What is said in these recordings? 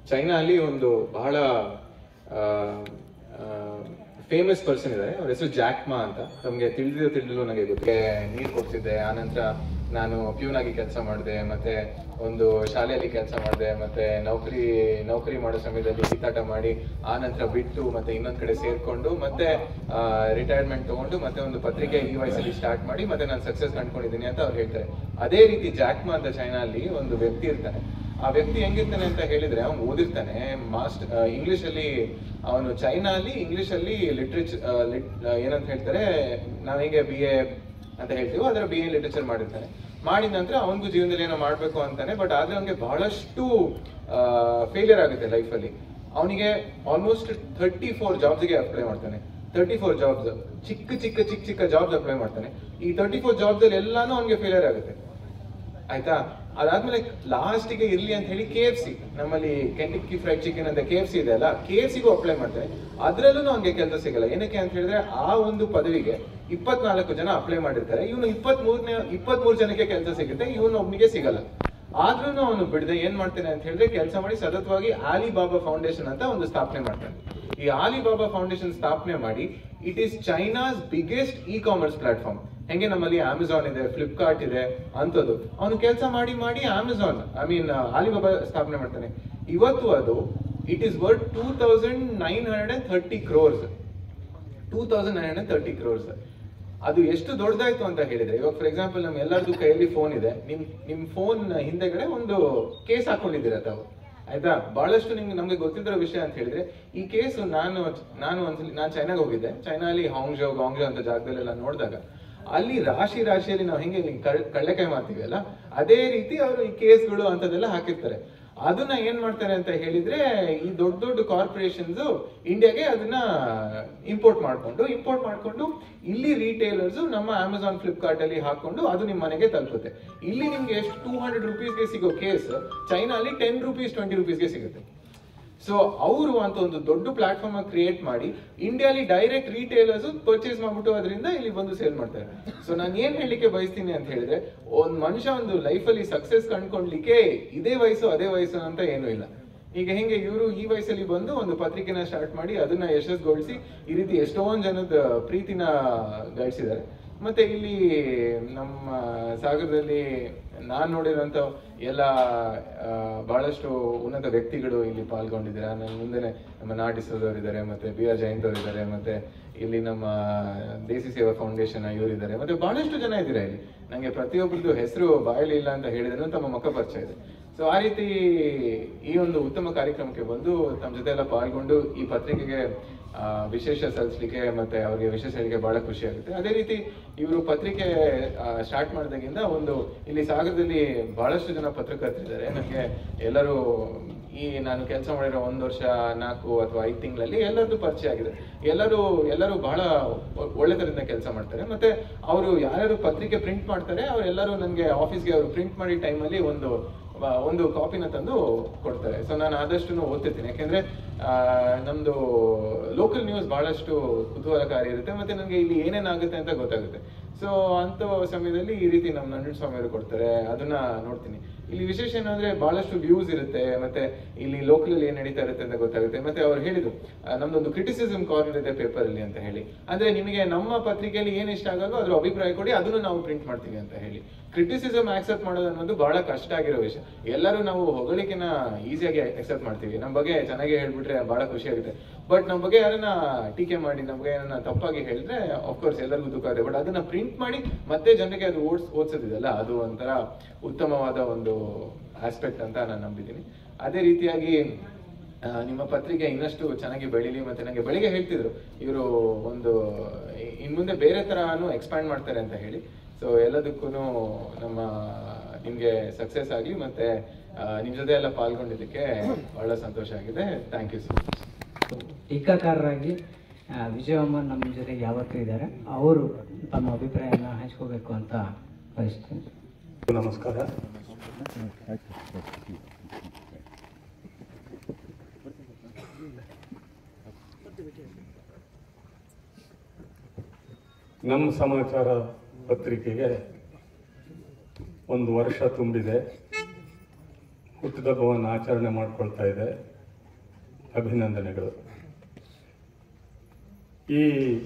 China ಅಲ್ಲಿ ಒಂದು ಬಹಳ ಫೇಮಸ್ ಪರ್ಸನ್ ಇದ್ದಾರೆ ಅವ್ರ ಹೆಸರು ಜಾಕ್ಮಾ ಅಂತ ನಮಗೆ ತಿಳಿದಿರೋ ತಿಳಿದಿರೋ ನನಗೆ ಗೊತ್ತಿದೆ ನೀರು ಕೊಡ್ತಿದ್ದೆ ಆನಂತರ ನಾನು ಪ್ಯೂನ್ ಆಗಿ ಕೆಲಸ ಮಾಡಿದೆ ಮತ್ತೆ ಒಂದು ಶಾಲೆಯಲ್ಲಿ ಕೆಲಸ ಮಾಡಿದೆ ಮತ್ತೆ ನೌಕರಿ ನೌಕರಿ ಮಾಡೋ ಸಮಯದಲ್ಲಿ ಕಿತ್ತಾಟ ಮಾಡಿ ಆ ನಂತರ ಬಿಟ್ಟು ಮತ್ತೆ ಇನ್ನೊಂದ್ ಕಡೆ ಸೇರ್ಕೊಂಡು ಮತ್ತೆ ರಿಟೈರ್ಮೆಂಟ್ ತಗೊಂಡು ಮತ್ತೆ ಒಂದು ಪತ್ರಿಕೆ ಈ ವಯಸ್ಸಲ್ಲಿ ಸ್ಟಾರ್ಟ್ ಮಾಡಿ ಮತ್ತೆ ನಾನು ಸಕ್ಸಸ್ ಕಂಡ್ಕೊಂಡಿದ್ದೀನಿ ಅಂತ ಅವ್ರು ಹೇಳ್ತಾರೆ ಅದೇ ರೀತಿ ಜಾಕ್ಮಾ ಅಂತ ಚೈನಾ ಅಲ್ಲಿ ಒಂದು ವ್ಯಕ್ತಿ ಇರ್ತಾನೆ ಆ ವ್ಯಕ್ತಿ ಹೆಂಗಿರ್ತಾನೆ ಅಂತ ಹೇಳಿದ್ರೆ ಅವ್ನು ಓದಿರ್ತಾನೆ ಮಾಸ್ಟರ್ ಇಂಗ್ಲಿಷ್ ಅಲ್ಲಿ ಅವನು ಚೈನಾ ಅಲ್ಲಿ ಇಂಗ್ಲಿಷ್ ಅಲ್ಲಿ ಲಿಟ್ರೇಚರ್ ಏನಂತ ಹೇಳ್ತಾರೆ ನಾವ್ ಹೇಗೆ ಬಿ ಎ ಅಂತ ಹೇಳ್ತೀವೋ ಅದರ ಬಿ ಎ ಲಿಟರೇಚರ್ ಮಾಡಿರ್ತಾನೆ ಮಾಡಿದ ನಂತರ ಅವನಿಗೂ ಜೀವನದಲ್ಲಿ ಏನೋ ಮಾಡ್ಬೇಕು ಅಂತಾನೆ ಬಟ್ ಆದ್ರೆ ಅವನಿಗೆ ಬಹಳಷ್ಟು ಫೇಲಿಯರ್ ಆಗುತ್ತೆ ಲೈಫಲ್ಲಿ ಅವನಿಗೆ ಆಲ್ಮೋಸ್ಟ್ ಥರ್ಟಿ ಫೋರ್ ಜಾಬ್ಸ್ಗೆ ಅಪ್ಲೈ ಮಾಡ್ತಾನೆ ತರ್ಟಿ ಫೋರ್ ಜಾಬ್ಸ್ ಚಿಕ್ಕ ಚಿಕ್ಕ ಚಿಕ್ಕ ಚಿಕ್ಕ ಜಾಬ್ಸ್ ಅಪ್ಲೈ ಮಾಡ್ತಾನೆ ಈ ತರ್ಟಿ ಫೋರ್ ಜಾಬ್ಸ್ ಅಲ್ಲಿ ಎಲ್ಲಾನು ಅವನಿಗೆ ಫೇಲಿಯರ್ ಆಗುತ್ತೆ ಆಯ್ತಾ ಅದಾದ್ಮೇಲೆ ಲಾಸ್ಟ್ ಗೆ ಇರ್ಲಿ ಅಂತ ಹೇಳಿ ಕೆ ಎಫ್ ಸಿ ನಮ್ಮಲ್ಲಿ ಕೆಂಟಿಕ್ಕಿ ಫ್ರೈಡ್ ಚಿಕನ್ ಅಂತ ಕೆ ಎಫ್ ಸಿ ಇದೆ ಅಲ್ಲ ಕೆ ಎಫ್ ಸಿಗೂ ಅಪ್ಲೈ ಮಾಡ್ತಾರೆ ಅದ್ರಲ್ಲೂ ಅವ್ನಿಗೆ ಕೆಲಸ ಸಿಗಲ್ಲ ಏನಕ್ಕೆ ಅಂತ ಹೇಳಿದ್ರೆ ಆ ಒಂದು ಪದವಿಗೆ ಇಪ್ಪತ್ನಾಲ್ಕು ಜನ ಅಪ್ಲೈ ಮಾಡಿರ್ತಾರೆ ಇವನು ಇಪ್ಪತ್ತ್ ಮೂರನೇ ಇಪ್ಪತ್ತ್ ಮೂರು ಜನಕ್ಕೆ ಕೆಲಸ ಸಿಗುತ್ತೆ ಇವನು ಒಬ್ನಿಗೆ ಸಿಗಲ್ಲ ಆದ್ರೂ ಅವನು ಬಿಡದೆ ಏನ್ ಮಾಡ್ತಾನೆ ಅಂತ ಹೇಳಿದ್ರೆ ಕೆಲಸ ಮಾಡಿ ಸತತವಾಗಿ ಆಲಿಬಾಬಾ ಫೌಂಡೇಶನ್ ಅಂತ ಒಂದು ಸ್ಥಾಪನೆ ಮಾಡ್ತಾನೆ ಈ ಆಲಿಬಾಬಾ ಫೌಂಡೇಶನ್ ಸ್ಥಾಪನೆ ಮಾಡಿ it is China's biggest e commerce platform ಹೆಂಗೆ ನಮ್ಮಲ್ಲಿ ಅಮೆಝಾನ್ ಇದೆ ಫ್ಲಿಪ್ಕಾರ್ಟ್ ಇದೆ ಅಂತದ್ದು ಅವನು ಕೆಲಸ ಮಾಡಿ ಮಾಡಿ ಅಮೆಝಾನ್ ಐ ಮೀನ್ ಆಲಿಬಾಬಾ ಸ್ಥಾಪನೆ ಮಾಡ್ತಾನೆ ಇವತ್ತು ಅದು it is worth two thousand nine hundred and thirty crores two thousand nine hundred thirty crores ಅದು ಎಷ್ಟು ದೊಡ್ಡದಾಯ್ತು ಅಂತ ಹೇಳಿದ್ರೆ ಇವಾಗ ಫಾರ್ ಎಕ್ಸಾಂಪಲ್ ನಮ್ ಎಲ್ಲರದು ಕೈಯಲ್ಲಿ ಫೋನ್ ಇದೆ ನಿಮ್ ನಿಮ್ ಫೋನ್ ಹಿಂದೆಗಡೆ ಒಂದು ಕೇಸ್ ಹಾಕೊಂಡಿದ್ದೀರ ತಾವು ಆಯ್ತಾ ಬಹಳಷ್ಟು ನಿಮ್ಗೆ ನಮ್ಗೆ ಗೊತ್ತಿರೋ ವಿಷಯ ಅಂತ ಹೇಳಿದ್ರೆ ಈ ಕೇಸು ನಾನು ನಾನು ಒಂದ್ಸಲಿ ನಾನು ಚೈನಾಗ್ ಹೋಗಿದ್ದೆ ಚೈನಾಲಿ ಹಾಂಗ್ಜೋ ಗಾಂಗ್ಜೋ ಅಂತ ಜಾಗದಲ್ಲೆಲ್ಲ ನೋಡಿದಾಗ ಅಲ್ಲಿ ರಾಶಿ ರಾಶಿಯಲ್ಲಿ ನಾವು ಹೆಂಗೆ ಹಿಂಗ್ ಕಳ್- ಕಳ್ಳೆಕಾಯಿ ಮಾಡ್ತೀವಿ ಅಲ್ಲ ಅದೇ ರೀತಿ ಅವರು ಈ ಕೇಸ್ಗಳು ಅಂತದೆಲ್ಲ ಹಾಕಿರ್ತಾರೆ ಅದನ್ನ ಏನ್ ಮಾಡ್ತಾರೆ ಅಂತ ಹೇಳಿದ್ರೆ ಈ ದೊಡ್ಡ ದೊಡ್ಡ ಕಾರ್ಪೊರೇಷನ್ಸ್ ಇಂಡಿಯಾಗೆ ಅದನ್ನ ಇಂಪೋರ್ಟ್ ಮಾಡ್ಕೊಂಡು ಇಂಪೋರ್ಟ್ ಮಾಡ್ಕೊಂಡು ಇಲ್ಲಿ ರಿಟೇಲರ್ಸ್ ನಮ್ಮ ಅಮೆಝಾನ್ ಫ್ಲಿಪ್ಕಾರ್ಟ್ ಅಲ್ಲಿ ಹಾಕೊಂಡು ಅದು ನಿಮ್ಮ ಮನೆಗೆ ತಲುಪುತ್ತೆ ಇಲ್ಲಿ ನಿಮ್ಗೆ ಎಷ್ಟು ಟೂ ಹಂಡ್ರೆಡ್ ರುಪೀಸ್ಗೆ ಸಿಗೋ ಕೇಸ್ ಚೈನಾಲಿ ಟೆನ್ ರುಪೀಸ್ ಟ್ವೆಂಟಿ ರುಪೀಸ್ಗೆ ಸಿಗುತ್ತೆ ಸೊ ಅವರು ಅಂತ ಒಂದು ದೊಡ್ಡ ಪ್ಲಾಟ್ಫಾರ್ಮ್ ಕ್ರಿಯೇಟ್ ಮಾಡಿ ಇಂಡಿಯಾಲಿ ಡೈರೆಕ್ಟ್ ರಿಟೇಲರ್ಸ್ ಪರ್ಚೇಸ್ ಮಾಡ್ಬಿಟ್ಟು ಅದರಿಂದ ಇಲ್ಲಿ ಬಂದು ಸೇಲ್ ಮಾಡ್ತಾರೆ ಸೊ ನಾನು ಏನ್ ಹೇಳಲಿಕ್ಕೆ ಬಯಸ್ತೀನಿ ಅಂತ ಹೇಳಿದ್ರೆ ಒಂದ್ ಮನುಷ್ಯ ಒಂದು ಲೈಫಲ್ಲಿ ಸಕ್ಸಸ್ ಕಂಡ್ಕೊಳ್ಲಿಕ್ಕೆ ಇದೇ ವಯಸ್ಸು ಅದೇ ವಯಸ್ಸು ಅಂತ ಏನೂ ಇಲ್ಲ ಈಗ ಹೆಂಗೆ ಇವರು ಈ ವಯಸ್ಸಲ್ಲಿ ಬಂದು ಒಂದು ಪತ್ರಿಕೆನ ಸ್ಟಾರ್ಟ್ ಮಾಡಿ ಅದನ್ನ ಯಶಸ್ಗೊಳಿಸಿ ಈ ರೀತಿ ಎಷ್ಟೊಂದ್ ಜನದ ಪ್ರೀತಿನ ಗಳಿಸಿದ್ದಾರೆ ಮತ್ತೆ ಇಲ್ಲಿ ನಮ್ಮ ಸಾಗರದಲ್ಲಿ ನಾನ್ ನೋಡಿರುವಂತ ಎಲ್ಲ ಆ, ಬಹಳಷ್ಟು ಉನ್ನತ ವ್ಯಕ್ತಿಗಳು ಇಲ್ಲಿ ಪಾಲ್ಗೊಂಡಿದ್ದಾರೆ ನನ್ನ ಮುಂದೆನೆ ನಮ್ಮ ನಾಟಿಸೋದವ್ರು ಇದ್ದಾರೆ ಮತ್ತೆ ಬಿ ಆರ್ ಜಯಂತ್ ಅವರು ಇದ್ದಾರೆ ಮತ್ತೆ ಇಲ್ಲಿ ನಮ್ಮ ದೇಸಿ ಸೇವಾ ಫೌಂಡೇಶನ್ ಇವರಿದ್ದಾರೆ ಮತ್ತೆ ಬಹಳಷ್ಟು ಜನ ಇದ್ದೀರಾ ಇಲ್ಲಿ ನಂಗೆ ಪ್ರತಿಯೊಬ್ಬರದ್ದು ಹೆಸರು ಬಾಯಲ್ಲಿ ಇಲ್ಲ ಅಂತ ಹೇಳಿದ್ರು ತಮ್ಮ ಮುಖ ಪರಿಚಯ ಇದೆ ಸೊ ಆ ರೀತಿ ಈ ಒಂದು ಉತ್ತಮ ಕಾರ್ಯಕ್ರಮಕ್ಕೆ ಬಂದು ತಮ್ಮ ಜೊತೆ ಎಲ್ಲ ಪಾಲ್ಗೊಂಡು ಈ ಪತ್ರಿಕೆಗೆ ಆ, ವಿಶೇಷ ಸಲ್ಲಿಸಲಿಕ್ಕೆ ಮತ್ತೆ ಅವರಿಗೆ ವಿಶೇಷ ಹೇಳಿಕೆ ಬಹಳ ಖುಷಿ ಆಗುತ್ತೆ ಅದೇ ರೀತಿ ಇವರು ಪತ್ರಿಕೆ ಸ್ಟಾರ್ಟ್ ಮಾಡಿದಾಗಿಂದ ಒಂದು ಇಲ್ಲಿ ಸಾಗರದಲ್ಲಿ ಬಹಳಷ್ಟು ಜನ ಪತ್ರಕರ್ತರಿದ್ದಾರೆ ನನಗೆ ಎಲ್ಲರೂ ಈ ನಾನು ಕೆಲಸ ಮಾಡಿರೋ ಒಂದು ವರ್ಷ ನಾಲ್ಕು ಅಥವಾ ಐದು ತಿಂಗಳಲ್ಲಿ ಎಲ್ಲರದ್ದು ಪರಿಚಯ ಆಗಿದೆ ಎಲ್ಲರೂ ಎಲ್ಲರೂ ಬಹಳ ಒ- ಒಳ್ಳೆತನದಿಂದ ಕೆಲಸ ಮಾಡ್ತಾರೆ ಮತ್ತೆ ಅವರು ಯಾರ್ಯಾರು ಪತ್ರಿಕೆ ಪ್ರಿಂಟ್ ಮಾಡ್ತಾರೆ ಅವರೆಲ್ಲರೂ ನನಗೆ ಆಫೀಸ್ಗೆ ಅವರು ಪ್ರಿಂಟ್ ಮಾಡಿ ಟೈಮಲ್ಲಿ ಒಂದು ವ- ಒಂದು ಕಾಪಿನ ತಂದು ಕೊಡ್ತಾರೆ ಸೊ ನಾನು ಆದಷ್ಟು ಓದ್ತಿರ್ತೀನಿ ಯಾಕೆಂದ್ರೆ ಆ, ನಮ್ದು ಲೋಕಲ್ ನ್ಯೂಸ್ ಬಹಳಷ್ಟು ಕುತೂಹಲಕಾರಿ ಇರುತ್ತೆ ಮತ್ತೆ ನನಗೆ ಇಲ್ಲಿ ಏನೇನಾಗುತ್ತೆ ಅಂತ ಗೊತ್ತಾಗುತ್ತೆ ಸೊ ಅಂತ ಸಮಯದಲ್ಲಿ ಈ ರೀತಿ ನಮ್ಮ ನಂಜುಂಡ ಸ್ವಾಮಿ ಅವರು ಕೊಡ್ತಾರೆ ಅದನ್ನ ನೋಡ್ತೀನಿ ಇಲ್ಲಿ ವಿಶೇಷ ಏನಂದ್ರೆ ಬಹಳಷ್ಟು ವ್ಯೂಸ್ ಇರುತ್ತೆ ಮತ್ತೆ ಇಲ್ಲಿ ಲೋಕಲ್ ಅಲ್ಲಿ ಏನ್ ನಡೀತಾ ಇರುತ್ತೆ ಅಂತ ಗೊತ್ತಾಗುತ್ತೆ ಮತ್ತೆ ಅವ್ರು ಹೇಳಿದ್ರು ಆ, ನಮ್ದೊಂದು ಕ್ರಿಟಿಸಿಸಮ್ ಕಾರ್ನರ್ ಇದೆ ಪೇಪರ್ ಅಲ್ಲಿ ಅಂತ ಹೇಳಿ ಅಂದ್ರೆ ನಿಮಗೆ ನಮ್ಮ ಪತ್ರಿಕೆಯಲ್ಲಿ ಏನ್ ಇಷ್ಟ ಆಗೋದು ಅದ್ರ ಅಭಿಪ್ರಾಯ ಕೊಡಿ ಅದನ್ನು ನಾವು ಪ್ರಿಂಟ್ ಮಾಡ್ತೀವಿ ಅಂತ ಹೇಳಿ ಕ್ರಿಟಿಸಿಸಮ್ ಆಕ್ಸೆಪ್ಟ್ ಮಾಡೋದು ಅನ್ನೋದು ಬಹಳ ಕಷ್ಟ ಆಗಿರೋ ವಿಷಯ ಎಲ್ಲರೂ ನಾವು ಹೊಗಳಿಕೆನ ಈಸಿಯಾಗಿ ಅಕ್ಸೆಪ್ಟ್ ಮಾಡ್ತೀವಿ ನಮ್ಮ ಬಗ್ಗೆ ಚೆನ್ನಾಗಿ ಹೇಳ್ಬಿಟ್ರೆ ಬಹಳ ಖುಷಿ ಆಗುತ್ತೆ ಬಟ್ ನಮ್ಮ ಬಗ್ಗೆ ಯಾರನ್ನ ಟೀಕೆ ಮಾಡಿ ನಮ್ಮ ಬಗ್ಗೆ ಏನನ್ನ ತಪ್ಪಾಗಿ ಹೇಳಿದ್ರೆ ಅಫ್ಕೋರ್ಸ್ ಎಲ್ಲರಿಗೂ ದುಃಖ ಆಗುತ್ತೆ ಬಟ್ ಅದನ್ನ ಪ್ರಿಂಟ್ ಮಾಡಿ ಮತ್ತೆ ಜನರಿಗೆ ಅದು ಓಡ್ಸ್ ಓದಿಸೋದಿದೆಯಲ್ಲ ಅದು ಒಂಥರ ಉತ್ತಮವಾದ ಒಂದು ಆಸ್ಪೆಕ್ಟ್ ಅಂತ ನಾನು ನಂಬಿದ್ದೀನಿ ಅದೇ ರೀತಿಯಾಗಿ ಆ, ನಿಮ್ಮ ಪತ್ರಿಕೆ ಇನ್ನಷ್ಟು ಚೆನ್ನಾಗಿ ಬೆಳೀಲಿ ಮತ್ತೆ ನನಗೆ ಬೆಳಿಗ್ಗೆ ಹೇಳ್ತಿದ್ರು ಇವರು ಒಂದು ಇ- ಇನ್ ಮುಂದೆ ಬೇರೆ ತರನು ಎಕ್ಸ್ಪ್ಯಾಂಡ್ ಮಾಡ್ತಾರೆ ಅಂತ ಹೇಳಿ ಸೊ ಎಲ್ಲದಕ್ಕೂ ನಮ್ಮ ನಿಮ್ಗೆ ಸಕ್ಸಸ್ ಆಗಲಿ ಮತ್ತೆ ಆ, ನಿಮ್ ಜೊತೆ ಎಲ್ಲ ಪಾಲ್ಗೊಂಡಿದ್ದಕ್ಕೆ ಬಹಳ ಸಂತೋಷ ಆಗಿದೆ ಥ್ಯಾಂಕ್ ಯು ಸೊ ಮಚ್ ಟೀಕಾಕಾರರಾಗಿ ಆ, ವಿಜಯಮ್ಮನ್ ನಮ್ಮ ಜೊತೆಗೆ ಯಾವತ್ತೂ ಇದ್ದಾರೆ ಅವರು ತಮ್ಮ ಅಭಿಪ್ರಾಯನ ಹಂಚ್ಕೋಬೇಕು ಅಂತ ಬಯಸ್ತೀನಿ ನಮಸ್ಕಾರ ನಮ್ಮ ಸಮಾಚಾರ ಪತ್ರಿಕೆಗೆ ಒಂದು ವರ್ಷ ತುಂಬಿದೆ ಹುಟ್ಟಿದಬ್ಬವನ್ನು ಆಚರಣೆ ಮಾಡ್ಕೊಳ್ತಾ ಇದೆ ಅಭಿನಂದನೆಗಳು ಈ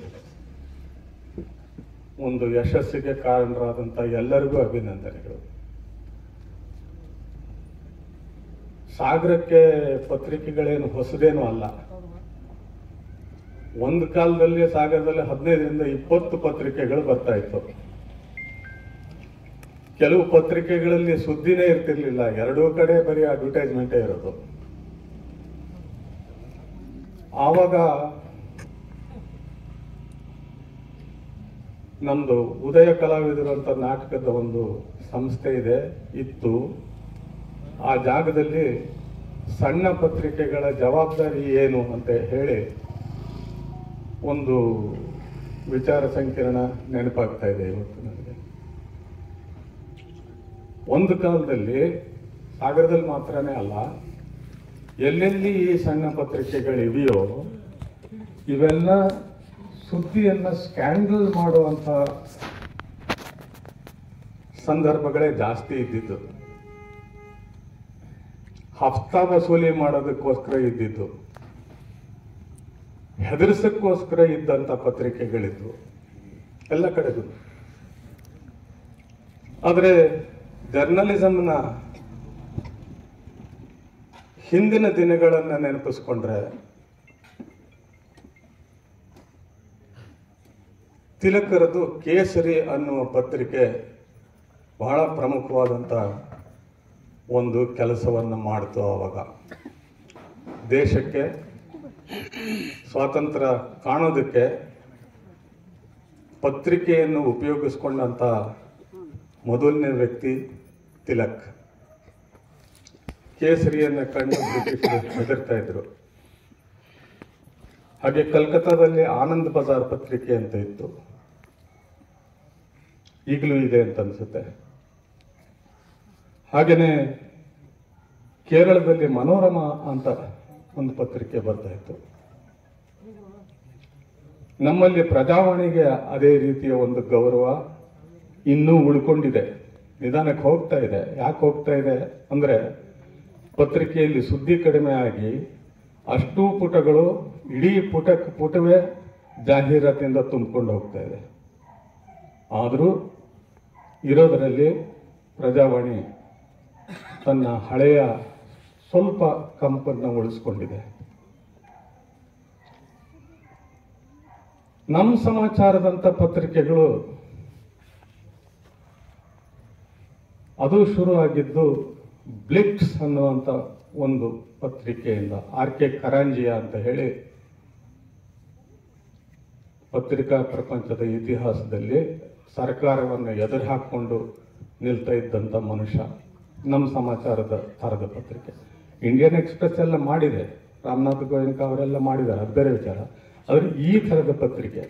ಒಂದು ಯಶಸ್ಸಿಗೆ ಕಾರಣರಾದಂಥ ಎಲ್ಲರಿಗೂ ಅಭಿನಂದನೆಗಳು ಸಾಗರಕ್ಕೆ ಪತ್ರಿಕೆಗಳೇನು ಹೊಸದೇನೂ ಅಲ್ಲ ಒಂದು ಕಾಲದಲ್ಲಿ ಸಾಗರದಲ್ಲಿ ಹದಿನೈದರಿಂದ ಇಪ್ಪತ್ತು ಪತ್ರಿಕೆಗಳು ಬರ್ತಾ ಇತ್ತು ಕೆಲವು ಪತ್ರಿಕೆಗಳಲ್ಲಿ ಸುದ್ದಿನೇ ಇರ್ತಿರ್ಲಿಲ್ಲ ಎರಡೂ ಕಡೆ ಬರೀ ಅಡ್ವರ್ಟೈಸ್ಮೆಂಟೇ ಇರೋದು ಆವಾಗ ನಮ್ದು ಉದಯ ಕಲಾವಿದರು ಅಂತ ನಾಟಕದ ಒಂದು ಸಂಸ್ಥೆ ಇದೆ ಇತ್ತು ಆ ಜಾಗದಲ್ಲಿ ಸಣ್ಣ ಪತ್ರಿಕೆಗಳ ಜವಾಬ್ದಾರಿ ಏನು ಅಂತ ಹೇಳಿ ಒಂದು ವಿಚಾರ ಸಂಕಿರಣ ನೆನಪಾಗ್ತಾ ಇದೆ ಇವತ್ತು ನನಗೆ ಒಂದು ಕಾಲದಲ್ಲಿ ಸಾಗರದಲ್ಲಿ ಮಾತ್ರನೇ ಅಲ್ಲ ಎಲ್ಲೆಲ್ಲಿ ಈ ಸಣ್ಣ ಪತ್ರಿಕೆಗಳಿವೆಯೋ ಇವೆಲ್ಲ ಸುದ್ದಿಯನ್ನ ಸ್ಕ್ಯಾಂಡಲ್ ಮಾಡುವಂತ ಸಂದರ್ಭಗಳೇ ಜಾಸ್ತಿ ಇದ್ದಿದ್ದು ಹಫ್ತಾ ವಸೂಲಿ ಮಾಡೋದಕ್ಕೋಸ್ಕರ ಇದ್ದಿದ್ದು ಹೆದರ್ಸಕ್ಕೋಸ್ಕರ ಇದ್ದಂತ ಪತ್ರಿಕೆಗಳಿದ್ವು ಎಲ್ಲ ಕಡೆಗೂ ಆದರೆ ಜರ್ನಲಿಸಂನ ಹಿಂದಿನ ದಿನಗಳನ್ನ ನೆನಪಿಸ್ಕೊಂಡ್ರೆ ತಿಲಕರದು ಕೇಸರಿ ಅನ್ನುವ ಪತ್ರಿಕೆ ಬಹಳ ಪ್ರಮುಖವಾದಂಥ ಒಂದು ಕೆಲಸವನ್ನು ಮಾಡ್ತು ಆವಾಗ ದೇಶಕ್ಕೆ ಸ್ವಾತಂತ್ರ್ಯ ಕಾಣೋದಕ್ಕೆ ಪತ್ರಿಕೆಯನ್ನು ಉಪಯೋಗಿಸ್ಕೊಂಡಂಥ ಮೊದಲನೇ ವ್ಯಕ್ತಿ ತಿಲಕ್ ಕೇಸರಿಯನ್ನು ಕಂಡು ಬ್ರಿಟಿಷರು ಹೆದರ್ತಾ ಇದ್ರು ಹಾಗೆ ಕಲ್ಕತ್ತಾದಲ್ಲಿ ಆನಂದ್ ಬಜಾರ್ ಪತ್ರಿಕೆ ಅಂತ ಇತ್ತು ಈಗಲೂ ಇದೆ ಅಂತ ಅನ್ಸುತ್ತೆ ಹಾಗೇನೆ ಕೇರಳದಲ್ಲಿ ಮನೋರಮ ಅಂತ ಒಂದು ಪತ್ರಿಕೆ ಬರ್ತಾ ಇತ್ತು ನಮ್ಮಲ್ಲಿ ಪ್ರಜಾವಾಣಿಗೆ ಅದೇ ರೀತಿಯ ಒಂದು ಗೌರವ ಇನ್ನೂ ಉಳ್ಕೊಂಡಿದೆ ನಿಧಾನಕ್ಕೆ ಹೋಗ್ತಾ ಇದೆ ಯಾಕೆ ಹೋಗ್ತಾ ಇದೆ ಅಂದ್ರೆ ಪತ್ರಿಕೆಯಲ್ಲಿ ಸುದ್ದಿ ಕಡಿಮೆ ಆಗಿ ಅಷ್ಟೂ ಪುಟಗಳು ಇಡೀ ಪುಟಕ್ಕೆ ಪುಟವೇ ಜಾಹೀರಾತಿಂದ ತುಂಬಿಕೊಂಡು ಹೋಗ್ತಾ ಇದೆ ಆದರೂ ಇರೋದರಲ್ಲಿ ಪ್ರಜಾವಾಣಿ ತನ್ನ ಹಳೆಯ ಸ್ವಲ್ಪ ಕಂಪನ್ನು ಉಳಿಸ್ಕೊಂಡಿದೆ ನಮ್ಮ ಸಮಾಚಾರದಂತ ಪತ್ರಿಕೆಗಳು ಅದು ಶುರು ಆಗಿದ್ದು ಬ್ಲಿಟ್ಸ್ ಅನ್ನುವಂಥ ಒಂದು ಪತ್ರಿಕೆಯಿಂದ ಆರ್ ಕೆ ಕರಾಂಜಿಯ ಅಂತ ಹೇಳಿ ಪತ್ರಿಕಾ ಪ್ರಪಂಚದ ಇತಿಹಾಸದಲ್ಲಿ ಸರ್ಕಾರವನ್ನು ಎದುರು ಹಾಕಿಕೊಂಡು ನಿಲ್ತಾ ಇದ್ದಂಥ ಮನುಷ್ಯ ನಮ್ಮ ಸಮಾಚಾರದ ಥರದ ಪತ್ರಿಕೆ ಇಂಡಿಯನ್ ಎಕ್ಸ್ಪ್ರೆಸ್ ಎಲ್ಲ ಮಾಡಿದೆ ರಾಮನಾಥ್ ಗೋಯಂಕ ಅವರೆಲ್ಲ ಮಾಡಿದ್ದಾರೆ ಅದು ಬೇರೆ ವಿಚಾರ ಆದರೆ ಈ ಥರದ ಪತ್ರಿಕೆ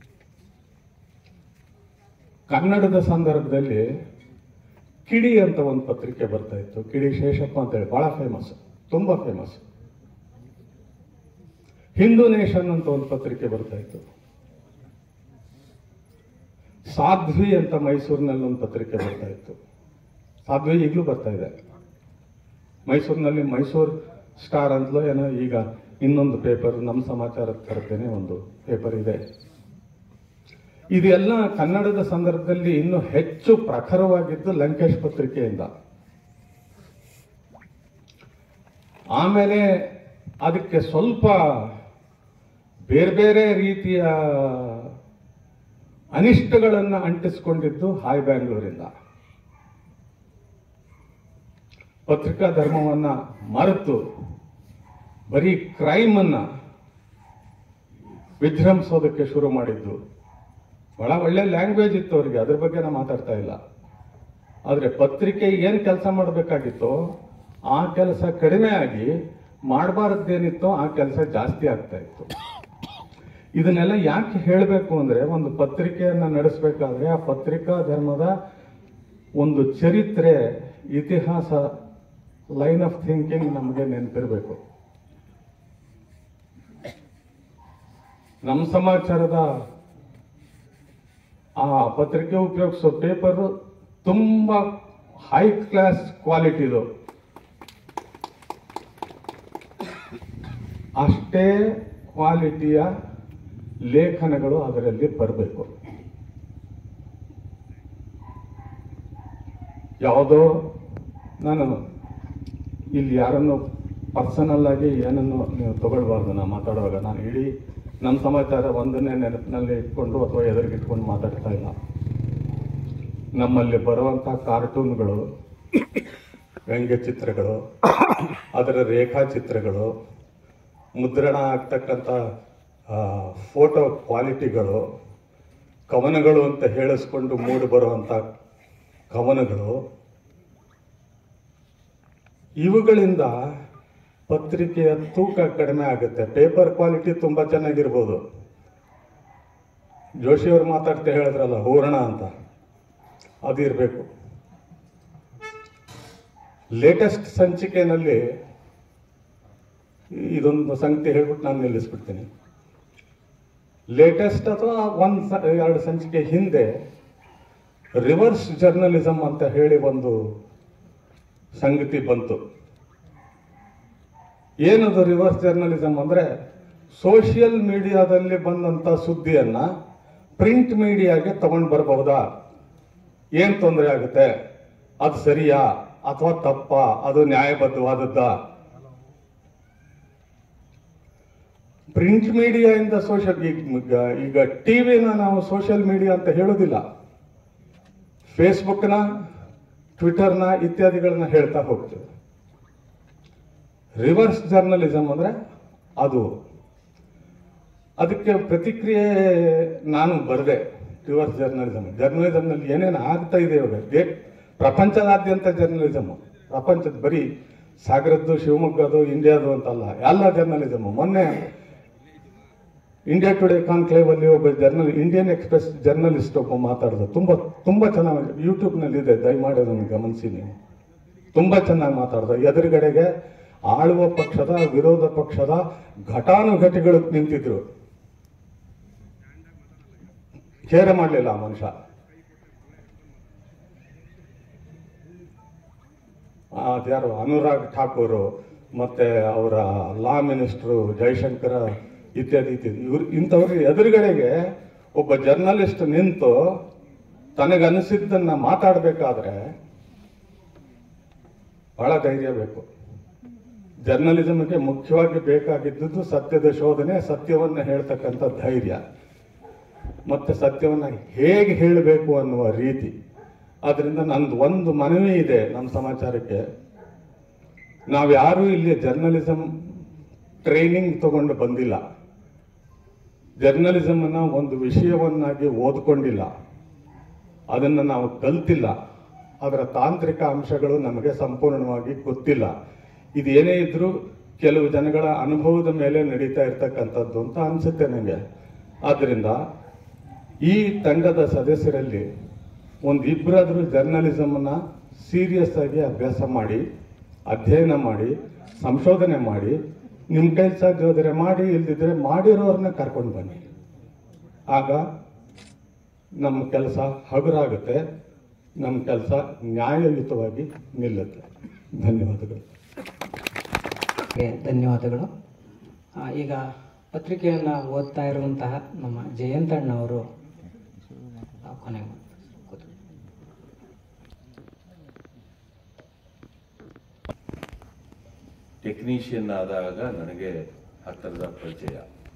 ಕನ್ನಡದ ಸಂದರ್ಭದಲ್ಲಿ ಕಿಡಿ ಅಂತ ಒಂದು ಪತ್ರಿಕೆ ಬರ್ತಾ ಇತ್ತು ಕಿಡಿ ಶೇಷಪ್ಪ ಅಂತೇಳಿ ಬಹಳ ಫೇಮಸ್ ತುಂಬಾ ಫೇಮಸ್ ಹಿಂದೂ ನೇಷನ್ ಅಂತ ಒಂದು ಪತ್ರಿಕೆ ಬರ್ತಾ ಇತ್ತು ಸಾಧ್ವಿ ಅಂತ ಮೈಸೂರಿನಲ್ಲಿ ಒಂದು ಪತ್ರಿಕೆ ಬರ್ತಾ ಇತ್ತು ಸಾಧ್ವಿ ಈಗಲೂ ಬರ್ತಾ ಇದೆ ಮೈಸೂರಿನಲ್ಲಿ ಮೈಸೂರು ಸ್ಟಾರ್ ಅಂತಲೋ ಏನೋ ಈಗ ಇನ್ನೊಂದು ಪೇಪರ್ ನಮ್ಮ ಸಮಾಚಾರದ ಥರದ್ದೇನೆ ಒಂದು ಪೇಪರ್ ಇದೆ ಇದೆಲ್ಲ ಕನ್ನಡದ ಸಂದರ್ಭದಲ್ಲಿ ಇನ್ನೂ ಹೆಚ್ಚು ಪ್ರಖರವಾಗಿದ್ದು ಲಂಕೇಶ್ ಪತ್ರಿಕೆಯಿಂದ ಆಮೇಲೆ ಅದಕ್ಕೆ ಸ್ವಲ್ಪ ಬೇರೆ ಬೇರೆ ರೀತಿಯ ಅನಿಷ್ಟಗಳನ್ನು ಅಂಟಿಸ್ಕೊಂಡಿದ್ದು ಹಾಯ್ ಬ್ಯಾಂಗ್ಳೂರಿಂದ ಪತ್ರಿಕಾ ಧರ್ಮವನ್ನ ಮರೆತು ಬರೀ ಕ್ರೈಮ್ ಅನ್ನ ವಿಜೃಂಭಿಸೋದಕ್ಕೆ ಶುರು ಮಾಡಿದ್ದು ಬಹಳ ಒಳ್ಳೆ ಲ್ಯಾಂಗ್ವೇಜ್ ಇತ್ತು ಅವರಿಗೆ ಅದ್ರ ಬಗ್ಗೆ ನಾನು ಮಾತಾಡ್ತಾ ಇಲ್ಲ ಆದ್ರೆ ಪತ್ರಿಕೆ ಏನು ಕೆಲಸ ಮಾಡಬೇಕಾಗಿತ್ತೋ ಆ ಕೆಲಸ ಕಡಿಮೆ ಆಗಿ ಮಾಡಬಾರದ್ದೇನಿತ್ತೋ ಆ ಕೆಲಸ ಜಾಸ್ತಿ ಆಗ್ತಾ ಇತ್ತು ಇದನ್ನೆಲ್ಲ ಯಾಕೆ ಹೇಳಬೇಕು ಅಂದ್ರೆ ಒಂದು ಪತ್ರಿಕೆಯನ್ನ ನಡೆಸಬೇಕಾದ್ರೆ ಆ ಪತ್ರಿಕಾ ಧರ್ಮದ ಒಂದು ಚರಿತ್ರೆ ಇತಿಹಾಸ ಲೈನ್ ಆಫ್ ಥಿಂಕಿಂಗ್ ನಮಗೆ ನೆನಪಿರಬೇಕು ನಮ್ಮ ಸಮಾಚಾರದ ಆ ಪತ್ರಿಕೆ ಉಪಯೋಗಿಸೋ ಪೇಪರ್ ತುಂಬಾ ಹೈ ಕ್ಲಾಸ್ ಕ್ವಾಲಿಟಿದು ಅಷ್ಟೇ ಕ್ವಾಲಿಟಿಯ ಲೇಖನಗಳು ಅದರಲ್ಲಿ ಬರಬೇಕು ಯಾವುದೋ ನಾನು ಇಲ್ಲಿ ಯಾರನ್ನು ಪರ್ಸನಲ್ ಆಗಿ ಏನನ್ನು ನೀವು ತಗೊಳ್ಬಾರ್ದು ನಾನು ಮಾತಾಡುವಾಗ ನಾನು ಇಡೀ ನಮ್ಮ ಸಮಾಚಾರ ಒಂದನ್ನೇ ನೆನಪಿನಲ್ಲಿ ಇಟ್ಕೊಂಡು ಅಥವಾ ಎದುರಿಗಿಟ್ಕೊಂಡು ಮಾತಾಡ್ತಾ ಇಲ್ಲ ನಮ್ಮಲ್ಲಿ ಬರುವಂಥ ಕಾರ್ಟೂನ್ಗಳು ವ್ಯಂಗ್ಯಚಿತ್ರಗಳು ಅದರ ರೇಖಾಚಿತ್ರಗಳು ಮುದ್ರಣ ಆಗ್ತಕ್ಕಂಥ ಫೋಟೋ ಕ್ವಾಲಿಟಿಗಳು ಕವನಗಳು ಅಂತ ಹೇಳಿಸ್ಕೊಂಡು ಮೂಡಿ ಬರುವಂಥ ಕವನಗಳು ಇವುಗಳಿಂದ ಪತ್ರಿಕೆಯ ತೂಕ ಕಡಿಮೆ ಆಗುತ್ತೆ ಪೇಪರ್ ಕ್ವಾಲಿಟಿ ತುಂಬಾ ಚೆನ್ನಾಗಿರ್ಬೋದು ಜೋಶಿಯವರು ಮಾತಾಡ್ತಾ ಹೇಳಿದ್ರಲ್ಲ ಹೂರಣ ಅಂತ ಅದು ಇರಬೇಕು ಲೇಟೆಸ್ಟ್ ಸಂಚಿಕೆಯಲ್ಲಿ ಇದೊಂದು ಸಂಗತಿ ಹೇಳ್ಬಿಟ್ಟು ನಾನು ನಿಲ್ಲಿಸ್ಬಿಡ್ತೀನಿ ಲೇಟೆಸ್ಟ್ ಅಥವಾ ಒಂದು ಸ- ಎರಡು ಸಂಚಿಕೆ ಹಿಂದೆ ರಿವರ್ಸ್ ಜರ್ನಲಿಸಮ್ ಅಂತ ಹೇಳಿ ಒಂದು ಸಂಗತಿ ಬಂತು ಏನದು ರಿವರ್ಸ್ ಜರ್ನಲಿಸಮ್ ಅಂದ್ರೆ ಸೋಷಿಯಲ್ ಮೀಡಿಯಾದಲ್ಲಿ ಬಂದಂತ ಸುದ್ದಿಯನ್ನ ಪ್ರಿಂಟ್ ಮೀಡಿಯಾಗೆ ತಗೊಂಡು ಬರಬಹುದಾ ಏನ್ ತೊಂದರೆ ಆಗುತ್ತೆ ಅದು ಸರಿಯಾ ಅಥವಾ ತಪ್ಪಾ ಅದು ನ್ಯಾಯಬದ್ಧವಾದದ್ದ ಪ್ರಿಂಟ್ ಮೀಡಿಯಾದಿಂದ ಸೋಷಿಯಲ್ ಈಗ ಈಗ ಟಿವಿನ ನಾವು ಸೋಷಿಯಲ್ ಮೀಡಿಯಾ ಅಂತ ಹೇಳೋದಿಲ್ಲ ಫೇಸ್ಬುಕ್ನ ಟ್ವಿಟರ್ನ ಇತ್ಯಾದಿಗಳನ್ನ ಹೇಳ್ತಾ ಹೋಗ್ತೇವೆ ರಿವರ್ಸ್ ಜರ್ನಲಿಸಮ್ ಅಂದ್ರೆ ಅದು ಅದಕ್ಕೆ ಪ್ರತಿಕ್ರಿಯೆ ನಾನು ಬರದೆ ರಿವರ್ಸ್ ಜರ್ನಲಿಸಮ್ ಜರ್ನಲಿಸಮ್ನಲ್ಲಿ ಏನೇನು ಆಗ್ತಾ ಇದೆ ಇವಾಗ ದೇ- ಪ್ರಪಂಚದಾದ್ಯಂತ ಜರ್ನಲಿಸಮ್ ಪ್ರಪಂಚದ ಬರೀ ಸಾಗರದ್ದು ಶಿವಮೊಗ್ಗದು ಇಂಡಿಯಾದು ಅಂತಲ್ಲ ಎಲ್ಲ ಜರ್ನಲಿಸಮ್ ಮೊನ್ನೆ ಇಂಡಿಯಾ ಟುಡೇ ಕಾನ್ಕ್ಲೇವ್ ಅಲ್ಲಿ ಒಬ್ಬ ಜರ್ನಲ್ ಇಂಡಿಯನ್ ಎಕ್ಸ್ಪ್ರೆಸ್ ಜರ್ನಲಿಸ್ಟ್ ಒಬ್ಬ ಮಾತಾಡಿದ ತುಂಬಾ ತುಂಬಾ ಚೆನ್ನಾಗಿ ಯೂಟ್ಯೂಬ್ ನಲ್ಲಿ ಇದೆ ದಯಮಾಡಿ ಅದನ್ನು ಗಮನಿಸಿ ನೀವು ತುಂಬಾ ಚೆನ್ನಾಗಿ ಮಾತಾಡ್ದ ಎದುರುಗಡೆಗೆ ಆಳುವ ಪಕ್ಷದ ವಿರೋಧ ಪಕ್ಷದ ಘಟಾನುಘಟಿಗಳು ನಿಂತಿದ್ರು ಕೇರೆ ಮಾಡಲಿಲ್ಲ ಆ ಮನುಷ್ಯ ಆ, ಅದ್ಯಾರು ಅನುರಾಗ್ ಠಾಕೂರ್ ಮತ್ತೆ ಅವರ ಲಾ ಮಿನಿಸ್ಟ್ರು ಜಯಶಂಕರ ಇತ್ಯಾದಿ ಇತ್ಯಾದಿ ಇವ್ರು ಇಂಥವ್ರ ಎದುರುಗಡೆಗೆ ಒಬ್ಬ ಜರ್ನಲಿಸ್ಟ್ ನಿಂತು ತನಗನಿಸಿದ್ದನ್ನ ಮಾತಾಡಬೇಕಾದ್ರೆ ಬಹಳ ಧೈರ್ಯ ಬೇಕು ಜರ್ನಲಿಸಮ್ಗೆ ಮುಖ್ಯವಾಗಿ ಬೇಕಾಗಿದ್ದುದು ಸತ್ಯದ ಶೋಧನೆ ಸತ್ಯವನ್ನ ಹೇಳ್ತಕ್ಕಂಥ ಧೈರ್ಯ ಮತ್ತೆ ಸತ್ಯವನ್ನ ಹೇಗೆ ಹೇಳಬೇಕು ಅನ್ನುವ ರೀತಿ ಆದ್ರಿಂದ ನಂದು ಒಂದು ಮನವಿ ಇದೆ ನಮ್ಮ ಸಮಾಚಾರಕ್ಕೆ ನಾವ್ಯಾರೂ ಇಲ್ಲಿ ಜರ್ನಲಿಸಂ ಟ್ರೈನಿಂಗ್ ತಗೊಂಡು ಬಂದಿಲ್ಲ ಜರ್ನಲಿಸಮ್ ಅನ್ನ ಒಂದು ವಿಷಯವನ್ನಾಗಿ ಓದ್ಕೊಂಡಿಲ್ಲ ಅದನ್ನು ನಾವು ಕಲ್ತಿಲ್ಲ ಅದರ ತಾಂತ್ರಿಕ ಅಂಶಗಳು ನಮಗೆ ಸಂಪೂರ್ಣವಾಗಿ ಗೊತ್ತಿಲ್ಲ ಇದು ಏನೇ ಇದ್ರೂ ಕೆಲವು ಜನಗಳ ಅನುಭವದ ಮೇಲೆ ನಡೀತಾ ಇರ್ತಕ್ಕಂಥದ್ದು ಅಂತ ಅನ್ಸುತ್ತೆ ನನಗೆ ಆದ್ರಿಂದ ಈ ತಂಡದ ಸದಸ್ಯರಲ್ಲಿ ಒಂದು ಇಬ್ಬರಾದ್ರೂ ಜರ್ನಲಿಸಮ್ ಅನ್ನ ಸೀರಿಯಸ್ ಆಗಿ ಅಭ್ಯಾಸ ಮಾಡಿ ಅಧ್ಯಯನ ಮಾಡಿ ಸಂಶೋಧನೆ ಮಾಡಿ ನಿಮ್ಮ ಕೈ ಸಾಧ್ಯ ಹೋದರೆ ಮಾಡಿ ಇಲ್ದಿದ್ರೆ ಮಾಡಿರೋರನ್ನ ಕರ್ಕೊಂಡು ಬನ್ನಿ ಆಗ ನಮ್ಮ ಕೆಲಸ ಹಗುರಾಗುತ್ತೆ ನಮ್ಮ ಕೆಲಸ ನ್ಯಾಯಯುತವಾಗಿ ನಿಲ್ಲುತ್ತೆ ಧನ್ಯವಾದಗಳು ಗೆ ಧನ್ಯವಾದಗಳು ಆ, ಈಗ ಪತ್ರಿಕೆಯನ್ನು ಓದ್ತಾ ಇರುವಂತಹ ನಮ್ಮ ಜಯಂತಣ್ಣವರು ಆ, ಕೊನೆಗೆ ಕೂತು. ಟೆಕ್ನಿಷಿಯನ್ ಆದಾಗ ನನಗೆ ಹತ್ತಿರದ ಪರಿಚಯ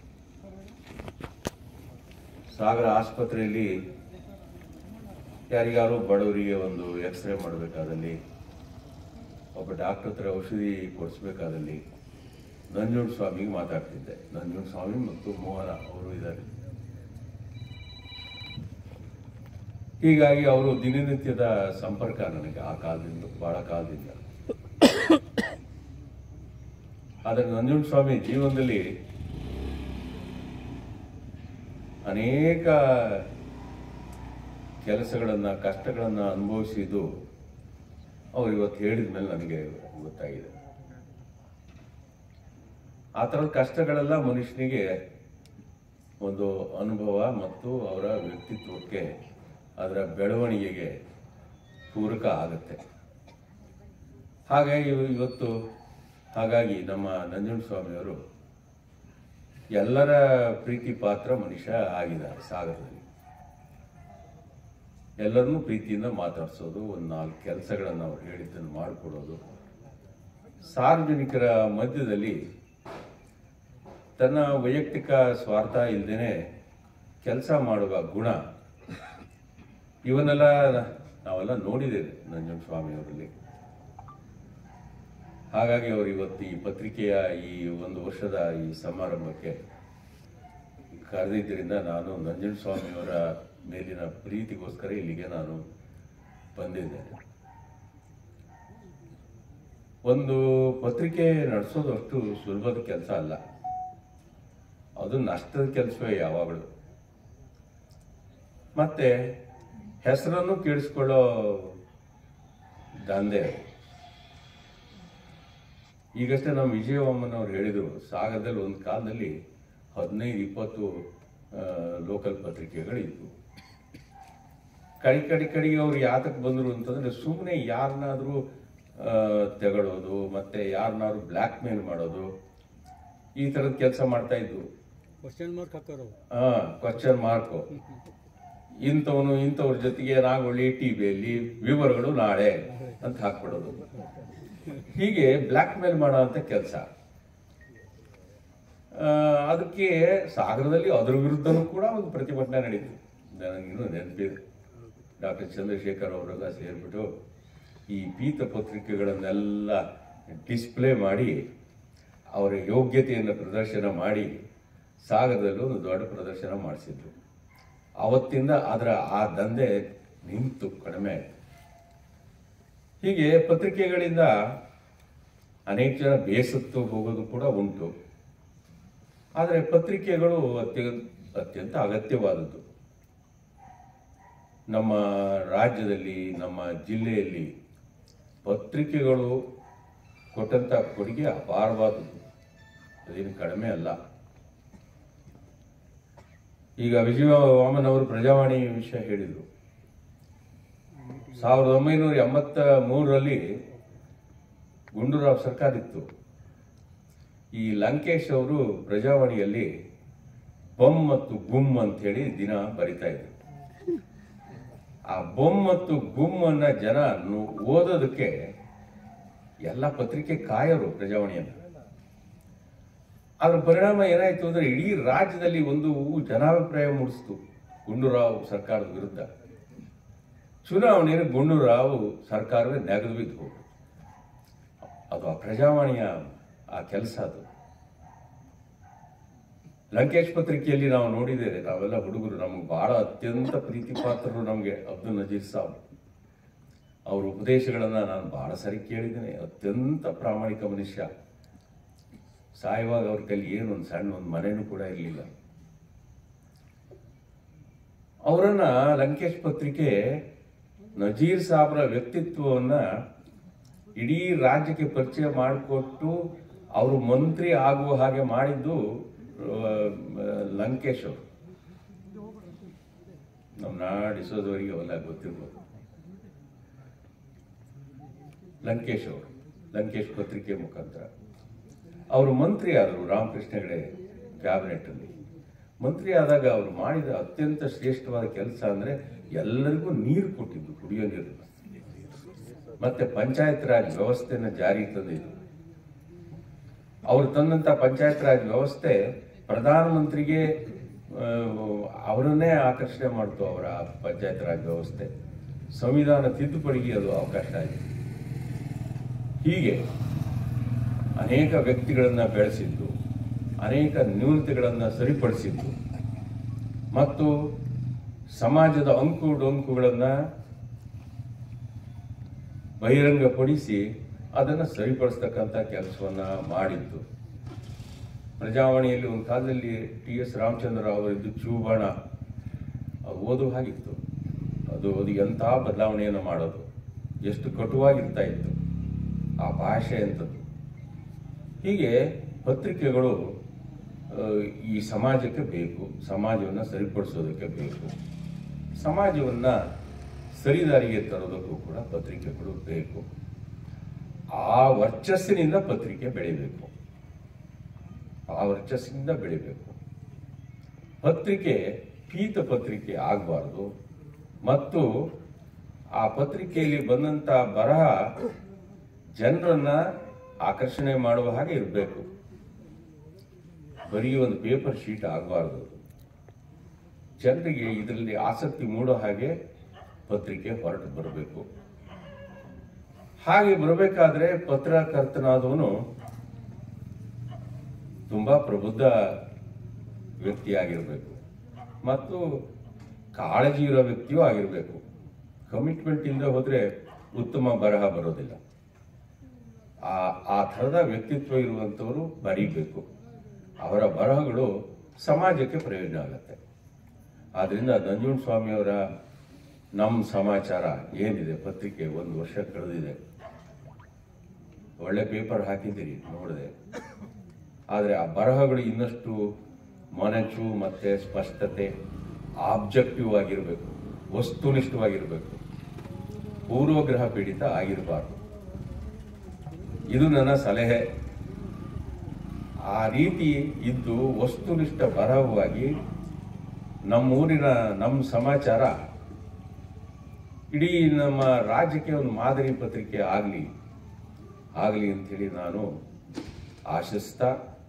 ಸಾಗರ ಆಸ್ಪತ್ರೆಯಲ್ಲಿ ಯಾರಿಗಾರು ಬಡವರಿಗೆ ಒಂದು ಎಕ್ಸ್ರೇ ಮಾಡಬೇಕಾದಲ್ಲಿ ಒಬ್ಬ ಡಾಕ್ಟರ್ ಹತ್ರ ಔಷಧಿ ಕೊಡಿಸ್ಬೇಕಾದಲ್ಲಿ ನಂಜುಂಡ ಸ್ವಾಮಿಗೆ ಮಾತಾಡ್ತಿದ್ದೆ ನಂಜುಂಡ ಸ್ವಾಮಿ ಮತ್ತು ಮೋಹನ ಅವರು ಇದ್ದಾರೆ ಹೀಗಾಗಿ ಅವರು ದಿನನಿತ್ಯದ ಸಂಪರ್ಕ ನನಗೆ ಆ ಕಾಲದಿಂದ ಬಹಳ ಕಾಲದಿಂದ ಆದರೆ ನಂಜುಂಡ ಸ್ವಾಮಿ ಜೀವನದಲ್ಲಿ ಅನೇಕ ಕೆಲಸಗಳನ್ನ ಕಷ್ಟಗಳನ್ನ ಅನುಭವಿಸಿದ್ದು ಅವ್ರು ಇವತ್ತು ಹೇಳಿದ ಮೇಲೆ ನನಗೆ ಗೊತ್ತಾಗಿದೆ ಆ ಥರದ ಕಷ್ಟಗಳೆಲ್ಲ ಮನುಷ್ಯನಿಗೆ ಒಂದು ಅನುಭವ ಮತ್ತು ಅವರ ವ್ಯಕ್ತಿತ್ವಕ್ಕೆ ಅದರ ಬೆಳವಣಿಗೆಗೆ ಪೂರಕ ಆಗುತ್ತೆ ಹಾಗಾಗಿ ಇವ- ಇವತ್ತು ಹಾಗಾಗಿ ನಮ್ಮ ನಂಜುಂಡ ಸ್ವಾಮಿಯವರು ಎಲ್ಲರ ಪ್ರೀತಿ ಪಾತ್ರ ಮನುಷ್ಯ ಆಗಿದ್ದಾರೆ ಸಾಗರದಲ್ಲಿ ಎಲ್ಲರನ್ನೂ ಪ್ರೀತಿಯಿಂದ ಮಾತಾಡಿಸೋದು ಒಂದು ನಾಲ್ಕು ಕೆಲಸಗಳನ್ನು ಅವ್ರು ಹೇಳಿದ್ದನ್ನು ಮಾಡಿಕೊಡೋದು ಸಾರ್ವಜನಿಕರ ಮಧ್ಯದಲ್ಲಿ ತನ್ನ ವೈಯಕ್ತಿಕ ಸ್ವಾರ್ಥ ಇಲ್ಲದೇನೆ ಕೆಲಸ ಮಾಡುವ ಗುಣ ಇವನ್ನೆಲ್ಲ ನಾವೆಲ್ಲ ನೋಡಿದ್ದೇವೆ ನಂಜನಸ್ವಾಮಿಯವರಲ್ಲಿ ಹಾಗಾಗಿ ಅವರು ಇವತ್ತು ಈ ಪತ್ರಿಕೆಯ ಈ ಒಂದು ವರ್ಷದ ಈ ಸಮಾರಂಭಕ್ಕೆ ಕರೆದಿದ್ದರಿಂದ ನಾನು ನಂಜನಸ್ವಾಮಿಯವರ ಮೇಲಿನ ಪ್ರೀತಿಗೋಸ್ಕರ ಇಲ್ಲಿಗೆ ನಾನು ಬಂದಿದ್ದೇನೆ ಒಂದು ಪತ್ರಿಕೆ ನಡೆಸೋದು ಅಷ್ಟು ಸುಲಭದ ಕೆಲಸ ಅಲ್ಲ ಅದು ನಷ್ಟದ ಕೆಲಸವೇ ಯಾವಾಗಲೂ ಮತ್ತೆ ಹೆಸರನ್ನು ಕೇಳಿಸ್ಕೊಳ್ಳೋ ದಂಧೆ ಅದು. ಈಗಷ್ಟೇ ನಮ್ಮ ವಿಜಯವಾಮನ್ ಅವ್ರು ಹೇಳಿದರು ಸಾಗರದಲ್ಲಿ ಒಂದು ಕಾಲದಲ್ಲಿ ಹದಿನೈದು ಇಪ್ಪತ್ತು ಲೋಕಲ್ ಪತ್ರಿಕೆಗಳಿದ್ವು ಕಡಿ ಕಡಿ ಕಡೆಗೆ ಅವ್ರು ಯಾತಕ್ಕೆ ಬಂದರು ಅಂತಂದ್ರೆ ಸುಮ್ಮನೆ ಯಾರನ್ನಾದ್ರೂ ತೆಗಳೋದು ಮತ್ತೆ ಯಾರನ್ನಾದ್ರೂ ಬ್ಲ್ಯಾಕ್ ಮೇಲ್ ಮಾಡೋದು ಈ ಥರದ ಕೆಲಸ ಮಾಡ್ತಾ ಇದ್ವು ಕ್ವಶನ್ ಮಾರ್ಕ್ ಹಾಕೋರು ಹಾ ಕ್ವಶನ್ ಮಾರ್ಕು ಇಂಥವನು ಇಂಥವ್ರ ಜೊತೆಗೆ ನಾಗೊಳ್ಳಿ ಟಿ ವಿಯಲ್ಲಿ ವಿವರಗಳು ನಾಳೆ ಅಂತ ಹಾಕ್ಬಿಡೋದು ಹೀಗೆ ಬ್ಲ್ಯಾಕ್ ಮೇಲ್ ಮಾಡೋ ಅಂತ ಕೆಲಸ ಅದಕ್ಕೆ ಸಾಗರದಲ್ಲಿ ಅದ್ರ ವಿರುದ್ಧನೂ ಕೂಡ ಒಂದು ಪ್ರತಿಭಟನೆ ನಡೀತು ನನಗಿನ್ನೂ ನೆನಪಿದೆ ಡಾಕ್ಟರ್ ಚಂದ್ರಶೇಖರ್ ಅವರೆಲ್ಲ ಸೇರಿಬಿಟ್ಟು ಈ ಪೀತ ಪತ್ರಿಕೆಗಳನ್ನೆಲ್ಲ ಡಿಸ್ಪ್ಲೇ ಮಾಡಿ ಅವರ ಯೋಗ್ಯತೆಯನ್ನು ಪ್ರದರ್ಶನ ಮಾಡಿ ಸಾಗರದಲ್ಲಿ ಒಂದು ದೊಡ್ಡ ಪ್ರದರ್ಶನ ಮಾಡಿಸಿದ್ರು ಅವತ್ತಿಂದ ಅದರ ಆ ದಂಧೆ ನಿಂತು ಕಡಿಮೆ ಆಯಿತು ಹೀಗೆ ಪತ್ರಿಕೆಗಳಿಂದ ಅನೇಕ ಜನ ಬೇಸತ್ತು ಹೋಗೋದು ಕೂಡ ಉಂಟು ಆದರೆ ಪತ್ರಿಕೆಗಳು ಅತ್ಯಂತ ಅತ್ಯಂತ ಅಗತ್ಯವಾದದ್ದು ನಮ್ಮ ರಾಜ್ಯದಲ್ಲಿ ನಮ್ಮ ಜಿಲ್ಲೆಯಲ್ಲಿ ಪತ್ರಿಕೆಗಳು ಕೊಟ್ಟಂತ ಕೊಡುಗೆ ಅಪಾರವಾದದ್ದು ಅದೇನು ಕಡಿಮೆ ಅಲ್ಲ ಈಗ ವಿಜಯ ವಾಮನ್ ಅವರು ಪ್ರಜಾವಾಣಿ ವಿಷಯ ಹೇಳಿದರು ಸಾವಿರದ ಒಂಬೈನೂರ ಎಂಬತ್ತ ಮೂರರಲ್ಲಿ ಗುಂಡೂರಾವ್ ಸರ್ಕಾರ ಇತ್ತು ಈ ಲಂಕೇಶ್ ಅವರು ಪ್ರಜಾವಾಣಿಯಲ್ಲಿ ಬೊಮ್ ಮತ್ತು ಗುಮ್ ಅಂತ ಹೇಳಿ ದಿನ ಬರಿತಾ ಇದ್ರು ಆ ಬೊಮ್ ಮತ್ತು ಗುಮ್ ಅನ್ನ ಜನ ನು- ಓದೋದಕ್ಕೆ ಎಲ್ಲ ಪತ್ರಿಕೆ ಕಾಯರು ಪ್ರಜಾವಾಣಿಯನ್ನು ಅದ್ರ ಪರಿಣಾಮ ಏನಾಯ್ತು ಅಂದ್ರೆ ಇಡೀ ರಾಜ್ಯದಲ್ಲಿ ಒಂದು ಜನಾಭಿಪ್ರಾಯ ಮೂಡಿಸ್ತು ಗುಂಡೂರಾವ್ ಸರ್ಕಾರದ ವಿರುದ್ಧ ಚುನಾವಣೆಯಲ್ಲಿ ಗುಂಡೂರಾವ್ ಸರ್ಕಾರವೇ ನೆಗೆದು ಬಿದ್ದು ಹೋಗ್ತು. ಅದು ಆ ಪ್ರಜಾವಾಣಿಯ ಆ ಕೆಲಸ ಅದು ಲಂಕೇಶ್ ಪತ್ರಿಕೆಯಲ್ಲಿ ನಾವು ನೋಡಿದ್ದೇವೆ ನಾವೆಲ್ಲ ಹುಡುಗರು ನಮ್ಗೆ ಬಹಳ ಅತ್ಯಂತ ಪ್ರೀತಿ ಪಾತ್ರರು ನಮಗೆ ಅಬ್ದುಲ್ ನಜೀರ್ ಸಾಬ್ ಅವ್ರ ಉಪದೇಶಗಳನ್ನ ನಾನು ಬಹಳ ಸರಿ ಕೇಳಿದ್ದೇನೆ ಅತ್ಯಂತ ಪ್ರಾಮಾಣಿಕ ಮನುಷ್ಯ ಸಾಯುವಾಗ ಅವ್ರ ಕೈಲಿ ಏನು ಒಂದು ಸಣ್ಣ ಒಂದು ಮನೆನೂ ಕೂಡ ಇರಲಿಲ್ಲ ಅವರನ್ನ ಲಂಕೇಶ್ ಪತ್ರಿಕೆ ನಜೀರ್ ಸಾಬ್ರ ವ್ಯಕ್ತಿತ್ವವನ್ನ ಇಡೀ ರಾಜ್ಯಕ್ಕೆ ಪರಿಚಯ ಮಾಡಿಕೊಟ್ಟು ಅವರು ಮಂತ್ರಿ ಆಗುವ ಹಾಗೆ ಮಾಡಿದ್ದು ಆ, ಲಂಕೇಶ್ ಅವರು ನಮ್ಮ ನಾಡಿಸೋದವರಿಗೆ ಅವೆಲ್ಲ ಗೊತ್ತಿರ್ಬೋದು ಲಂಕೇಶ್ ಅವರು ಲಂಕೇಶ್ ಪತ್ರಿಕೆ ಮುಖಾಂತರ ಅವರು ಮಂತ್ರಿ ಆದರು ರಾಮಕೃಷ್ಣ ಹೆಗಡೆ ಕ್ಯಾಬಿನೆಟ್ ಅಲ್ಲಿ ಮಂತ್ರಿ ಆದಾಗ ಅವರು ಮಾಡಿದ ಅತ್ಯಂತ ಶ್ರೇಷ್ಠವಾದ ಕೆಲಸ ಅಂದ್ರೆ ಎಲ್ಲರಿಗೂ ನೀರು ಕೊಟ್ಟಿದ್ದು ಕುಡಿಯೋ ನೀರು ಮತ್ತೆ ಪಂಚಾಯತ್ ರಾಜ್ ವ್ಯವಸ್ಥೆನ ಜಾರಿಗೆ ತಂದಿದ್ದು ಅವರು ತಂದಂತ ಪಂಚಾಯತ್ ರಾಜ್ ವ್ಯವಸ್ಥೆ ಪ್ರಧಾನಮಂತ್ರಿಗೆ ಆ, ಅವರನ್ನೇ ಆಕರ್ಷಣೆ ಮಾಡ್ತು ಅವರ ಪಂಚಾಯತ್ ರಾಜ್ ವ್ಯವಸ್ಥೆ ಸಂವಿಧಾನ ತಿದ್ದುಪಡಿಗೆ ಅದು ಅವಕಾಶ ಆಗಿದೆ ಹೀಗೆ ಅನೇಕ ವ್ಯಕ್ತಿಗಳನ್ನ ಬೆಳೆಸಿದ್ದು ಅನೇಕ ನ್ಯೂನತೆಗಳನ್ನು ಸರಿಪಡಿಸಿದ್ದು ಮತ್ತು ಸಮಾಜದ ಅಂಕು ಡೊಂಕುಗಳನ್ನು ಬಹಿರಂಗಪಡಿಸಿ ಅದನ್ನು ಸರಿಪಡಿಸ್ತಕ್ಕಂಥ ಕೆಲಸವನ್ನ ಮಾಡಿದ್ದು ಪ್ರಜಾವಾಣಿಯಲ್ಲಿ ಒಂದು ಕಾಲದಲ್ಲಿ ಟಿ ಎಸ್ ರಾಮಚಂದ್ರ ಅವರಿದ್ದು ಚೂಬಾಣ ಅದು ಓದುವ ಹಾಗಿತ್ತು ಅದು ಅದು ಎಂಥ ಬದಲಾವಣೆಯನ್ನು ಮಾಡೋದು ಎಷ್ಟು ಕಟುವಾಗಿರ್ತಾ ಇತ್ತು ಆ ಭಾಷೆ ಅಂಥದ್ದು ಹೀಗೆ ಪತ್ರಿಕೆಗಳು ಆ, ಈ ಸಮಾಜಕ್ಕೆ ಬೇಕು ಸಮಾಜವನ್ನು ಸರಿಪಡಿಸೋದಕ್ಕೆ ಬೇಕು ಸಮಾಜವನ್ನ ಸರಿದಾರಿಗೆ ತರೋದಕ್ಕೂ ಕೂಡ ಪತ್ರಿಕೆಗಳು ಬೇಕು ಆ ವರ್ಚಸ್ಸಿನಿಂದ ಪತ್ರಿಕೆ ಬೆಳಿಬೇಕು ಆ ವರ್ಚಸ್ಸಿಂದ ಬೆಳಿಬೇಕು ಪತ್ರಿಕೆ ಪೀತ ಪತ್ರಿಕೆ ಆಗಬಾರ್ದು ಮತ್ತು ಆ ಪತ್ರಿಕೆಯಲ್ಲಿ ಬಂದಂತ ಬರಹ ಜನರನ್ನ ಆಕರ್ಷಣೆ ಮಾಡುವ ಹಾಗೆ ಇರಬೇಕು ಬರೀ ಒಂದು ಪೇಪರ್ ಶೀಟ್ ಆಗಬಾರ್ದು ಜನರಿಗೆ ಇದರಲ್ಲಿ ಆಸಕ್ತಿ ಮೂಡೋ ಹಾಗೆ ಪತ್ರಿಕೆ ಹೊರಟು ಬರಬೇಕು ಹಾಗೆ ಬರಬೇಕಾದ್ರೆ ಪತ್ರಕರ್ತನಾದವನು ತುಂಬಾ ಪ್ರಬುದ್ಧ ವ್ಯಕ್ತಿಯಾಗಿರಬೇಕು ಮತ್ತು ಕಾಳಜಿ ಇರೋ ವ್ಯಕ್ತಿಯೂ ಆಗಿರಬೇಕು ಕಮಿಟ್ಮೆಂಟ್ ಇಲ್ಲದೆ ಹೋದ್ರೆ ಉತ್ತಮ ಬರಹ ಬರೋದಿಲ್ಲ ಆ ಆ ಥರದ ವ್ಯಕ್ತಿತ್ವ ಇರುವಂಥವರು ಬರೀಬೇಕು ಅವರ ಬರಹಗಳು ಸಮಾಜಕ್ಕೆ ಪ್ರಯೋಜನ ಆಗುತ್ತೆ ಆದ್ರಿಂದ ನಂಜುಂಡ ಸ್ವಾಮಿಯವರ ನಮ್ಮ ಸಮಾಚಾರ ಏನಿದೆ ಪತ್ರಿಕೆ ಒಂದು ವರ್ಷ ಕಳೆದಿದೆ ಒಳ್ಳೆ ಪೇಪರ್ ಹಾಕಿದ್ದೀರಿ ನೋಡಿದೆ ಆದರೆ ಆ ಬರಹಗಳು ಇನ್ನಷ್ಟು ಮೊನಚು ಮತ್ತೆ ಸ್ಪಷ್ಟತೆ ಆಬ್ಜೆಕ್ಟಿವ್ ಆಗಿರಬೇಕು ವಸ್ತುನಿಷ್ಠವಾಗಿರಬೇಕು ಪೂರ್ವಗ್ರಹ ಪೀಡಿತ ಆಗಿರಬಾರ್ದು ಇದು ನನ್ನ ಸಲಹೆ ಆ ರೀತಿ ಇದ್ದು ವಸ್ತುನಿಷ್ಠ ಬರಹವಾಗಿ ನಮ್ಮೂರಿನ ನಮ್ಮ ಸಮಾಚಾರ ಇಡೀ ನಮ್ಮ ರಾಜ್ಯಕ್ಕೆ ಒಂದು ಮಾದರಿ ಪತ್ರಿಕೆ ಆಗಲಿ ಆಗಲಿ ಅಂತೇಳಿ ನಾನು ಆಶಿಸ್ತಾ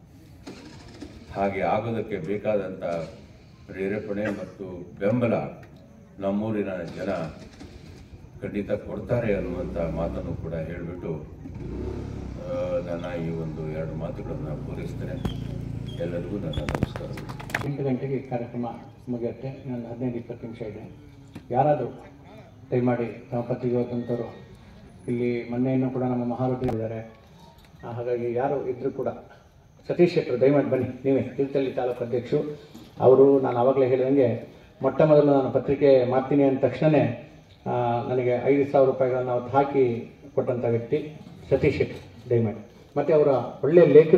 ಹಾಗೆ ಆಗೋದಕ್ಕೆ ಬೇಕಾದಂಥ ಪ್ರೇರೇಪಣೆ ಮತ್ತು ಬೆಂಬಲ ನಮ್ಮೂರಿನ ಜನ ಖಂಡಿತ ಕೊಡ್ತಾರೆ ಅನ್ನುವಂಥ ಮಾತನ್ನು ಕೂಡ ಹೇಳಿಬಿಟ್ಟು ಆ, ನನ್ನ ಈ ಒಂದು ಎರಡು ಮಾತುಗಳನ್ನು ಪೂರೈಸ್ತೇನೆ ಎಲ್ಲರಿಗೂ ನನ್ನ ನಮಸ್ಕಾರಗಳು ಎಂಟು ಗಂಟೆಗೆ ಈ ಕಾರ್ಯಕ್ರಮ ಮುಗಿಯುತ್ತೆ ಇನ್ನೊಂದು ಹದಿನೈದು ಇಪ್ಪತ್ತು ನಿಮಿಷ ಇದೆ ಯಾರಾದರೂ ದಯಮಾಡಿ ತಮ್ಮ ಪತ್ರಿಕೆ ಓದಂಥವ್ರು ಇಲ್ಲಿ ಮೊನ್ನೆಯನ್ನು ಕೂಡ ನಮ್ಮ ಮಹಾರಥಿ ಇದ್ದಾರೆ ಆ, ಹಾಗಾಗಿ ಯಾರು ಇದ್ದರೂ ಕೂಡ ಸತೀಶ್ ಶೆಟ್ಟರು ದಯಮಾಡಿ ಬನ್ನಿ ನೀವೇ ತೀರ್ಥಹಳ್ಳಿ ತಾಲೂಕು ಅಧ್ಯಕ್ಷರು ಅವರು ನಾನು ಆವಾಗಲೇ ಹೇಳಿದಂಗೆ ಮೊಟ್ಟ ಮೊದಲು ನಾನು ಪತ್ರಿಕೆ ಮಾಡ್ತೀನಿ ಅಂದ ತಕ್ಷಣವೇ ಆ, ನನಗೆ ಐದು ಸಾವಿರ ರೂಪಾಯಿಗಳನ್ನು ಅವತ್ತು ಹಾಕಿ ಕೊಟ್ಟಂಥ ವ್ಯಕ್ತಿ ಸತೀಶ್ ಶೆಟ್ಟಿ ದಯಮಾಡಿ ಮತ್ತು ಅವರ ಒಳ್ಳೆಯ ಲೇಖನ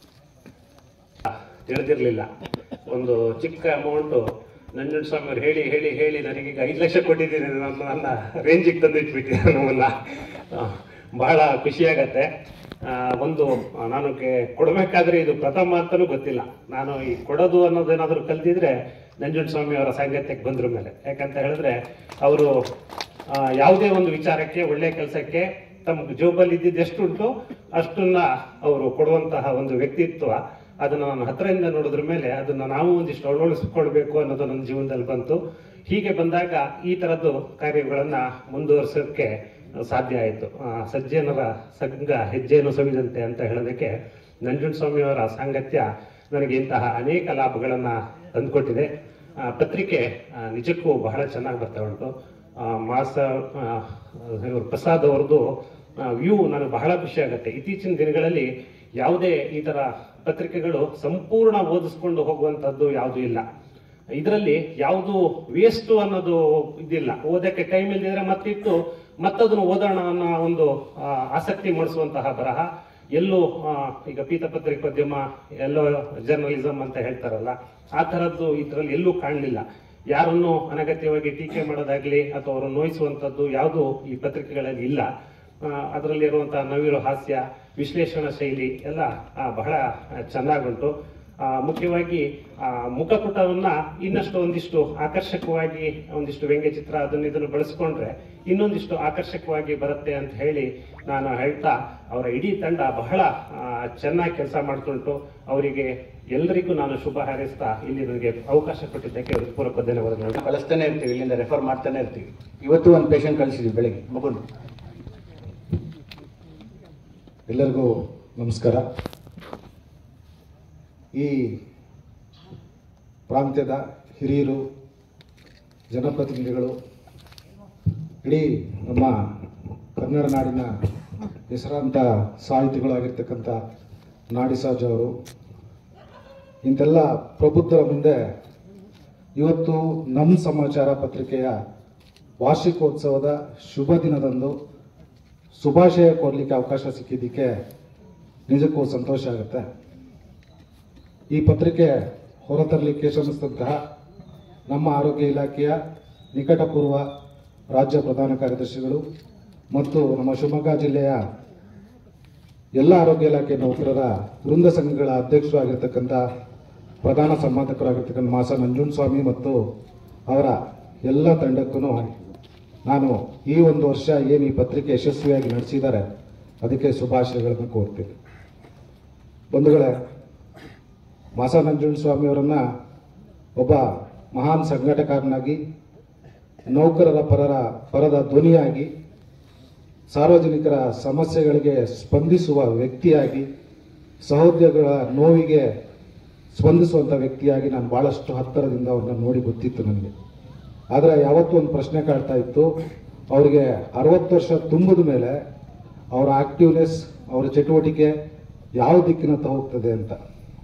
ತಿಳಿದಿರಲಿಲ್ಲ ಒಂದು ಚಿಕ್ಕ ಅಮೌಂಟು ನಂಜುಂಡ ಸ್ವಾಮಿ ಅವ್ರು ಹೇಳಿ ಹೇಳಿ ಹೇಳಿ ನನಗೀಗ ಐದು ಲಕ್ಷ ಕೊಟ್ಟಿದ್ದೀನಿ ನನ್ನ ನನ್ನ ರೇಂಜಿಗೆ ತಂದಿಟ್ಬಿಟ್ಟಿದ್ದಾರೆ ನಮ್ಮನ್ನ ಆ, ಬಹಳ ಖುಷಿಯಾಗತ್ತೆ ಆ, ಒಂದು ಆ, ನಾನು ಕೆ- ಕೊಡಬೇಕಾದ್ರೆ ಇದು ಪ್ರಥಮ ಅಂತಲೂ ಗೊತ್ತಿಲ್ಲ ನಾನು ಈ ಕೊಡೋದು ಅನ್ನೋದೇನಾದರೂ ಕಲ್ತಿದ್ರೆ ನಂಜುಂಡ ಸ್ವಾಮಿ ಅವರ ಸಾಂಗತ್ಯಕ್ಕೆ ಬಂದ್ರ ಮೇಲೆ ಯಾಕಂತ ಹೇಳಿದ್ರೆ ಅವರು ಯಾವುದೇ ಒಂದು ವಿಚಾರಕ್ಕೆ ಒಳ್ಳೆ ಕೆಲಸಕ್ಕೆ ತಮ್ಮ ಜೋಬಲ್ಲಿ ಇದ್ದಿದ್ದು ಎಷ್ಟುಂಟು ಅಷ್ಟನ್ನ ಅವರು ಕೊಡುವಂತಹ ಒಂದು ವ್ಯಕ್ತಿತ್ವ ಅದನ್ನು ನಾನು ಹತ್ತಿರದಿಂದ ನೋಡಿದ್ರ ಮೇಲೆ ಅದನ್ನ ನಾವು ಒಂದಿಷ್ಟು ಅಳವಡಿಸ್ಕೊಳ್ಬೇಕು ಅನ್ನೋದು ನನ್ನ ಜೀವನದಲ್ಲಿ ಬಂತು ಹೀಗೆ ಬಂದಾಗ ಈ ತರದ್ದು ಕಾರ್ಯಗಳನ್ನ ಮುಂದುವರಿಸೋಕೆ ಸಾಧ್ಯ ಆಯಿತು ಸಜ್ಜನರ ಸಂಘ ಹೆಜ್ಜೆಯನ್ನು ಸವಿದಂತೆ ಅಂತ ಹೇಳೋದಕ್ಕೆ ನಂಜುಂಡ ಸ್ವಾಮಿಯವರ ಸಾಂಗತ್ಯ ನನಗೆ ಇಂತಹ ಅನೇಕ ಲಾಭಗಳನ್ನ ತಂದುಕೊಟ್ಟಿದೆ ಆ, ಪತ್ರಿಕೆ ಆ, ನಿಜಕ್ಕೂ ಬಹಳ ಚೆನ್ನಾಗಿ ಬರ್ತಾ ಉಂಟು ಆ, ಮಾಸ ಆ, ಇವ್ರು ಪ್ರಸಾದ್ ಅವ್ರದ್ದು ವ್ಯೂ ನನಗೆ ಬಹಳ ಖುಷಿ ಆಗುತ್ತೆ ಇತ್ತೀಚಿನ ದಿನಗಳಲ್ಲಿ ಯಾವುದೇ ಈ ತರ ಪತ್ರಿಕೆಗಳು ಸಂಪೂರ್ಣ ಓದಿಸ್ಕೊಂಡು ಹೋಗುವಂತದ್ದು ಯಾವುದೂ ಇಲ್ಲ ಇದರಲ್ಲಿ ಯಾವುದು ವೇಸ್ಟ್ ಅನ್ನೋದು ಇದಿಲ್ಲ ಓದಕ್ಕೆ ಟೈಮ್ ಇಲ್ದಿದ್ರೆ ಮತ್ತಿಟ್ಟು ಮತ್ತದನ್ನು ಓದೋಣ ಅನ್ನೋ ಒಂದು ಆ, ಆಸಕ್ತಿ ಮೂಡಿಸುವಂತಹ ಬರಹ ಎಲ್ಲೂ ಆ, ಈಗ ಪೀತ ಪತ್ರಿಕೋದ್ಯಮ ಎಲ್ಲೋ ಜರ್ನಲಿಸಂ ಅಂತ ಹೇಳ್ತಾರಲ್ಲ ಆ ತರದ್ದು ಇದರಲ್ಲಿ ಎಲ್ಲೂ ಕಾಣಲಿಲ್ಲ ಯಾರನ್ನು ಅನಗತ್ಯವಾಗಿ ಟೀಕೆ ಮಾಡೋದಾಗ್ಲಿ ಅಥವಾ ಅವರನ್ನು ನೋಯಿಸುವಂಥದ್ದು ಯಾವುದು ಈ ಪತ್ರಿಕೆಗಳಲ್ಲಿ ಇಲ್ಲ ಅದರಲ್ಲಿ ಇರುವಂತಹ ನವಿರು ಹಾಸ್ಯ ವಿಶ್ಲೇಷಣಾ ಶೈಲಿ ಎಲ್ಲ ಆ, ಬಹಳ ಚೆನ್ನಾಗುಂಟು ಆ, ಮುಖ್ಯವಾಗಿ ಆ, ಮುಖಪುಟವನ್ನ ಇನ್ನಷ್ಟು ಒಂದಿಷ್ಟು ಆಕರ್ಷಕವಾಗಿ ಒಂದಿಷ್ಟು ವ್ಯಂಗ್ಯಚಿತ್ರ ಅದನ್ನ ಇದನ್ನು ಬಳಸ್ಕೊಂಡ್ರೆ ಇನ್ನೊಂದಿಷ್ಟು ಆಕರ್ಷಕವಾಗಿ ಬರುತ್ತೆ ಅಂತ ಹೇಳಿ ನಾನು ಹೇಳ್ತಾ ಅವರ ಇಡೀ ತಂಡ ಬಹಳ ಆ, ಚೆನ್ನಾಗಿ ಕೆಲಸ ಮಾಡ್ತುಂಟು ಅವರಿಗೆ ಎಲ್ಲರಿಗೂ ನಾನು ಶುಭ ಹಾರೈಸ್ತಾ ಇಲ್ಲಿ ನನಗೆ ಅವಕಾಶ ಕೊಟ್ಟಿದ್ದಕ್ಕೆ ಪೂರ್ವಕ ಧನ್ಯವಾದಗಳು ಕಳಿಸ್ತಾನೆ ಇರ್ತೀವಿ ಇಲ್ಲಿಂದ ರೆಫರ್ ಮಾಡ್ತಾನೆ ಇರ್ತೀವಿ ಇವತ್ತು ಒಂದು ಪೇಷಂಟ್ ಕಳಿಸಿದ್ವಿ ಬೆಳಿಗ್ಗೆ ಮಗುನು ಎಲ್ಲರಿಗೂ ನಮಸ್ಕಾರ ಈ ಪ್ರಾಂತ್ಯದ ಹಿರಿಯರು ಜನಪ್ರತಿನಿಧಿಗಳು ಇಡೀ ನಮ್ಮ ಕನ್ನಡ ನಾಡಿನ ಹೆಸರಾಂತ ಸಾಹಿತಿಗಳಾಗಿರ್ತಕ್ಕಂಥ ನಾಡಿಸಾಜ್ ಅವರು ಇಂತೆಲ್ಲ ಪ್ರಬುದ್ಧರ ಮುಂದೆ ಇವತ್ತು ನಮ್ಮ ಸಮಾಚಾರ ಪತ್ರಿಕೆಯ ವಾರ್ಷಿಕೋತ್ಸವದ ಶುಭ ದಿನದಂದು ಶುಭಾಶಯ ಕೋರ್ಲಿಕ್ಕೆ ಅವಕಾಶ ಸಿಕ್ಕಿದ್ದಕ್ಕೆ ನಿಜಕ್ಕೂ ಸಂತೋಷ ಆಗುತ್ತೆ ಈ ಪತ್ರಿಕೆ ಹೊರತರಲಿಕ್ಕೆ ಶ್ರಮಿಸಿದಂತಹ ನಮ್ಮ ಆರೋಗ್ಯ ಇಲಾಖೆಯ ನಿಕಟಪೂರ್ವ ರಾಜ್ಯ ಪ್ರಧಾನ ಕಾರ್ಯದರ್ಶಿಗಳು ಮತ್ತು ನಮ್ಮ ಶಿವಮೊಗ್ಗ ಜಿಲ್ಲೆಯ ಎಲ್ಲ ಆರೋಗ್ಯ ಇಲಾಖೆ ನೌಕರರ ವೃಂದ ಸಂಘಗಳ ಅಧ್ಯಕ್ಷರು ಆಗಿರ್ತಕ್ಕಂಥ ಪ್ರಧಾನ ಸಂಪಾದಕರಾಗಿರ್ತಕ್ಕಂಥ ಮಾಸ ನಂಜುಂಡಸ್ವಾಮಿ ಮತ್ತು ಅವರ ಎಲ್ಲ ತಂಡಕ್ಕೂ ನಾನು ಈ ಒಂದು ವರ್ಷ ಏನು ಈ ಪತ್ರಿಕೆ ಯಶಸ್ವಿಯಾಗಿ ನಡೆಸಿದ್ದಾರೆ ಅದಕ್ಕೆ ಶುಭಾಶಯಗಳನ್ನು ಕೋರ್ತೀನಿ ಬಂಧುಗಳೇ ಮಾಸ ನಂಜುಂಡಸ್ವಾಮಿ ಅವರನ್ನ ಒಬ್ಬ ಮಹಾನ್ ಸಂಘಟಕರನಾಗಿ ನೌಕರರ ಪರರ ಪರದ ಧ್ವನಿಯಾಗಿ ಸಾರ್ವಜನಿಕರ ಸಮಸ್ಯೆಗಳಿಗೆ ಸ್ಪಂದಿಸುವ ವ್ಯಕ್ತಿಯಾಗಿ ಸಹೋದ್ಯೋಗಿಗಳ ನೋವಿಗೆ ಸ್ಪಂದಿಸುವಂಥ ವ್ಯಕ್ತಿಯಾಗಿ ನಾನು ಭಾಳಷ್ಟು ಹತ್ತಿರದಿಂದ ಅವ್ರನ್ನ ನೋಡಿ ಗೊತ್ತಿತ್ತು ನನಗೆ ಆದರೆ ಯಾವತ್ತೂ ಒಂದು ಪ್ರಶ್ನೆ ಕಾಡ್ತಾ ಇತ್ತು ಅವರಿಗೆ ಅರವತ್ತು ವರ್ಷ ತುಂಬಿದ ಮೇಲೆ ಅವರ ಆಕ್ಟಿವ್ನೆಸ್ ಅವರ ಚಟುವಟಿಕೆ ಯಾವ ದಿಕ್ಕಿನತ್ತ ಹೋಗ್ತದೆ ಅಂತ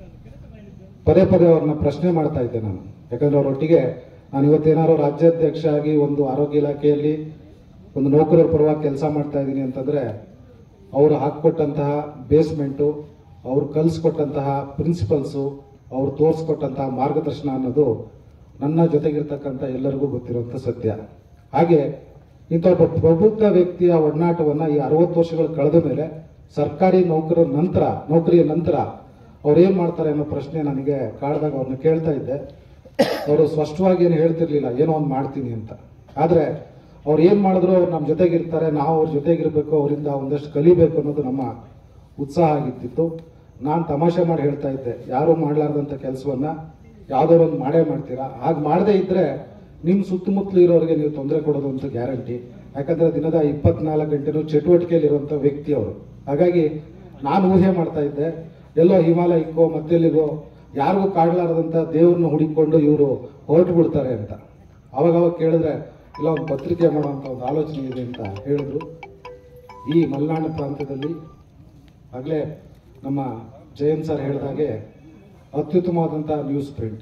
ಪದೇ ಪದೇ ಅವ್ರನ್ನ ಪ್ರಶ್ನೆ ಮಾಡ್ತಾ ಇದ್ದೆ ನಾನು ಯಾಕಂದ್ರೆ ಅವರೊಟ್ಟಿಗೆ ನಾನು ಇವತ್ತೇನಾದ್ರು ರಾಜ್ಯಾಧ್ಯಕ್ಷ ಆಗಿ ಒಂದು ಆರೋಗ್ಯ ಇಲಾಖೆಯಲ್ಲಿ ಒಂದು ನೌಕರರ ಪರವಾಗಿ ಕೆಲಸ ಮಾಡ್ತಾ ಇದ್ದೀನಿ ಅಂತಂದ್ರೆ ಅವರು ಹಾಕ್ಕೊಟ್ಟಂತಹ ಬೇಸ್ಮೆಂಟು ಅವ್ರು ಕಲಿಸ್ಕೊಟ್ಟಂತಹ ಪ್ರಿನ್ಸಿಪಲ್ಸು ಅವ್ರು ತೋರಿಸ್ಕೊಟ್ಟಂತಹ ಮಾರ್ಗದರ್ಶನ ಅನ್ನೋದು ನನ್ನ ಜೊತೆಗಿರ್ತಕ್ಕಂಥ ಎಲ್ಲರಿಗೂ ಗೊತ್ತಿರುವಂಥ ಸತ್ಯ ಹಾಗೆ ಇಂಥ ಒಬ್ಬ ಪ್ರಬುದ್ಧ ವ್ಯಕ್ತಿಯ ಒಡನಾಟವನ್ನ ಈ ಅರವತ್ತು ವರ್ಷಗಳು ಕಳೆದ ಮೇಲೆ ಸರ್ಕಾರಿ ನೌಕರರ ನಂತರ ನೌಕರಿಯ ನಂತರ ಅವ್ರು ಏನ್ ಮಾಡ್ತಾರೆ ಅನ್ನೋ ಪ್ರಶ್ನೆ ನನಗೆ ಕಾಡ್ದಾಗ ಅವ್ರನ್ನ ಕೇಳ್ತಾ ಇದ್ದೆ ಅವರು ಸ್ಪಷ್ಟವಾಗಿ ಏನು ಹೇಳ್ತಿರ್ಲಿಲ್ಲ ಏನೋ ಒಂದು ಮಾಡ್ತೀನಿ ಅಂತ ಆದ್ರೆ ಅವ್ರು ಏನ್ ಮಾಡಿದ್ರು ಅವ್ರು ನಮ್ಮ ಜೊತೆಗಿರ್ತಾರೆ ನಾವು ಅವ್ರ ಜೊತೆಗಿರ್ಬೇಕು ಅವರಿಂದ ಒಂದಷ್ಟು ಕಲಿಬೇಕು ಅನ್ನೋದು ನಮ್ಮ ಉತ್ಸಾಹ ಆಗಿತ್ತಿತ್ತು ನಾನು ತಮಾಷೆ ಮಾಡಿ ಹೇಳ್ತಾ ಇದ್ದೆ ಯಾರು ಮಾಡಲಾರ್ದಂಥ ಕೆಲಸವನ್ನ ಯಾವ್ದಾದ್ರು ಒಂದು ಮಾಡೇ ಮಾಡ್ತೀರಾ ಹಾಗೆ ಮಾಡದೇ ಇದ್ರೆ ನಿಮ್ಮ ಸುತ್ತಮುತ್ತಲು ಇರೋರಿಗೆ ನೀವು ತೊಂದರೆ ಕೊಡೋದು ಅಂತ ಗ್ಯಾರಂಟಿ ಯಾಕಂದ್ರೆ ದಿನದ ಇಪ್ಪತ್ನಾಲ್ಕು ಗಂಟೆನೂ ಚಟುವಟಿಕೆಯಲ್ಲಿರುವಂಥ ವ್ಯಕ್ತಿ ಅವರು ಹಾಗಾಗಿ ನಾನು ಊಹೆ ಮಾಡ್ತಾ ಇದ್ದೆ ಎಲ್ಲೋ ಹಿಮಾಲಯಕ್ಕೋ ಮತ್ತೆಲ್ಲಿಗೋ ಯಾರಿಗೂ ಕಾಡಲಾರದಂಥ ದೇವ್ರನ್ನ ಹುಡುಕೊಂಡು ಇವರು ಹೊರಟು ಬಿಡ್ತಾರೆ ಅಂತ ಅವಾಗ ಅವಾಗ ಕೇಳಿದ್ರೆ ಇಲ್ಲ ಒಂದು ಪತ್ರಿಕೆ ಮಾಡುವಂಥ ಒಂದು ಆಲೋಚನೆ ಇದೆ ಅಂತ ಹೇಳಿದ್ರು ಈ ಮಲೆನಾಡು ಪ್ರಾಂತ್ಯದಲ್ಲಿ ಆಗಲೇ ನಮ್ಮ ಜಯಂತ್ ಸರ್ ಹೇಳಿದಾಗೆ ಅತ್ಯುತ್ತಮವಾದಂಥ ನ್ಯೂಸ್ ಪ್ರಿಂಟ್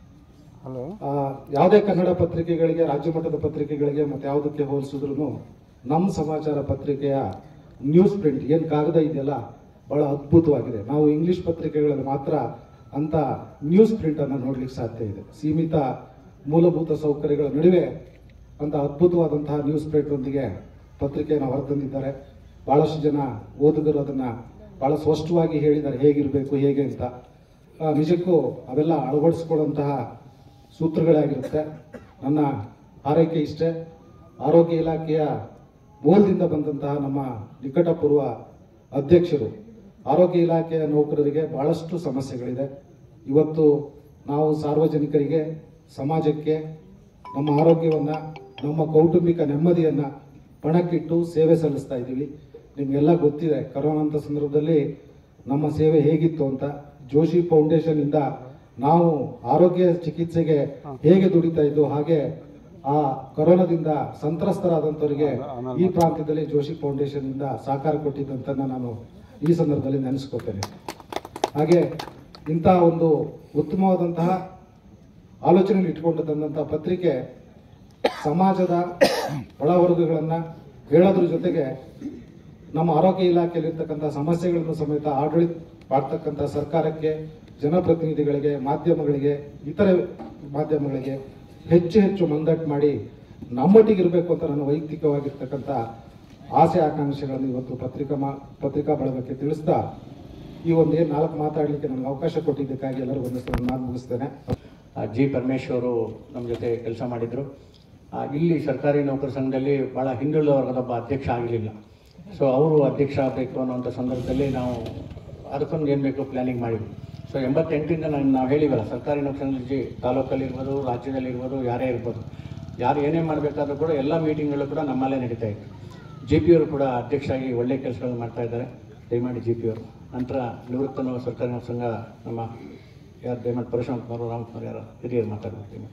ಆ, ಯಾವುದೇ ಕನ್ನಡ ಪತ್ರಿಕೆಗಳಿಗೆ ರಾಜ್ಯ ಮಟ್ಟದ ಪತ್ರಿಕೆಗಳಿಗೆ ಮತ್ತೆ ಯಾವುದಕ್ಕೆ ಹೋಲಿಸಿದ್ರು ನಮ್ಮ ಸಮಾಚಾರ ಪತ್ರಿಕೆಯ ನ್ಯೂಸ್ ಪ್ರಿಂಟ್ ಏನು ಕಾಗದ ಇದೆಯಲ್ಲ ಬಹಳ ಅದ್ಭುತವಾಗಿದೆ ನಾವು ಇಂಗ್ಲಿಷ್ ಪತ್ರಿಕೆಗಳಲ್ಲಿ ಮಾತ್ರ ಅಂತ ನ್ಯೂಸ್ ಪ್ರಿಂಟ್ ಅನ್ನು ನೋಡ್ಲಿಕ್ಕೆ ಸಾಧ್ಯ ಇದೆ ಸೀಮಿತ ಮೂಲಭೂತ ಸೌಕರ್ಯಗಳ ನಡುವೆ ಅಂತ ಅದ್ಭುತವಾದಂತಹ ನ್ಯೂಸ್ ಪ್ರಿಂಟ್ ಒಂದಿಗೆ ಪತ್ರಿಕೆಯನ್ನು ಹೊರತಂದಿದ್ದಾರೆ ಬಹಳಷ್ಟು ಜನ ಓದುಗರು ಅದನ್ನ ಬಹಳ ಸ್ಪಷ್ಟವಾಗಿ ಹೇಳಿದ್ದಾರೆ ಹೇಗಿರಬೇಕು ಹೇಗೆ ಅಂತ ಆ, ನಿಜಕ್ಕೂ ಅವೆಲ್ಲ ಅಳವಡಿಸ್ಕೊಳ್ಳುವಂತಹ ಸೂತ್ರಗಳಾಗಿರುತ್ತೆ ನನ್ನ ಆರೈಕೆ ಇಷ್ಟೇ ಆರೋಗ್ಯ ಇಲಾಖೆಯ ಮೂಲದಿಂದ ಬಂದಂತಹ ನಮ್ಮ ನಿಕಟಪೂರ್ವ ಅಧ್ಯಕ್ಷರು ಆರೋಗ್ಯ ಇಲಾಖೆಯ ನೌಕರರಿಗೆ ಬಹಳಷ್ಟು ಸಮಸ್ಯೆಗಳಿದೆ ಇವತ್ತು ನಾವು ಸಾರ್ವಜನಿಕರಿಗೆ ಸಮಾಜಕ್ಕೆ ನಮ್ಮ ಆರೋಗ್ಯವನ್ನ ನಮ್ಮ ಕೌಟುಂಬಿಕ ನೆಮ್ಮದಿಯನ್ನ ಪಣಕ್ಕಿಟ್ಟು ಸೇವೆ ಸಲ್ಲಿಸ್ತಾ ಇದ್ದೀವಿ ನಿಮಗೆಲ್ಲ ಗೊತ್ತಿದೆ ಕರೋನಾ ಸಂದರ್ಭದಲ್ಲಿ ನಮ್ಮ ಸೇವೆ ಹೇಗಿತ್ತು ಅಂತ ಜೋಶಿ ಫೌಂಡೇಶನ್ ಇಂದ ನಾವು ಆರೋಗ್ಯ ಚಿಕಿತ್ಸೆಗೆ ಹೇಗೆ ದುಡಿತಾ ಇದ್ದು ಹಾಗೆ ಆ ಕೊರೋನಾದಿಂದ ಸಂತ್ರಸ್ತರಾದಂಥವರಿಗೆ ಈ ಪ್ರಾಂತ್ಯದಲ್ಲಿ ಜೋಶಿ ಫೌಂಡೇಶನ್ ಇಂದ ಸಹಕಾರ ಕೊಟ್ಟಿದ್ದಂತ ನಾನು ಈ ಸಂದರ್ಭದಲ್ಲಿ ನೆನೆಸ್ಕೊತೇನೆ ಹಾಗೆ ಇಂತಹ ಒಂದು ಉತ್ತಮವಾದಂತಹ ಆಲೋಚನೆ ಇಟ್ಕೊಂಡು ತಂದಂತಹ ಪತ್ರಿಕೆ ಸಮಾಜದ ಒಳವರ್ಗಗಳನ್ನ ಹೇಳೋದ್ರ ಜೊತೆಗೆ ನಮ್ಮ ಆರೋಗ್ಯ ಇಲಾಖೆಯಲ್ಲಿರ್ತಕ್ಕಂಥ ಸಮಸ್ಯೆಗಳನ್ನು ಸಮೇತ ಆಡಳಿತ ಮಾಡ್ತಕ್ಕಂಥ ಸರ್ಕಾರಕ್ಕೆ ಜನಪ್ರತಿನಿಧಿಗಳಿಗೆ ಮಾಧ್ಯಮಗಳಿಗೆ ಇತರೆ ಮಾಧ್ಯಮಗಳಿಗೆ ಹೆಚ್ಚು ಹೆಚ್ಚು ಮಂದಟ್ಟು ಮಾಡಿ ನಮ್ಮೊಟ್ಟಿಗೆ ಇರಬೇಕು ಅಂತ ನನ್ನ ವೈಯಕ್ತಿಕವಾಗಿರ್ತಕ್ಕಂಥ ಆಸೆ ಆಕಾಂಕ್ಷೆಗಳನ್ನು ಇವತ್ತು ಪತ್ರಿಕಾ ಮಾ ಪತ್ರಿಕಾ ಬಳಗಕ್ಕೆ ತಿಳಿಸ್ತಾ ಈ ಒಂದು ಏನು ನಾಲ್ಕು ಮಾತಾಡಲಿಕ್ಕೆ ನನಗೆ ಅವಕಾಶ ಕೊಟ್ಟಿದ್ದಕ್ಕಾಗಿ ಎಲ್ಲರಿಗೂ ಒಂದಷ್ಟು ನಾನು ಮುಗಿಸ್ತೇನೆ ಆ, ಜಿ ಪರಮೇಶ್ವರು ನಮ್ಮ ಜೊತೆ ಕೆಲಸ ಮಾಡಿದರು ಇಲ್ಲಿ ಸರ್ಕಾರಿ ನೌಕರ ಸಂಘದಲ್ಲಿ ಭಾಳ ಹಿಂದುಳಿದ ವರ್ಗದ ಒಬ್ಬ ಅಧ್ಯಕ್ಷ ಆಗಲಿಲ್ಲ ಸೊ ಅವರು ಅಧ್ಯಕ್ಷ ಆಗಬೇಕು ಅನ್ನೋಂಥ ಸಂದರ್ಭದಲ್ಲಿ ನಾವು ಅದಕ್ಕೊಂದು ಏನು ಬೇಕು ಪ್ಲ್ಯಾನಿಂಗ್ ಮಾಡಿದ್ವಿ ಸೊ ಎಂಬತ್ತೆಂಟರಿಂದ ನಾನು ನಾವು ಹೇಳಿವಲ್ಲ ಸರ್ಕಾರಿ ನೌಕರರಲ್ಲಿ ಜಿ ತಾಲೂಕಲ್ಲಿರ್ಬೋದು ರಾಜ್ಯದಲ್ಲಿರ್ಬೋದು ಯಾರೇ ಇರ್ಬೋದು ಯಾರು ಏನೇ ಮಾಡಬೇಕಾದ್ರೂ ಕೂಡ ಎಲ್ಲ ಮೀಟಿಂಗ್ಗಳು ಕೂಡ ನಮ್ಮಲ್ಲೇ ನಡೀತಾ ಇತ್ತು ಜೆ ಪಿ ಅವರು ಕೂಡ ಅಧ್ಯಕ್ಷರಾಗಿ ಒಳ್ಳೆಯ ಕೆಲಸಗಳನ್ನು ಮಾಡ್ತಾ ಇದ್ದಾರೆ ದಯಮಾಡಿ ಜಿ ಪಿ ಅವರು ನಂತರ ನಿವೃತ್ತ ನವ ಸರ್ಕಾರಿ ನೌಕರ ಸಂಘ ನಮ್ಮ ಯಾರು ದಯಮಾಡಿ ಪರಶುರಾಮ್ ಕುಮಾರ್ ರಾಮಕುಮಾರ್ ಯಾರು ಹಿರಿಯರು ಮಾತಾಡ್ಬೇಕು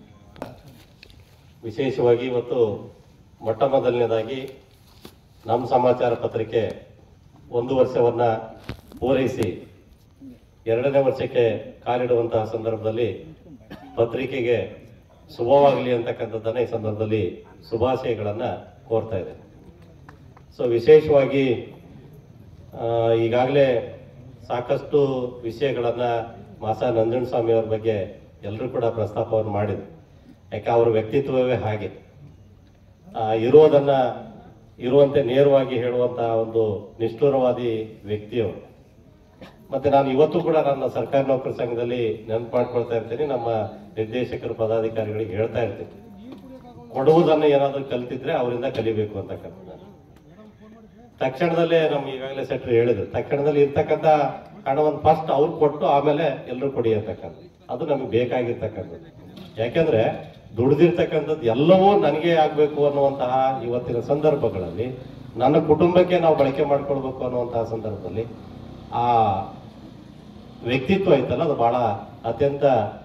ವಿಶೇಷವಾಗಿ ಇವತ್ತು ಮೊಟ್ಟ ಮೊದಲನೇದಾಗಿ ನಮ್ಮ ಸಮಾಚಾರ ಪತ್ರಿಕೆ ಒಂದು ವರ್ಷವನ್ನ ಪೂರೈಸಿ ಎರಡನೇ ವರ್ಷಕ್ಕೆ ಕಾಲಿಡುವಂತಹ ಸಂದರ್ಭದಲ್ಲಿ ಪತ್ರಿಕೆಗೆ ಶುಭವಾಗಲಿ ಅಂತಕ್ಕಂಥದ್ದನ್ನ ಈ ಸಂದರ್ಭದಲ್ಲಿ ಶುಭಾಶಯಗಳನ್ನ ಕೋರ್ತಾ ಇದೆ ಸೊ ವಿಶೇಷವಾಗಿ ಈಗಾಗಲೇ ಸಾಕಷ್ಟು ವಿಷಯಗಳನ್ನ ಮಾಸ ನಂಜನಸ್ವಾಮಿ ಅವ್ರ ಬಗ್ಗೆ ಎಲ್ಲರೂ ಕೂಡ ಪ್ರಸ್ತಾಪವನ್ನು ಮಾಡಿದ್ರು ಯಾಕೆ ಅವ್ರ ವ್ಯಕ್ತಿತ್ವವೇ ಹಾಗೆ ಆ, ಇರೋದನ್ನ ಇರುವಂತೆ ನೇರವಾಗಿ ಹೇಳುವಂತಹ ಒಂದು ನಿಷ್ಠುರವಾದಿ ವ್ಯಕ್ತಿಯವರು ಮತ್ತೆ ನಾನು ಇವತ್ತು ಕೂಡ ನನ್ನ ಸರ್ಕಾರಿ ನೌಕರ ಸಂಘದಲ್ಲಿ ನೆನಪು ಮಾಡ್ಕೊಳ್ತಾ ಇರ್ತೀನಿ ನಮ್ಮ ನಿರ್ದೇಶಕರು ಪದಾಧಿಕಾರಿಗಳಿಗೆ ಹೇಳ್ತಾ ಇರ್ತೀನಿ ಕೊಡುವುದನ್ನು ಏನಾದರೂ ಕಲ್ತಿದ್ರೆ ಅವರಿಂದ ಕಲಿಬೇಕು ಅಂತಕ್ಕಂಥದ್ದು ತಕ್ಷಣದಲ್ಲೇ ನಮ್ಗೆ ಈಗಾಗಲೇ ಸೆಟ್ರು ಹೇಳಿದ್ರು ತಕ್ಷಣದಲ್ಲಿ ಇರ್ತಕ್ಕಂಥ ಹಣವನ್ನು ಫಸ್ಟ್ ಅವ್ರು ಕೊಟ್ಟು ಆಮೇಲೆ ಎಲ್ಲರೂ ಕೊಡಿ ಅಂತಕ್ಕಂಥದ್ದು ಅದು ನಮಗೆ ಬೇಕಾಗಿರ್ತಕ್ಕಂಥದ್ದು ಯಾಕೆಂದ್ರೆ ದುಡ್ದಿರ್ತಕ್ಕಂಥದ್ದು ಎಲ್ಲವೂ ನನಗೆ ಆಗ್ಬೇಕು ಅನ್ನುವಂತಹ ಇವತ್ತಿನ ಸಂದರ್ಭಗಳಲ್ಲಿ ನನ್ನ ಕುಟುಂಬಕ್ಕೆ ನಾವು ಬಳಕೆ ಮಾಡ್ಕೊಳ್ಬೇಕು ಅನ್ನುವಂತಹ ಸಂದರ್ಭದಲ್ಲಿ ಆ ವ್ಯಕ್ತಿತ್ವ ಐತಲ್ಲ ಅದು ಬಹಳ ಅತ್ಯಂತ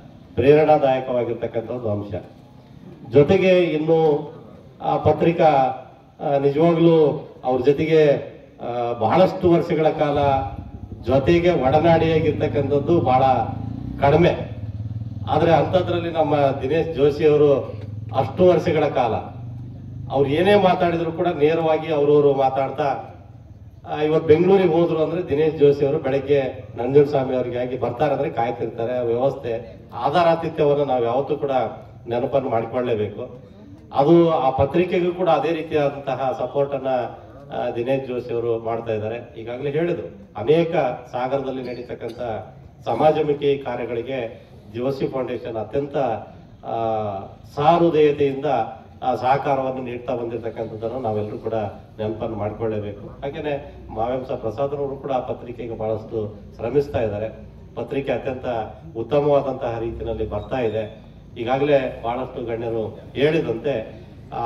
ಪ್ರೇರಣಾದಾಯಕವಾಗಿರ್ತಕ್ಕಂಥ ಒಂದು ಅಂಶ ಜೊತೆಗೆ ಇನ್ನು ಆ ಪತ್ರಿಕಾ ಆ, ನಿಜವಾಗ್ಲೂ ಅವ್ರ ಜೊತೆಗೆ ಆ, ಬಹಳಷ್ಟು ವರ್ಷಗಳ ಕಾಲ ಜೊತೆಗೆ ಒಡನಾಡಿಯಾಗಿರ್ತಕ್ಕಂಥದ್ದು ಬಹಳ ಕಡಿಮೆ ಆದ್ರೆ ಅಂಥದ್ರಲ್ಲಿ ನಮ್ಮ ದಿನೇಶ್ ಜೋಶಿ ಅವರು ಅಷ್ಟು ವರ್ಷಗಳ ಕಾಲ ಅವ್ರು ಏನೇ ಮಾತಾಡಿದ್ರು ಕೂಡ ನೇರವಾಗಿ ಅವ್ರವ್ರು ಮಾತಾಡ್ತಾ ಆ, ಇವತ್ತು ಬೆಂಗಳೂರಿಗೆ ಹೋದ್ರು ಅಂದ್ರೆ ದಿನೇಶ್ ಜೋಶಿ ಅವರು ಬೆಳಗ್ಗೆ ನಂಜುಂಡ ಸ್ವಾಮಿ ಅವರಿಗೆ ಆಗಿ ಬರ್ತಾರೆ ಅಂದ್ರೆ ಕಾಯ್ತಿರ್ತಾರೆ ಆ ವ್ಯವಸ್ಥೆ ಆಧಾರಾತಿಥ್ಯವನ್ನು ನಾವು ಯಾವತ್ತೂ ಕೂಡ ನೆನಪನ್ನು ಮಾಡಿಕೊಳ್ಳಲೇಬೇಕು ಅದು ಆ ಪತ್ರಿಕೆಗೂ ಕೂಡ ಅದೇ ರೀತಿಯಾದಂತಹ ಸಪೋರ್ಟ್ ಅನ್ನ ಆ, ದಿನೇಶ್ ಜೋಶಿ ಅವರು ಮಾಡ್ತಾ ಇದ್ದಾರೆ ಈಗಾಗಲೇ ಹೇಳಿದ್ರು ಅನೇಕ ಸಾಗರದಲ್ಲಿ ನಡೀತಕ್ಕಂಥ ಸಮಾಜಮುಖಿ ಕಾರ್ಯಗಳಿಗೆ ಜೋಶಿ ಫೌಂಡೇಶನ್ ಅತ್ಯಂತ ಆ, ಸಹೃದಯತೆಯಿಂದ ಆ ಸಹಕಾರವನ್ನು ನೀಡ್ತಾ ಬಂದಿರತಕ್ಕಂಥದ್ದನ್ನು ನಾವೆಲ್ಲರೂ ಕೂಡ ನೆನಪನ್ನು ಮಾಡ್ಕೊಳ್ಳೇಬೇಕು ಹಾಗೇನೆ ಮಾವೆಂಸ ಪ್ರಸಾದರವರು ಕೂಡ ಆ ಪತ್ರಿಕೆಗೆ ಬಹಳಷ್ಟು ಶ್ರಮಿಸ್ತಾ ಇದ್ದಾರೆ ಪತ್ರಿಕೆ ಅತ್ಯಂತ ಉತ್ತಮವಾದಂತಹ ರೀತಿಯಲ್ಲಿ ಬರ್ತಾ ಇದೆ ಈಗಾಗಲೇ ಬಹಳಷ್ಟು ಗಣ್ಯರು ಹೇಳಿದಂತೆ ಆ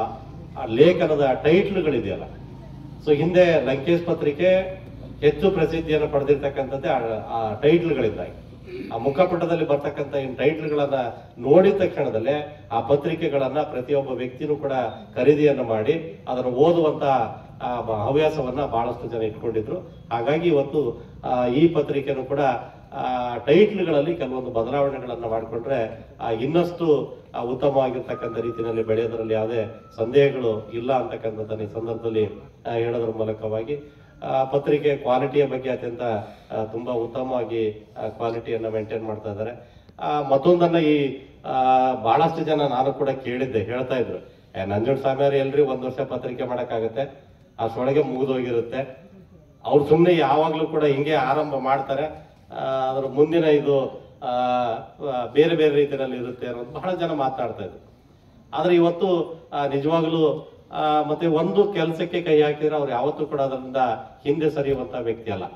ಆ ಲೇಖನದ ಟೈಟ್ಲ್ಗಳಿದೆಯಲ್ಲ ಸೊ ಹಿಂದೆ ಲಂಕೇಶ್ ಪತ್ರಿಕೆ ಹೆಚ್ಚು ಪ್ರಸಿದ್ಧಿಯನ್ನು ಪಡೆದಿರ್ತಕ್ಕಂಥದ್ದೇ ಆ- ಆ ಟೈಟ್ಲ್ಗಳಿಂದಾಗಿ ಆ ಮುಖಪುಟದಲ್ಲಿ ಬರ್ತಕ್ಕಂಥ ಈ ಟೈಟ್ಲ್ಗಳನ್ನ ನೋಡಿದ ತಕ್ಷಣದಲ್ಲೇ ಆ ಪತ್ರಿಕೆಗಳನ್ನ ಪ್ರತಿಯೊಬ್ಬ ವ್ಯಕ್ತಿನೂ ಕೂಡ ಖರೀದಿಯನ್ನು ಮಾಡಿ ಅದನ್ನು ಓದುವಂತ ಆ ಬ- ಹವ್ಯಾಸವನ್ನ ಬಹಳಷ್ಟು ಜನ ಇಟ್ಕೊಂಡಿದ್ರು ಹಾಗಾಗಿ ಇವತ್ತು ಆ, ಈ ಪತ್ರಿಕೆನೂ ಕೂಡ ಆ, ಟೈಟ್ಲ್ಗಳಲ್ಲಿ ಕೆಲವೊಂದು ಬದಲಾವಣೆಗಳನ್ನ ಮಾಡಿಕೊಂಡ್ರೆ ಆ, ಇನ್ನಷ್ಟು ಆ, ಉತ್ತಮವಾಗಿರ್ತಕ್ಕಂಥ ರೀತಿಯಲ್ಲಿ ಬೆಳೆಯೋದ್ರಲ್ಲಿ ಯಾವುದೇ ಸಂದೇಹಗಳು ಇಲ್ಲ ಅಂತಕ್ಕಂಥದ್ದನ್ನ ಈ ಸಂದರ್ಭದಲ್ಲಿ ಆ, ಹೇಳೋದ್ರ ಮೂಲಕವಾಗಿ ಆ, ಪತ್ರಿಕೆ ಕ್ವಾಲಿಟಿಯ ಬಗ್ಗೆ ಅತ್ಯಂತ ಆ, ತುಂಬಾ ಉತ್ತಮವಾಗಿ ಕ್ವಾಲಿಟಿಯನ್ನ ಮೇಂಟೈನ್ ಮಾಡ್ತಾ ಇದ್ದಾರೆ ಆ, ಮತ್ತೊಂದನ್ನ ಈ ಆ, ಬಹಳಷ್ಟು ಜನ ನಾನು ಕೂಡ ಕೇಳಿದ್ದೆ ಹೇಳ್ತಾ ಇದ್ರು ಏ ನಂಜುಂಡ ಸ್ವಾಮಿಯವರು ಎಲ್ರಿ ಒಂದ್ ವರ್ಷ ಪತ್ರಿಕೆ ಮಾಡಕ್ಕಾಗತ್ತೆ ಅಷ್ಟೊಳಗೆ ಮುಗಿದೋಗಿರುತ್ತೆ ಅವ್ರು ಸುಮ್ಮನೆ ಯಾವಾಗ್ಲೂ ಕೂಡ ಹಿಂಗೆ ಆರಂಭ ಮಾಡ್ತಾರೆ ಆ, ಅದ್ರ ಮುಂದಿನ ಇದು ಆ, ಆ, ಬೇರೆ ಬೇರೆ ರೀತಿಯಲ್ಲಿ ಇರುತ್ತೆ ಅನ್ನೋದು ಬಹಳ ಜನ ಮಾತಾಡ್ತಾ ಇದ್ರು ಆದ್ರೆ ಇವತ್ತು ಆ, ನಿಜವಾಗ್ಲೂ ಆ, ಮತ್ತೆ ಒಂದು ಕೆಲಸಕ್ಕೆ ಕೈ ಹಾಕಿದ್ರೆ ಅವ್ರು ಯಾವತ್ತೂ ಕೂಡ ಅದರಿಂದ ಹಿಂದೆ ಸರಿಯುವಂತ ವ್ಯಕ್ತಿ ಅಲ್ಲ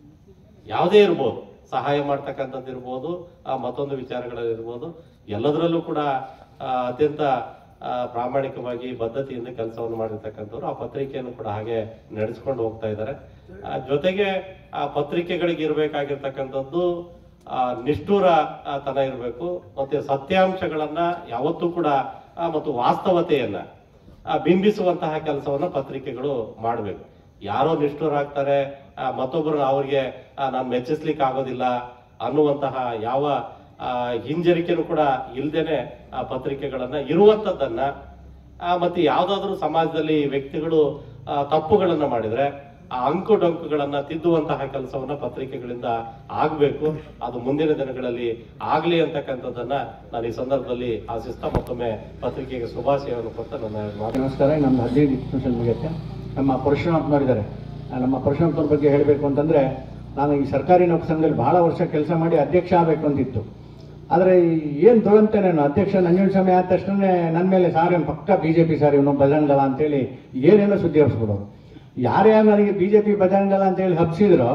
ಯಾವುದೇ ಇರ್ಬೋದು ಸಹಾಯ ಮಾಡ್ತಕ್ಕಂಥದ್ದು ಇರ್ಬೋದು ಆ ಮತ್ತೊಂದು ವಿಚಾರಗಳಲ್ಲಿರ್ಬೋದು ಎಲ್ಲದರಲ್ಲೂ ಕೂಡ ಆ, ಅತ್ಯಂತ ಆ, ಪ್ರಾಮಾಣಿಕವಾಗಿ ಬದ್ಧತೆಯಿಂದ ಕೆಲಸವನ್ನು ಮಾಡಿರ್ತಕ್ಕಂಥವ್ರು ಆ ಪತ್ರಿಕೆಯನ್ನು ಕೂಡ ಹಾಗೆ ನಡೆಸ್ಕೊಂಡು ಹೋಗ್ತಾ ಇದ್ದಾರೆ ಆ, ಜೊತೆಗೆ ಆ ಪತ್ರಿಕೆಗಳಿಗೆ ಇರಬೇಕಾಗಿರ್ತಕ್ಕಂಥದ್ದು ಆ, ನಿಷ್ಠುರ ಆ, ತನ ಇರಬೇಕು ಮತ್ತೆ ಸತ್ಯಾಂಶಗಳನ್ನ ಯಾವತ್ತೂ ಕೂಡ ಆ, ಮತ್ತು ವಾಸ್ತವತೆಯನ್ನ ಆ, ಬಿಂಬಿಸುವಂತಹ ಕೆಲಸವನ್ನ ಪತ್ರಿಕೆಗಳು ಮಾಡಬೇಕು ಯಾರೋ ನಿಷ್ಠುರಾಗ್ತಾರೆ ಆ, ಮತ್ತೊಬ್ಬರು ಅವ್ರಿಗೆ ನಾನು ಮೆಚ್ಚಿಸ್ಲಿಕ್ಕೆ ಆಗೋದಿಲ್ಲ ಅನ್ನುವಂತಹ ಯಾವ ಆ, ಹಿಂಜರಿಕೆನೂ ಕೂಡ ಇಲ್ದೇನೆ ಆ ಪತ್ರಿಕೆಗಳನ್ನ ಇರುವಂತದ್ದನ್ನ ಆ, ಮತ್ತೆ ಯಾವ್ದಾದ್ರು ಸಮಾಜದಲ್ಲಿ ವ್ಯಕ್ತಿಗಳು ಆ, ತಪ್ಪುಗಳನ್ನ ಮಾಡಿದ್ರೆ ಆ ಅಂಕು ಡೊಂಕುಗಳನ್ನ ತಿದ್ದುವಂತಹ ಕೆಲಸವನ್ನ ಪತ್ರಿಕೆಗಳಿಂದ ಆಗ್ಬೇಕು ಅದು ಮುಂದಿನ ದಿನಗಳಲ್ಲಿ ಆಗ್ಲಿ ಅಂತಕ್ಕಂಥದ್ದನ್ನ ನಾನು ಈ ಸಂದರ್ಭದಲ್ಲಿ ಆಶಿಸ್ತಾ ಮತ್ತೊಮ್ಮೆ ಪತ್ರಿಕೆಗೆ ಶುಭಾಶಯವನ್ನು ಕೊಡ್ತಾ ನನ್ನ ಮಾತು ನಮಸ್ಕಾರ ನಮ್ಮ ಹದಿನೈದು ನಿಮಿಷ ಮುಗಿಯುತ್ತೆ ನಮ್ಮ ಪರಶುರಾಮನವರಿದ್ದಾರೆ ನಮ್ಮ ಪರಶುರಾಮನವ್ರ ಬಗ್ಗೆ ಹೇಳಬೇಕು ಅಂತಂದ್ರೆ ನಾನು ಈ ಸರ್ಕಾರಿ ನೌಕರ ಸಂಘದಲ್ಲಿ ಬಹಳ ವರ್ಷ ಕೆಲಸ ಮಾಡಿ ಅಧ್ಯಕ್ಷ ಆಗಬೇಕು ಅಂತಿತ್ತು ಆದರೆ ಏನು ದುರಂತ ನಾನು ಅಧ್ಯಕ್ಷ ನಂಜುಂಡಸ್ವಾಮಿ ಆದ ತಕ್ಷಣ ನನ್ನ ಮೇಲೆ ಸಾರ್ ಇವ್ನು ಪಕ್ಕ ಬಿ ಜೆ ಪಿ ಸಾರ್ ಇವನು ಬಜರಂಗಲ ಅಂತೇಳಿ ಏನೆಲ್ಲ ಸುದ್ದಿ ಹಬ್ಸ್ಬಿಡೋರು ಯಾರ್ಯಾರು ನನಗೆ ಬಿ ಜೆ ಪಿ ಬಜರಂಗಲ ಅಂತೇಳಿ ಹಬ್ಸಿದ್ರೋ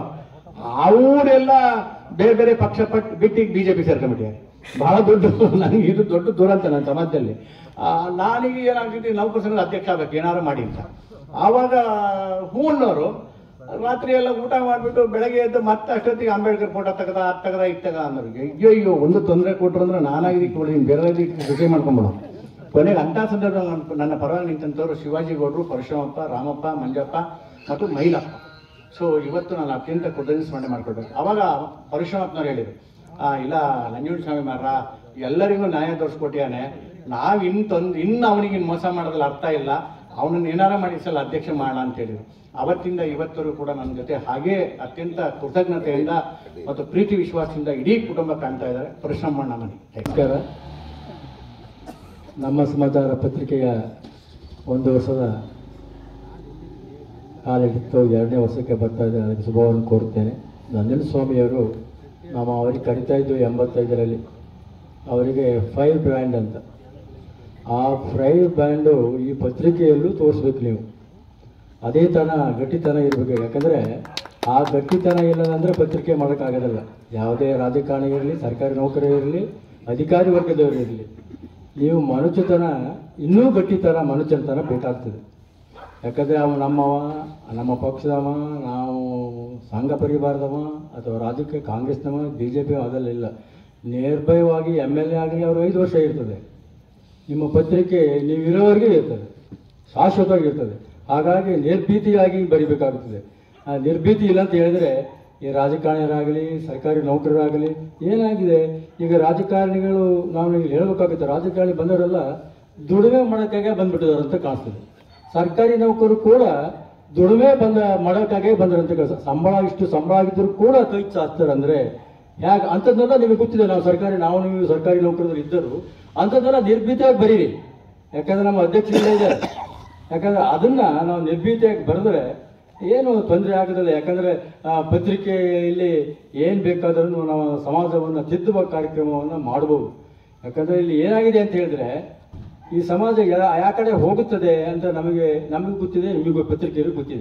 ಅವರೆಲ್ಲ ಬೇರೆ ಬೇರೆ ಪಕ್ಷ ಪಟ್ಟು ಬಿಟ್ಟಿಗೆ ಬಿ ಜೆ ಪಿ ಸೇರ್ಕೊಂಡ್ಬಿಟ್ಟಿದ್ದಾರೆ ಬಹಳ ದೊಡ್ಡ ನನಗೆ ಇದು ದೊಡ್ಡ ದುರಂತ ನನ್ನ ಸಮಾಜದಲ್ಲಿ ಆ, ನಾನೀಗ ಏನಾಗ್ತಿದ್ದೆ ನೌಕರ ಸಂಘದ ಅಧ್ಯಕ್ಷ ಆಗ್ಬೇಕು ಏನಾರು ಮಾಡಿ ಅಂತ ಆವಾಗ ಹೂನ್ನವರು ರಾತ್ರಿ ಎಲ್ಲ ಊಟ ಮಾಡಿಬಿಟ್ಟು ಬೆಳಗ್ಗೆ ಎದ್ದು ಮತ್ತೆ ಅಷ್ಟೊತ್ತಿಗೆ ಅಂಬೇಡ್ಕರ್ ಫೋಟೋ ತೆಗದ ಅದು ತೆಗದ ಇದು ತೆಗದ ಅನ್ನೋರಿಗೆ ಅಯ್ಯೋ ಅಯ್ಯೋ ಒಂದು ತೊಂದರೆ ಕೊಟ್ಟರು ಅಂದ್ರೆ ನಾನಾಗಿ ಕೊಡ್ತೀನಿ ಬೇರೆ ಕೃಷಿ ಮಾಡ್ಕೊಂಬಿಡೋ ಕೊನೆಗೆ ಅಂಥ ಸಂದರ್ಭದಲ್ಲಿ ನನ್ನ ನನ್ನ ಪರವಾಗಿ ನಿಂತಂಥವ್ರು ಶಿವಾಜಿ ಗೌಡರು ಪರಶುರಾಮಪ್ಪ ರಾಮಪ್ಪ ಮಂಜಪ್ಪ ಮತ್ತು ಮೈಲಪ್ಪ ಸೊ ಇವತ್ತು ನಾನು ಅತ್ಯಂತ ಕೃತಜ್ಞ ಸ್ಮರಣೆ ಮಾಡ್ಕೊಳ್ಬೇಕು ಅವಾಗ ಪರಶುರಾಮಪ್ಪನವ್ರು ಹೇಳಿದರು ಆ ಇಲ್ಲ ನಂಜುಂಡ ಸ್ವಾಮಿ ಮಾರ ಎಲ್ಲರಿಗೂ ನ್ಯಾಯ ತೋರಿಸ್ಕೊಟ್ಟಿಯಾನೆ ನಾವು ಇನ್ನು ತಂದು ಇನ್ನು ಅವನಿಗೆ ಇನ್ನು ಮೋಸ ಮಾಡೋದ್ರಲ್ಲಿ ಅರ್ಥ ಇಲ್ಲ ಅವನನ್ನ ಏನಾರ ಮಾಡಿ ಈ ಸಲ ಅಧ್ಯಕ್ಷ ಮಾಡೋಣ ಅಂತ ಹೇಳಿದ್ರು ಅವತ್ತಿಂದ ಇವತ್ತರೂ ಕೂಡ ನನ್ನ ಜೊತೆ ಹಾಗೇ ಅತ್ಯಂತ ಕೃತಜ್ಞತೆಯಿಂದ ಮತ್ತು ಪ್ರೀತಿ ವಿಶ್ವಾಸದಿಂದ ಇಡೀ ಕುಟುಂಬ ಕಾಣ್ತಾ ಇದ್ದಾರೆ ಪರಶುರಾಮಣ್ಣ ಮನೆ ನಮಸ್ಕಾರ ನಮ್ಮ ಸಮಾಚಾರ ಪತ್ರಿಕೆಯ ಒಂದು ವರ್ಷದ ಕಾಲಿಟ್ಟು ಎರಡನೇ ವರ್ಷಕ್ಕೆ ಬರ್ತಾ ಇದ್ದಾರೆ ಅದಕ್ಕೆ ಶುಭವನ್ನು ಕೋರುತ್ತೇನೆ ನಂಜನ ಸ್ವಾಮಿಯವರು ನಾವು ಅವರಿಗೆ ಕರಿತಾ ಇದ್ದು ಎಂಬತ್ತೈದರಲ್ಲಿ ಅವರಿಗೆ ಫೈವ್ ಬ್ರ್ಯಾಂಡ್ ಅಂತ ಆ ಫೈವ್ ಬ್ರ್ಯಾಂಡು ಈ ಪತ್ರಿಕೆಯಲ್ಲೂ ತೋರಿಸ್ಬೇಕು ನೀವು ಅದೇ ತನ ಗಟ್ಟಿತನ ಇರಬೇಕು ಯಾಕಂದರೆ ಆ ಗಟ್ಟಿತನ ಇಲ್ಲ ಅಂದರೆ ಪತ್ರಿಕೆ ಮಾಡೋಕ್ಕಾಗೋದಿಲ್ಲ ಯಾವುದೇ ರಾಜಕಾರಣಿ ಇರಲಿ ಸರ್ಕಾರಿ ನೌಕರಿ ಇರಲಿ ಅಧಿಕಾರಿ ವರ್ಗದವರು ಇರಲಿ ನೀವು ಮನುಷ್ಯತನ ಇನ್ನೂ ಗಟ್ಟಿತನ ಮನುಷ್ಯತನ ಬೇಕಾಗ್ತದೆ ಯಾಕಂದರೆ ಅವ ನಮ್ಮವ ನಮ್ಮ ಪಕ್ಷದವ ನಾವು ಸಂಘ ಪರಿವಾರದವ ಅಥವಾ ರಾಜ್ಯಕ್ಕೆ ಕಾಂಗ್ರೆಸ್ನವ ಬಿ ಜೆ ಪಿ ಅದೆಲ್ಲ ಇಲ್ಲ ನಿರ್ಭಯವಾಗಿ ಎಮ್ ಎಲ್ ಎ ಆಗಲಿ ಅವರು ಐದು ವರ್ಷ ಇರ್ತದೆ ನಿಮ್ಮ ಪತ್ರಿಕೆ ನೀವು ಇರೋವರೆಗೆ ಇರ್ತದೆ ಶಾಶ್ವತವಾಗಿರ್ತದೆ ಹಾಗಾಗಿ ನಿರ್ಭೀತಿಯಾಗಿ ಬರಿಬೇಕಾಗುತ್ತದೆ ಆ ನಿರ್ಭೀತಿ ಇಲ್ಲ ಅಂತ ಹೇಳಿದ್ರೆ ಈ ರಾಜಕಾರಣಿಯರಾಗಲಿ ಸರ್ಕಾರಿ ನೌಕರರಾಗಲಿ ಏನಾಗಿದೆ ಈಗ ರಾಜಕಾರಣಿಗಳು ನಾವು ಈಗ ಹೇಳ್ಬೇಕಾಗುತ್ತೆ ರಾಜಕಾರಣಿ ಬಂದವರೆಲ್ಲ ದುಡಿಮೆ ಮಾಡೋಕ್ಕಾಗೆ ಬಂದ್ಬಿಟ್ಟಿದ್ದಾರೆ ಅಂತ ಕಾಣಿಸ್ತದೆ ಸರ್ಕಾರಿ ನೌಕರರು ಕೂಡ ದುಡಿಮೆ ಬಂದ ಮಾಡೋಕ್ಕಾಗೆ ಬಂದರಂತ ಕೆಲಸ ಸಂಬಳ ಇಷ್ಟು ಸಂಬಳ ಆಗಿದ್ರು ಕೂಡ ಕೈ ಚಾಚ್ತಾರೆ ಅಂದ್ರೆ ಹೇಗೆ ಅಂಥದ್ದೆಲ್ಲ ನಿಮಗೆ ಗೊತ್ತಿದೆ ನಾವು ಸರ್ಕಾರಿ ನಾವು ನೀವು ಸರ್ಕಾರಿ ನೌಕರರು ಇದ್ದರು ಅಂಥದ್ದೆಲ್ಲ ನಿರ್ಭೀತಿಯಾಗಿ ಬರೀರಿ ಯಾಕಂದ್ರೆ ನಮ್ಮ ಅಧ್ಯಕ್ಷರೇ ಇದ್ದಾರೆ ಯಾಕಂದ್ರೆ ಅದನ್ನ ನಾವು ನಿರ್ಭೀತಿಯಾಗಿ ಬರೆದ್ರೆ ಏನು ತೊಂದರೆ ಆಗೋದಿಲ್ಲ ಯಾಕಂದ್ರೆ ಆ, ಪತ್ರಿಕೆಯಲ್ಲಿ ಏನು ಬೇಕಾದ್ರೂ ನಾವು ಸಮಾಜವನ್ನು ತಿದ್ದುವ ಕಾರ್ಯಕ್ರಮವನ್ನು ಮಾಡ್ಬೋದು ಯಾಕಂದ್ರೆ ಇಲ್ಲಿ ಏನಾಗಿದೆ ಅಂತ ಹೇಳಿದ್ರೆ ಈ ಸಮಾಜ ಯಾ- ಯಾ ಕಡೆ ಹೋಗುತ್ತದೆ ಅಂತ ನಮಗೆ ನಮಗೂ ಗೊತ್ತಿದೆ ನಿಮಗೂ ಪತ್ರಿಕೆಯರು ಗೊತ್ತಿದೆ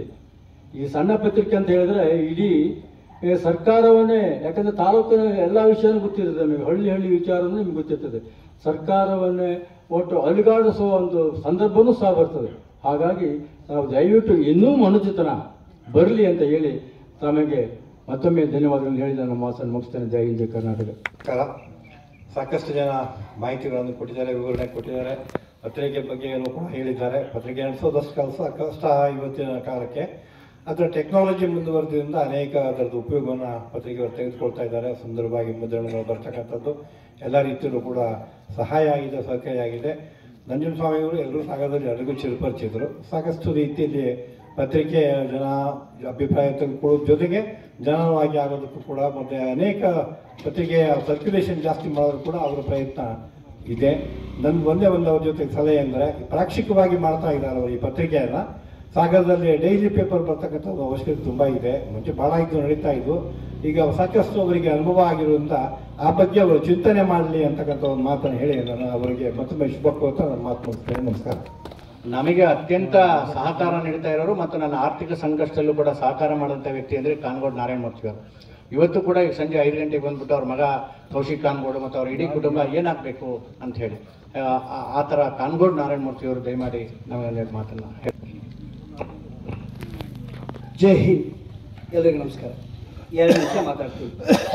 ಈ ಸಣ್ಣ ಪತ್ರಿಕೆ ಅಂತ ಹೇಳಿದ್ರೆ ಇಡೀ ಈ ಸರ್ಕಾರವನ್ನೇ ಯಾಕಂದ್ರೆ ತಾಲೂಕಿನ ಎಲ್ಲ ವಿಷಯನೂ ಗೊತ್ತಿರ್ತದೆ ನಮಗೆ ಹಳ್ಳಿ ಹಳ್ಳಿ ವಿಚಾರನೂ ನಿಮ್ಗೆ ಗೊತ್ತಿರ್ತದೆ ಸರ್ಕಾರವನ್ನೇ ಒಟ್ಟು ಅಲುಗಾಡಿಸುವ ಒಂದು ಸಂದರ್ಭನೂ ಸಹ ಬರ್ತದೆ ಹಾಗಾಗಿ ನಾವು ದಯವಿಟ್ಟು ಇನ್ನೂ ಮನುಷ್ಯತನ ಬರಲಿ ಅಂತ ಹೇಳಿ ತಮಗೆ ಮತ್ತೊಮ್ಮೆ ಧನ್ಯವಾದಗಳನ್ನು ಹೇಳಿ ನನ್ನ ಮಾತನ್ನು ಮುಗಿಸ್ತೇನೆ ಜೈ ಹಿಂದ್ ಜೈ ಕರ್ನಾಟಕ ನಮಸ್ಕಾರ ಸಾಕಷ್ಟು ಜನ ಮಾಹಿತಿಗಳನ್ನು ಕೊಟ್ಟಿದ್ದಾರೆ ವಿವರಣೆ ಕೊಟ್ಟಿದ್ದಾರೆ ಪತ್ರಿಕೆ ಬಗ್ಗೆಯನ್ನು ಕೂಡ ಹೇಳಿದ್ದಾರೆ ಪತ್ರಿಕೆ ನಡೆಸೋದಷ್ಟು ಕೆಲಸ ಕಷ್ಟ ಇವತ್ತಿನ ಕಾಲಕ್ಕೆ ಅದರ ಟೆಕ್ನಾಲಜಿ ಮುಂದುವರೆದ್ರಿಂದ ಅನೇಕ ಅದರದ್ದು ಉಪಯೋಗವನ್ನು ಪತ್ರಿಕೆಯವರು ತೆಗೆದುಕೊಳ್ತಾ ಇದ್ದಾರೆ ಸುಂದರವಾಗಿ ಮುದ್ರಣಗಳು ಬರ್ತಕ್ಕಂಥದ್ದು ಎಲ್ಲ ರೀತಿಯಲ್ಲೂ ಕೂಡ ಸಹಾಯ ಆಗಿದೆ ಸಹಕಾರಿಯಾಗಿದೆ ನಂಜನಸ್ವಾಮಿಯವರು ಎಲ್ಲರೂ ಸಾಗರದಲ್ಲಿ ಎಲ್ಲರಿಗೂ ಚಿರಪರಿಚಿತರು ಸಾಕಷ್ಟು ರೀತಿಯಲ್ಲಿ ಪತ್ರಿಕೆಯ ಜನ ಅಭಿಪ್ರಾಯ ತೆಗೆದುಕೊಳ್ಳೋದ್ರ ಜೊತೆಗೆ ಜನವಾಗಿ ಆಗೋದಕ್ಕೂ ಕೂಡ ಮತ್ತು ಅನೇಕ ಪತ್ರಿಕೆಯ ಸರ್ಕ್ಯುಲೇಷನ್ ಜಾಸ್ತಿ ಮಾಡೋದು ಕೂಡ ಅವರ ಪ್ರಯತ್ನ ಇದೆ ನನ್ನ ಒಂದೇ ಒಂದು ಅವ್ರ ಜೊತೆ ಸಲಹೆ ಅಂದರೆ ಪ್ರಾಕ್ಷಿಕವಾಗಿ ಮಾಡ್ತಾ ಇದ್ದಾರೆ ಅವರು ಈ ಪತ್ರಿಕೆಯನ್ನು ಸಾಗರದಲ್ಲಿ ಡೈಲಿ ಪೇಪರ್ ಬರ್ತಕ್ಕಂಥದ್ದು ಅವಶ್ಯಕತೆ ತುಂಬ ಇದೆ ಮುಂಚೆ ಭಾಳ ಇದ್ದು ನಡೀತಾ ಇದ್ದು ಈಗ ಸಾಕಷ್ಟು ಅವರಿಗೆ ಅನುಭವ ಆಗಿರುವಂಥ ಆ ಬಗ್ಗೆ ಅವರು ಚಿಂತನೆ ಮಾಡಲಿ ಅಂತಕ್ಕಂಥ ಒಂದು ಮಾತನ್ನು ಹೇಳಿ ನಾನು ಅವರಿಗೆ ಮತ್ತೊಮ್ಮೆ ಶುಭ ಕೋರ್ತಾ ನನ್ನ ಮಾತು ಮುಗಿಸ್ತೇನೆ ನಮಸ್ಕಾರ ನಮಗೆ ಅತ್ಯಂತ ಸಹಕಾರ ನೀಡ್ತಾ ಇರೋರು ಮತ್ತು ನನ್ನ ಆರ್ಥಿಕ ಸಂಕಷ್ಟದಲ್ಲೂ ಕೂಡ ಸಹಕಾರ ಮಾಡಿದಂಥ ವ್ಯಕ್ತಿ ಅಂದರೆ ಕಾನ್ಗೋಡ್ ನಾರಾಯಣ ಮೂರ್ತಿ ಅವರು ಇವತ್ತು ಕೂಡ ಈಗ ಸಂಜೆ ಐದು ಗಂಟೆಗೆ ಬಂದ್ಬಿಟ್ಟು ಅವ್ರ ಮಗ ಕೌಶಿಕ್ ಕಾನ್ಗೋಡು ಮತ್ತು ಅವ್ರ ಇಡೀ ಕುಟುಂಬ ಏನಾಗಬೇಕು ಅಂತ ಹೇಳಿ ಆ, ಆ- ಆ ಥರ ಕಾನ್ಗೋಡ್ ನಾರಾಯಣ ಮೂರ್ತಿ ಅವರು ದಯಮಾಡಿ ನಮಗೆ ಮಾತನ್ನು ಹೇಳಿ ಜೈ ಹಿಂದ್ ಎಲ್ಲರಿಗೂ ನಮಸ್ಕಾರ ಎರಡು ನಿಮಿಷ ಮಾತಾಡ್ತೀವಿ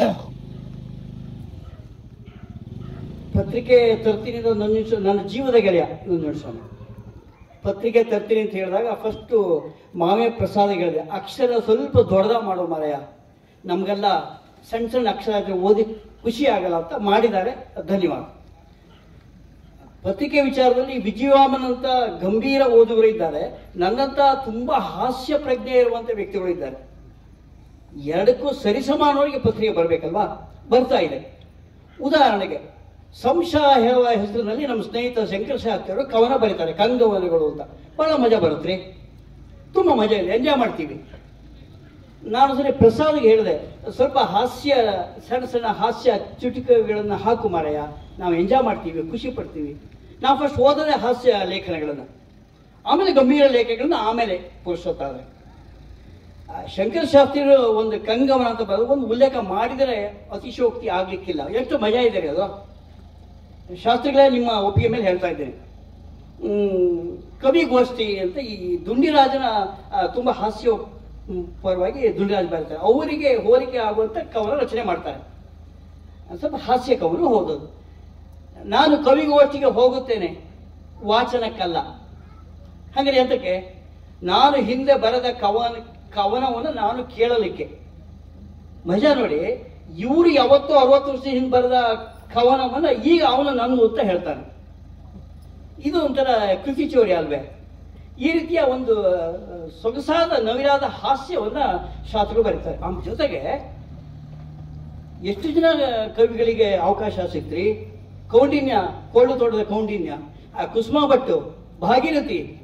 ಪತ್ರಿಕೆ ತರ್ತೀನಿ ಅಂತ ನನ್ನ ನಿಮಿಷ ನನ್ನ ಜೀವದ ಗೆಳೆಯ ಇವನು ನಡೆಸೋಣ ಪತ್ರಿಕೆ ತರ್ತೀನಿ ಅಂತ ಹೇಳಿದಾಗ ಫಸ್ಟು ಮಾವೆ ಪ್ರಸಾದ ಹೇಳಿದೆ ಅಕ್ಷರ ಸ್ವಲ್ಪ ದೊಡ್ಡದ ಮಾಡೋ ಮಾರಾಯ ನಮಗೆಲ್ಲ ಸಣ್ಣ ಸಣ್ಣ ಅಕ್ಷರ ಇದ್ರೆ ಓದಿ ಖುಷಿ ಆಗಲ್ಲ ಅಂತ ಮಾಡಿದ್ದಾರೆ ಧನ್ಯವಾದ ಪತ್ರಿಕೆ ವಿಚಾರದಲ್ಲಿ ವಿಜಯವಾಮನ್ ಅಂತ ಗಂಭೀರ ಓದುಗರು ಇದ್ದಾರೆ ನನ್ನಂತ ತುಂಬಾ ಹಾಸ್ಯ ಪ್ರಜ್ಞೆ ಇರುವಂತ ವ್ಯಕ್ತಿಗಳು ಇದ್ದಾರೆ ಎರಡಕ್ಕೂ ಸರಿಸಮಾನವರಿಗೆ ಪತ್ರಿಕೆ ಬರಬೇಕಲ್ವಾ ಬರ್ತಾ ಇದೆ ಉದಾಹರಣೆಗೆ ಸಂಶಯ ಹೇಳುವ ಹೆಸರಿನಲ್ಲಿ ನಮ್ಮ ಸ್ನೇಹಿತ ಶಂಕರ ಶಾಸ್ತ್ರಿ ಅವರು ಕವನ ಬರೀತಾರೆ ಕಂಗವನಗಳು ಅಂತ ಬಹಳ ಮಜಾ ಬರುತ್ತೆ ತುಂಬ ಮಜಾ ಇದೆ ಎಂಜಾಯ್ ಮಾಡ್ತೀವಿ ನಾನು ಸರಿ ಪ್ರಸಾದ್ಗೆ ಹೇಳಿದೆ ಸ್ವಲ್ಪ ಹಾಸ್ಯ ಸಣ್ಣ ಸಣ್ಣ ಹಾಸ್ಯ ಚುಟುಕುಗಳನ್ನು ಹಾಕು ಮಾರಾಯ ನಾವು ಎಂಜಾಯ್ ಮಾಡ್ತೀವಿ ಖುಷಿ ಪಡ್ತೀವಿ ನಾವು ಫಸ್ಟ್ ಓದದೆ ಹಾಸ್ಯ ಲೇಖನಗಳನ್ನು ಆಮೇಲೆ ಗಂಭೀರ ಲೇಖನಗಳನ್ನು ಆಮೇಲೆ ಪುರುಷೋತ್ತಾದ್ರೆ ಆ, ಶಂಕರ ಶಾಸ್ತ್ರಿಗಳು ಒಂದು ಕಂಗಮನ ಅಂತ ಬರೋದು ಒಂದು ಉಲ್ಲೇಖ ಮಾಡಿದರೆ ಅತಿಶೋಕ್ತಿ ಆಗ್ಲಿಕ್ಕಿಲ್ಲ ಎಷ್ಟು ಮಜಾ ಇದೆ ರೀ ಅದು ಶಾಸ್ತ್ರಿಗಳೇ ನಿಮ್ಮ ಒಪ್ಪಿಗೆ ಮೇಲೆ ಹೇಳ್ತಾ ಇದ್ದೇನೆ ಹ್ಮ್, ಕವಿಗೋಷ್ಠಿ ಅಂತ ಈ ದುಂಡಿರಾಜನ ಆ, ತುಂಬಾ ಹಾಸ್ಯ ಹ್ಮ್, ಪರವಾಗಿ ದುಂಡಿರಾಜ್ ಬರೀತಾರೆ ಅವರಿಗೆ ಹೋಲಿಕೆ ಆಗುವಂತ ಕವನ ರಚನೆ ಮಾಡ್ತಾರೆ ಸ್ವಲ್ಪ ಹಾಸ್ಯ ಕವನ ಓದೋದು ನಾನು ಕವಿಗೋಷ್ಠಿಗೆ ಹೋಗುತ್ತೇನೆ ವಾಚನಕ್ಕಲ್ಲ ಹಾಗಾದ್ರೆ ಎಂತಕ್ಕೆ ನಾನು ಹಿಂದೆ ಬರೆದ ಕವನ ಕವನವನ್ನು ನಾನು ಕೇಳಲಿಕ್ಕೆ ಮಜಾ ನೋಡಿ ಇವರು ಯಾವತ್ತೂ ಅರವತ್ತು ವರ್ಷ ಹಿಂದೆ ಬರೆದ ಕವನವನ್ನ ಈಗ ಅವನು ನಂದು ಅಂತ ಹೇಳ್ತಾನೆ ಇದು ಒಂಥರ ಕೃತಿ ಚೋರಿ ಅಲ್ವೇ ಈ ರೀತಿಯ ಒಂದು ಆ, ಸೊಗಸಾದ ನವಿರಾದ ಹಾಸ್ಯವನ್ನ ಶಾಸ್ತ್ರಗಳು ಬರೀತಾರೆ ಆ ಜೊತೆಗೆ ಎಷ್ಟು ಜನ ಕವಿಗಳಿಗೆ ಅವಕಾಶ ಸಿಕ್ತ್ರಿ ಕೌಂಡಿನ್ಯ ಕೊಳ್ಳು ತೋಟದ ಕೌಂಡಿನ್ಯ ಆ ಕುಸುಮ ಭಟ್ಟು ಭಾಗೀರಥಿ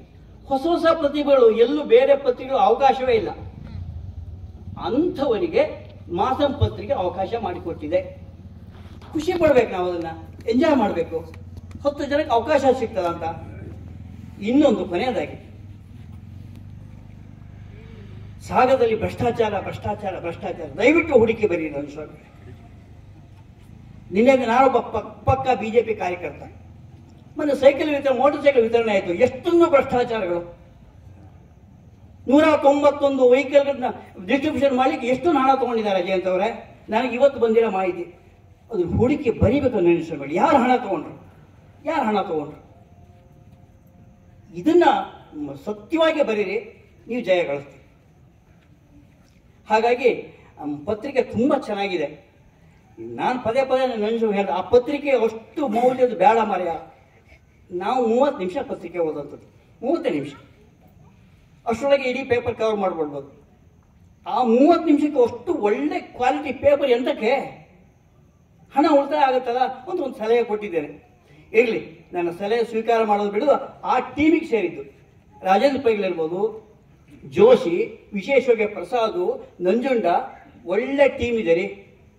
ಹೊಸ ಹೊಸ ಪ್ರತಿಭೆಗಳು ಎಲ್ಲೂ ಬೇರೆ ಪತ್ರಿಕೆಗಳು ಅವಕಾಶವೇ ಇಲ್ಲ ಅಂಥವರಿಗೆ ಮಾಸಂ ಪತ್ರಿಕೆ ಅವಕಾಶ ಮಾಡಿಕೊಟ್ಟಿದೆ ಖುಷಿ ಪಡ್ಬೇಕು ನಾವು ಅದನ್ನ ಎಂಜಾಯ್ ಮಾಡಬೇಕು ಹತ್ತು ಜನಕ್ಕೆ ಅವಕಾಶ ಸಿಗ್ತದಂತ ಇನ್ನೊಂದು ಕೊನೆಯದಾಗಿ ಸಾಗರದಲ್ಲಿ ಭ್ರಷ್ಟಾಚಾರ ಭ್ರಷ್ಟಾಚಾರ ಭ್ರಷ್ಟಾಚಾರ ದಯವಿಟ್ಟು ಹೂಡಿಕೆ ಬರೀ ನನ್ನ ಸ್ವಾಮಿ ನಿನ್ನೆ ನಾನೊಬ್ಬ ಪಕ್- ಪಕ್ಕ ಬಿಜೆಪಿ ಕಾರ್ಯಕರ್ತ ಮೊನ್ನೆ ಸೈಕಲ್ ವಿತರಣೆ ಮೋಟರ್ ಸೈಕಲ್ ವಿತರಣೆ ಆಯಿತು ಎಷ್ಟೊಂದು ಭ್ರಷ್ಟಾಚಾರಗಳು ನೂರ ತೊಂಬತ್ತೊಂದು ವೆಹಿಕಲ್ಗಳನ್ನ ಡಿಸ್ಟ್ರಿಬ್ಯೂಷನ್ ಮಾಡಲಿಕ್ಕೆ ಎಷ್ಟು ಹಣ ತಗೊಂಡಿದ್ದಾರೆ ಅಜಯ್ ಅಂತವ್ರೆ ನನಗೆ ಇವತ್ತು ಬಂದಿರೋ ಮಾಹಿತಿ ಅದು ಹೂಡಿಕೆ ಬರಿಬೇಕು ನೆನೆಸ್ಬೇಡಿ ಮಾಡಿ ಯಾರು ಹಣ ತಗೊಂಡ್ರು ಯಾರು ಹಣ ತಗೊಂಡ್ರು ಇದನ್ನ ಮ- ಸತ್ಯವಾಗಿ ಬರೀರಿ ನೀವು ಜಯ ಗಳಿಸ್ತೀರಿ ಹಾಗಾಗಿ ಆ ಪತ್ರಿಕೆ ತುಂಬ ಚೆನ್ನಾಗಿದೆ ನಾನು ಪದೇ ಪದೇ ನೆನೆಸು ಹೇಳ್ದೆ ಆ ಪತ್ರಿಕೆ ಅಷ್ಟು ಮೌಲ್ಯದ ಬೇಡ ಮರ್ಯ ನಾವು ಮೂವತ್ತು ನಿಮಿಷ ಪತ್ರಿಕೆ ಓದಂಥದ್ದು ಮೂವತ್ತೇ ನಿಮಿಷ ಅಷ್ಟರೊಳಗೆ ಇಡೀ ಪೇಪರ್ ಕವರ್ ಮಾಡ್ಬಿಡ್ಬೋದು ಆ ಮೂವತ್ತು ನಿಮಿಷಕ್ಕೆ ಅಷ್ಟು ಒಳ್ಳೆ ಕ್ವಾಲಿಟಿ ಪೇಪರ್ ಎಂತಕ್ಕೆ ಹಣ ಉಳಿತಾಯ ಆಗುತ್ತಲ್ಲ ಅಂತ ಒಂದು ಸಲಹೆ ಕೊಟ್ಟಿದ್ದೇನೆ ಇರಲಿ ನನ್ನ ಸಲಹೆ ಸ್ವೀಕಾರ ಮಾಡೋದು ಬಿಡು ಆ ಟೀಮಿಗೆ ಸೇರಿದ್ದು ರಾಜೇಂದ್ರ ಪೈಗಲ್ ಇರ್ಬೋದು ಜೋಶಿ ವಿಶೇಷವಾಗಿ ಪ್ರಸಾದು ನಂಜುಂಡ ಒಳ್ಳೆ ಟೀಮ್ ಇದೆ ರೀ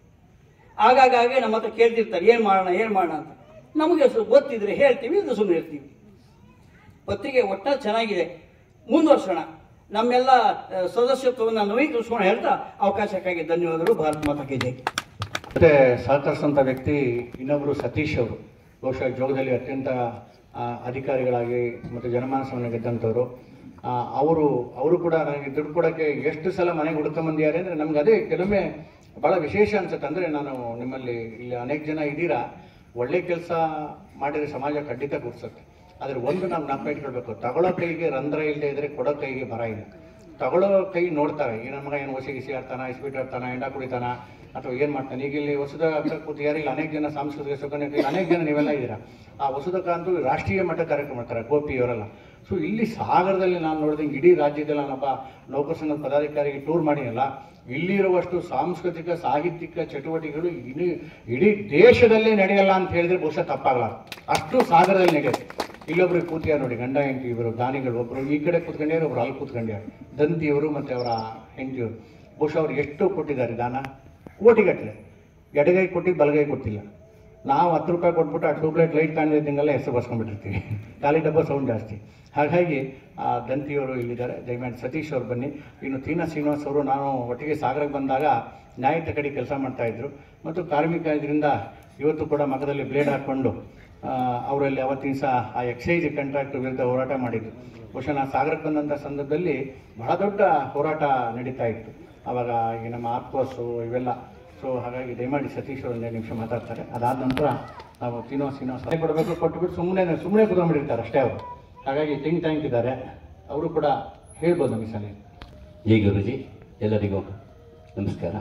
ಆಗಾಗ ನಮ್ಮ ಹತ್ರ ಕೇಳ್ತಿರ್ತಾರೆ ಏನು ಮಾಡೋಣ ಏನು ಮಾಡೋಣ ಅಂತ ನಮಗೆ ಸ್ವಲ್ಪ ಗೊತ್ತಿದ್ರೆ ಹೇಳ್ತೀವಿ ಇದು ಸುಮ್ಮನೆ ಇರ್ತೀವಿ ಪತ್ರಿಕೆ ಒಟ್ಟಾರೆ ಚೆನ್ನಾಗಿದೆ ಮುಂದುವರ್ಸೋಣ ನಮ್ಮೆಲ್ಲ ಆ, ಸದಸ್ಯತ್ವವನ್ನು ನವೀಕರಿಸ್ಕೊಂಡು ಹೇಳ್ತಾ ಅವಕಾಶಕ್ಕಾಗಿ ಧನ್ಯವಾದಗಳು ಭಾರತ ಮಾತಾಕ್ಕೆ ಜೈ ಮತ್ತೆ ಸಹಕರಿಸಿದಂಥ ವ್ಯಕ್ತಿ ಇನ್ನೊಬ್ಬರು ಸತೀಶ್ ಅವರು ಬಹುಶಃ ಜೋಗದಲ್ಲಿ ಅತ್ಯಂತ ಆ, ಅಧಿಕಾರಿಗಳಾಗಿ ಮತ್ತು ಜನಮಾನಸವನ್ನು ಗೆದ್ದಂಥವ್ರು ಆ, ಅವರು ಅವರು ಕೂಡ ನನಗೆ ದುಡ್ಡು ಕೊಡೋಕ್ಕೆ ಎಷ್ಟು ಸಲ ಮನೆಗೆ ಹುಡ್ಕೊಂಬಂದಿದ್ದಾರೆ ಅಂದರೆ ನಮ್ಗೆ ಅದೇ ಕೆಲವೊಮ್ಮೆ ಭಾಳ ವಿಶೇಷ ಅನ್ಸುತ್ತೆ ಅಂದರೆ ನಾನು ನಿಮ್ಮಲ್ಲಿ ಇಲ್ಲಿ ಅನೇಕ ಜನ ಇದ್ದೀರಾ ಒಳ್ಳೆ ಕೆಲಸ ಮಾಡಿದ್ರೆ ಸಮಾಜ ಖಂಡಿತ ಗುರ್ಸುತ್ತೆ ಆದರೆ ಒಂದು ನಾವು ಜ್ಞಾಪಕ ಇಟ್ಕೊಳ್ಬೇಕು ತಗೊಳ್ಳೋ ಕೈಗೆ ರಂಧ್ರ ಇಲ್ಲದೆ ಇದ್ರೆ ಕೊಡೋ ಕೈಗೆ ಬರ ಇಲ್ಲ ತಗೊಳ್ಳೋ ಕೈ ನೋಡ್ತಾರೆ ಈ ನಮ್ಮ ಮಗ ಏನು ಹೊಸಿ ಗಿಸಿ ಆಡ್ತಾನ ಇಸ್ಬಿಟ್ ಆಡ್ತಾನ ಎಂಡ ಕುಡಿತಾನ ಅಥವಾ ಏನು ಮಾಡ್ತಾನೆ ಈಗ ಇಲ್ಲಿ ಹೊಸದ ಕೂತಿದ್ದಾರೆ ಇಲ್ಲಿ ಅನೇಕ ಜನ ಸಾಂಸ್ಕೃತಿಕ ಸುಖ ಅನೇಕ ಜನ ನೀವೆಲ್ಲ ಇದ್ದೀರಾ ಆ ಹೊಸದಕ ಅಂತೂ ರಾಷ್ಟ್ರೀಯ ಮಟ್ಟ ಕಾರ್ಯಕ್ರಮ ಮಾಡ್ತಾರೆ ಗೋಪಿ ಅವರೆಲ್ಲ ಸೊ ಇಲ್ಲಿ ಸಾಗರದಲ್ಲಿ ನಾನು ನೋಡಿದಂಗೆ ಇಡೀ ರಾಜ್ಯದಲ್ಲಿ ನಾನೊಬ್ಬ ನೌಕರ ಸಂಘದ ಪದಾಧಿಕಾರಿಗೆ ಟೂರ್ ಮಾಡಿನಲ್ಲ ಇಲ್ಲಿರುವಷ್ಟು ಸಾಂಸ್ಕೃತಿಕ ಸಾಹಿತ್ಯಿಕ ಚಟುವಟಿಕೆಗಳು ಇಡೀ ಇಡೀ ದೇಶದಲ್ಲೇ ನಡೆಯಲ್ಲ ಅಂತ ಹೇಳಿದ್ರೆ ಬಹುಶಃ ತಪ್ಪಾಗಲ್ಲ ಅಷ್ಟು ಸಾಗರದಲ್ಲಿ ನಡೆಯುತ್ತೆ ಇಲ್ಲೊಬ್ರು ಕೂತಿಯಾರ ನೋಡಿ ಗಂಡ ಹೆಂಡತಿ ಇವರು ದಾನಿಗಳು ಒಬ್ರು ಈ ಕಡೆ ಕೂತ್ಕೊಂಡ್ಯಾರ ಒಬ್ರು ಅಲ್ಲಿ ಕೂತ್ಕೊಂಡ್ಯಾರ ದಂತಿಯವರು ಮತ್ತೆ ಅವರ ಹೆಂಡತಿಯವರು ಬಹುಶಃ ಅವ್ರು ಎಷ್ಟು ಕೊಟ್ಟಿದ್ದಾರೆ ದಾನ ಕೋಟಿಗಟ್ಟಲೆ ಎಡಗೈ ಕೊಟ್ಟಿದ್ದು ಬಲಗೈ ಕೊಟ್ಟಿಲ್ಲ ನಾವು ಹತ್ತು ರೂಪಾಯಿ ಕೊಟ್ಬಿಟ್ಟು ಆ ಟ್ಯೂಬ್ಲೈಟ್ ಲೈಟ್ ಕಾಣದಿದ್ದಂಗೆಲ್ಲ ಹೆಸರು ಬರ್ಸ್ಕೊಂಡ್ಬಿಟ್ಟಿರ್ತೀವಿ ಖಾಲಿ ಡಬ್ಬ ಸೌಂಡ್ ಜಾಸ್ತಿ ಹಾಗಾಗಿ ಆ ದಂತಿಯವರು ಇಲ್ಲಿದ್ದಾರೆ ದಯಮಾಡಿ ಸತೀಶ್ ಅವರು ಬನ್ನಿ ಇನ್ನು ತೀನಾ ಶ್ರೀನಿವಾಸ್ ಅವರು ನಾನು ಒಟ್ಟಿಗೆ ಸಾಗರಕ್ಕೆ ಬಂದಾಗ ನ್ಯಾಯದ ಕಡೆ ಕೆಲಸ ಮಾಡ್ತಾ ಇದ್ರು ಮತ್ತು ಕಾರ್ಮಿಕ ಇದರಿಂದ ಇವತ್ತು ಕೂಡ ಮಗದಲ್ಲಿ ಬ್ಲೇಡ್ ಹಾಕ್ಕೊಂಡು ಆ, ಅವರಲ್ಲಿ ಅವತ್ತಿನ ಸಹ ಆ ಎಕ್ಸೈಸ್ ಕಾಂಟ್ರಾಕ್ಟ್ ವಿರುದ್ಧ ಹೋರಾಟ ಮಾಡಿದ್ರು ಬಹುಶಃ ನಾನು ಸಾಗರಕ್ಕೆ ಬಂದಂಥ ಸಂದರ್ಭದಲ್ಲಿ ಬಹಳ ದೊಡ್ಡ ಹೋರಾಟ ನಡೀತಾ ಇತ್ತು ಆವಾಗ ಈ ನಮ್ಮ ಆರ್ಕೋಸು ಇವೆಲ್ಲ ಸೊ ಹಾಗಾಗಿ ದಯಮಾಡಿ ಸತೀಶ್ ಅವರು ಒಂದೆರಡು ನಿಮಿಷ ಮಾತಾಡ್ತಾರೆ ಅದಾದ ನಂತರ ನಾವು ಶ್ರೀನಿವಾಸ್ ಶ್ರೀನಿವಾಸ್ ಸಲಹೆ ಕೊಡಬೇಕು ಕೊಟ್ಬಿಟ್ಟು ಸುಮ್ಮನೆ ಸುಮ್ಮನೆ ಕೂತ್ಕೊಂಡ್ಬಿಟ್ಟಿರ್ತಾರೆ ಅಷ್ಟೇ ಅವರು ಹಾಗಾಗಿ ಥಿಂಕ್ ಟ್ಯಾಂಕ್ ಇದ್ದಾರೆ ಅವರು ಕೂಡ ಹೇಳ್ಬೋದು ನಮಗೆ ಸಲಹೆ ಜೈ ಗುರುಜಿ ಎಲ್ಲರಿಗೂ ನಮಸ್ಕಾರ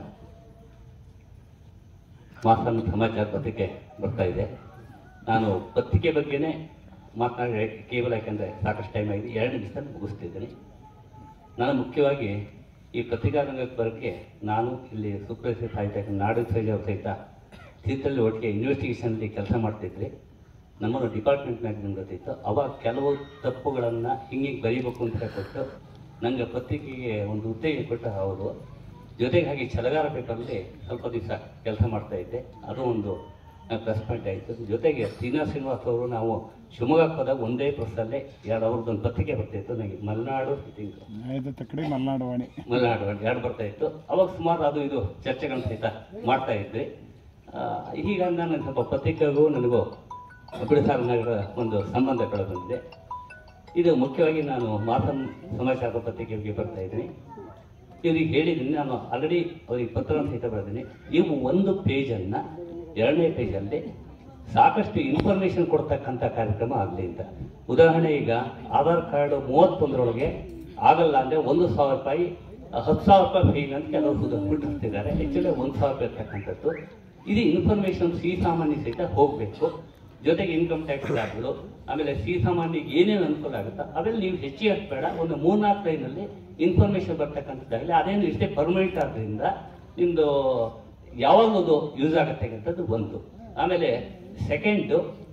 ಮಾಸನ್ ಸಮಾಚಾರ ಪತ್ರಿಕೆ ಬರ್ತಾ ಇದೆ ನಾನು ಪತ್ರಿಕೆ ಬಗ್ಗೆನೇ ಮಾತನಾಡಿ ಕೇವಲ ಯಾಕೆಂದರೆ ಸಾಕಷ್ಟು ಟೈಮ್ ಆಗಿದೆ ಎರಡು ನಿಮಿಷದಲ್ಲಿ ಮುಗಿಸ್ತಿದ್ದೀನಿ ನಾನು ಮುಖ್ಯವಾಗಿ ಈ ಪತ್ರಿಕಾ ರಂಗಕ್ಕೆ ಬರೋಕ್ಕೆ ನಾನು ಇಲ್ಲಿ ಸುಪ್ರಸಿದ್ಧ ಸಾಹಿತ್ಯ ನಾಡು ಸೈಜ್ ಅವ್ರ ಸಹಿತ ತೀರ್ಥಹಳ್ಳಿ ಒಟ್ಟಿಗೆ ಇನ್ವೆಸ್ಟಿಗೇಷನಲ್ಲಿ ಕೆಲಸ ಮಾಡ್ತಿದ್ರಿ ನಮ್ಮನ್ನು ಡಿಪಾರ್ಟ್ಮೆಂಟ್ನಾಗ ನಂಗೆ ಗೊತ್ತಿತ್ತು ಅವಾಗ ಕೆಲವು ತಪ್ಪುಗಳನ್ನು ಹಿಂಗೆ ಬರೀಬೇಕು ಅಂತ ಕೊಟ್ಟು ನನಗೆ ಪತ್ರಿಕೆಗೆ ಒಂದು ಉತ್ತೇಜನ ಕೊಟ್ಟು ಹೌದು ಜೊತೆಗೆ ಹಾಗೆ ಛಲಗಾರ ಪೇಪರಲ್ಲಿ ಸ್ವಲ್ಪ ದಿವಸ ಕೆಲಸ ಮಾಡ್ತಾ ಇದ್ದೆ ಅದು ಒಂದು ಪ್ಲಸ್ ಪಾಯಿಂಟ್ ಆಯಿತು ಜೊತೆಗೆ ಶ್ರೀನಿವಾಸ ಶ್ರೀನಿವಾಸ್ ಅವರು ನಾವು ಶಿವಮೊಗ್ಗಕ್ಕೆ ಹೋದಾಗ ಒಂದೇ ಪ್ರೆಸ್ಸಲ್ಲೇ ಎರಡು ಅವ್ರದ್ದೊಂದು ಪತ್ರಿಕೆ ಬರ್ತಾಯಿತ್ತು ನನಗೆ ಮಲೆನಾಡು ಥಿಂಕ್ ಐದು ತಕ್ಕಡಿ ಮಲೆನಾಡು ವಾಣಿ ಮಲೆನಾಡು ಎರಡು ಬರ್ತಾ ಇತ್ತು ಅವಾಗ ಸುಮಾರು ಅದು ಇದು ಚರ್ಚೆಗಳನ್ನ ಸಹಿತ ಮಾಡ್ತಾ ಇದ್ವಿ ಆ, ಈಗ ನಾನು ಸ್ವಲ್ಪ ಪತ್ರಿಕೆಗೂ ನನಗೂ ಬಿಡಿಸಾರ ನಗರ ಒಂದು ಸಂಬಂಧ ಬೆಳೆದು ಬಂದಿದೆ ಇದು ಮುಖ್ಯವಾಗಿ ನಾನು ಮಾತನ್ ಸಮಾಚಾರ ಪತ್ರಿಕೆಗೆ ಬರ್ತಾ ಇದ್ದೀನಿ ಇವ್ರಿಗೆ ಹೇಳಿದ್ದೀನಿ ನಾನು ಆಲ್ರೆಡಿ ಅವ್ರಿಗೆ ಪತ್ರ ಸಹಿತ ಬರೆದಿದ್ದೀನಿ ನೀವು ಒಂದು ಪೇಜನ್ನು ಎರಡನೇ ಪೇಜಲ್ಲಿ ಸಾಕಷ್ಟು ಇನ್ಫಾರ್ಮೇಷನ್ ಕೊಡ್ತಕ್ಕಂಥ ಕಾರ್ಯಕ್ರಮ ಆಗಲಿ ಅಂತ ಉದಾಹರಣೆ ಈಗ ಆಧಾರ್ ಕಾರ್ಡ್ ಮೂವತ್ತೊಂದರೊಳಗೆ ಆಗಲ್ಲ ಅಂದರೆ ಒಂದು ಸಾವಿರ ರೂಪಾಯಿ ಹತ್ತು ಸಾವಿರ ರೂಪಾಯಿ ಫೈನ್ ಅಂತ ಕೆಲವರು ಬಿಟ್ಟಿರ್ತಿದ್ದಾರೆ ಆ್ಯಕ್ಚುಲಿ ಒಂದು ಸಾವಿರ ರೂಪಾಯಿ ಇರ್ತಕ್ಕಂಥದ್ದು ಇದು ಇನ್ಫಾರ್ಮೇಷನ್ ಸಿ ಸಾಮಾನ್ಯ ಸಹಿತ ಹೋಗಬೇಕು ಜೊತೆಗೆ ಇನ್ಕಮ್ ಟ್ಯಾಕ್ಸ್ ಲಾಭಗಳು ಆಮೇಲೆ ಸಿ ಸಾಮಾನ್ಯಗೆ ಏನೇನು ಅನುಕೂಲ ಆಗುತ್ತೋ ಅವೆಲ್ಲ ನೀವು ಹೆಚ್ಚಿಗೆ ಬೇಡ ಒಂದು ಮೂರ್ನಾಲ್ಕು ಲೈನಲ್ಲಿ ಇನ್ಫಾರ್ಮೇಷನ್ ಬರ್ತಕ್ಕಂಥದ್ದಾಗಲಿ ಅದೇನು ಇಷ್ಟೇ ಪರ್ಮನೆಂಟ್ ಆದ್ದರಿಂದ ನಿಮ್ಮದು ಯಾವಾಗಲೂ ಯೂಸ್ ಆಗುತ್ತೆ ಅಂತದ್ದು ಒಂದು ಆಮೇಲೆ ಸೆಕೆಂಡು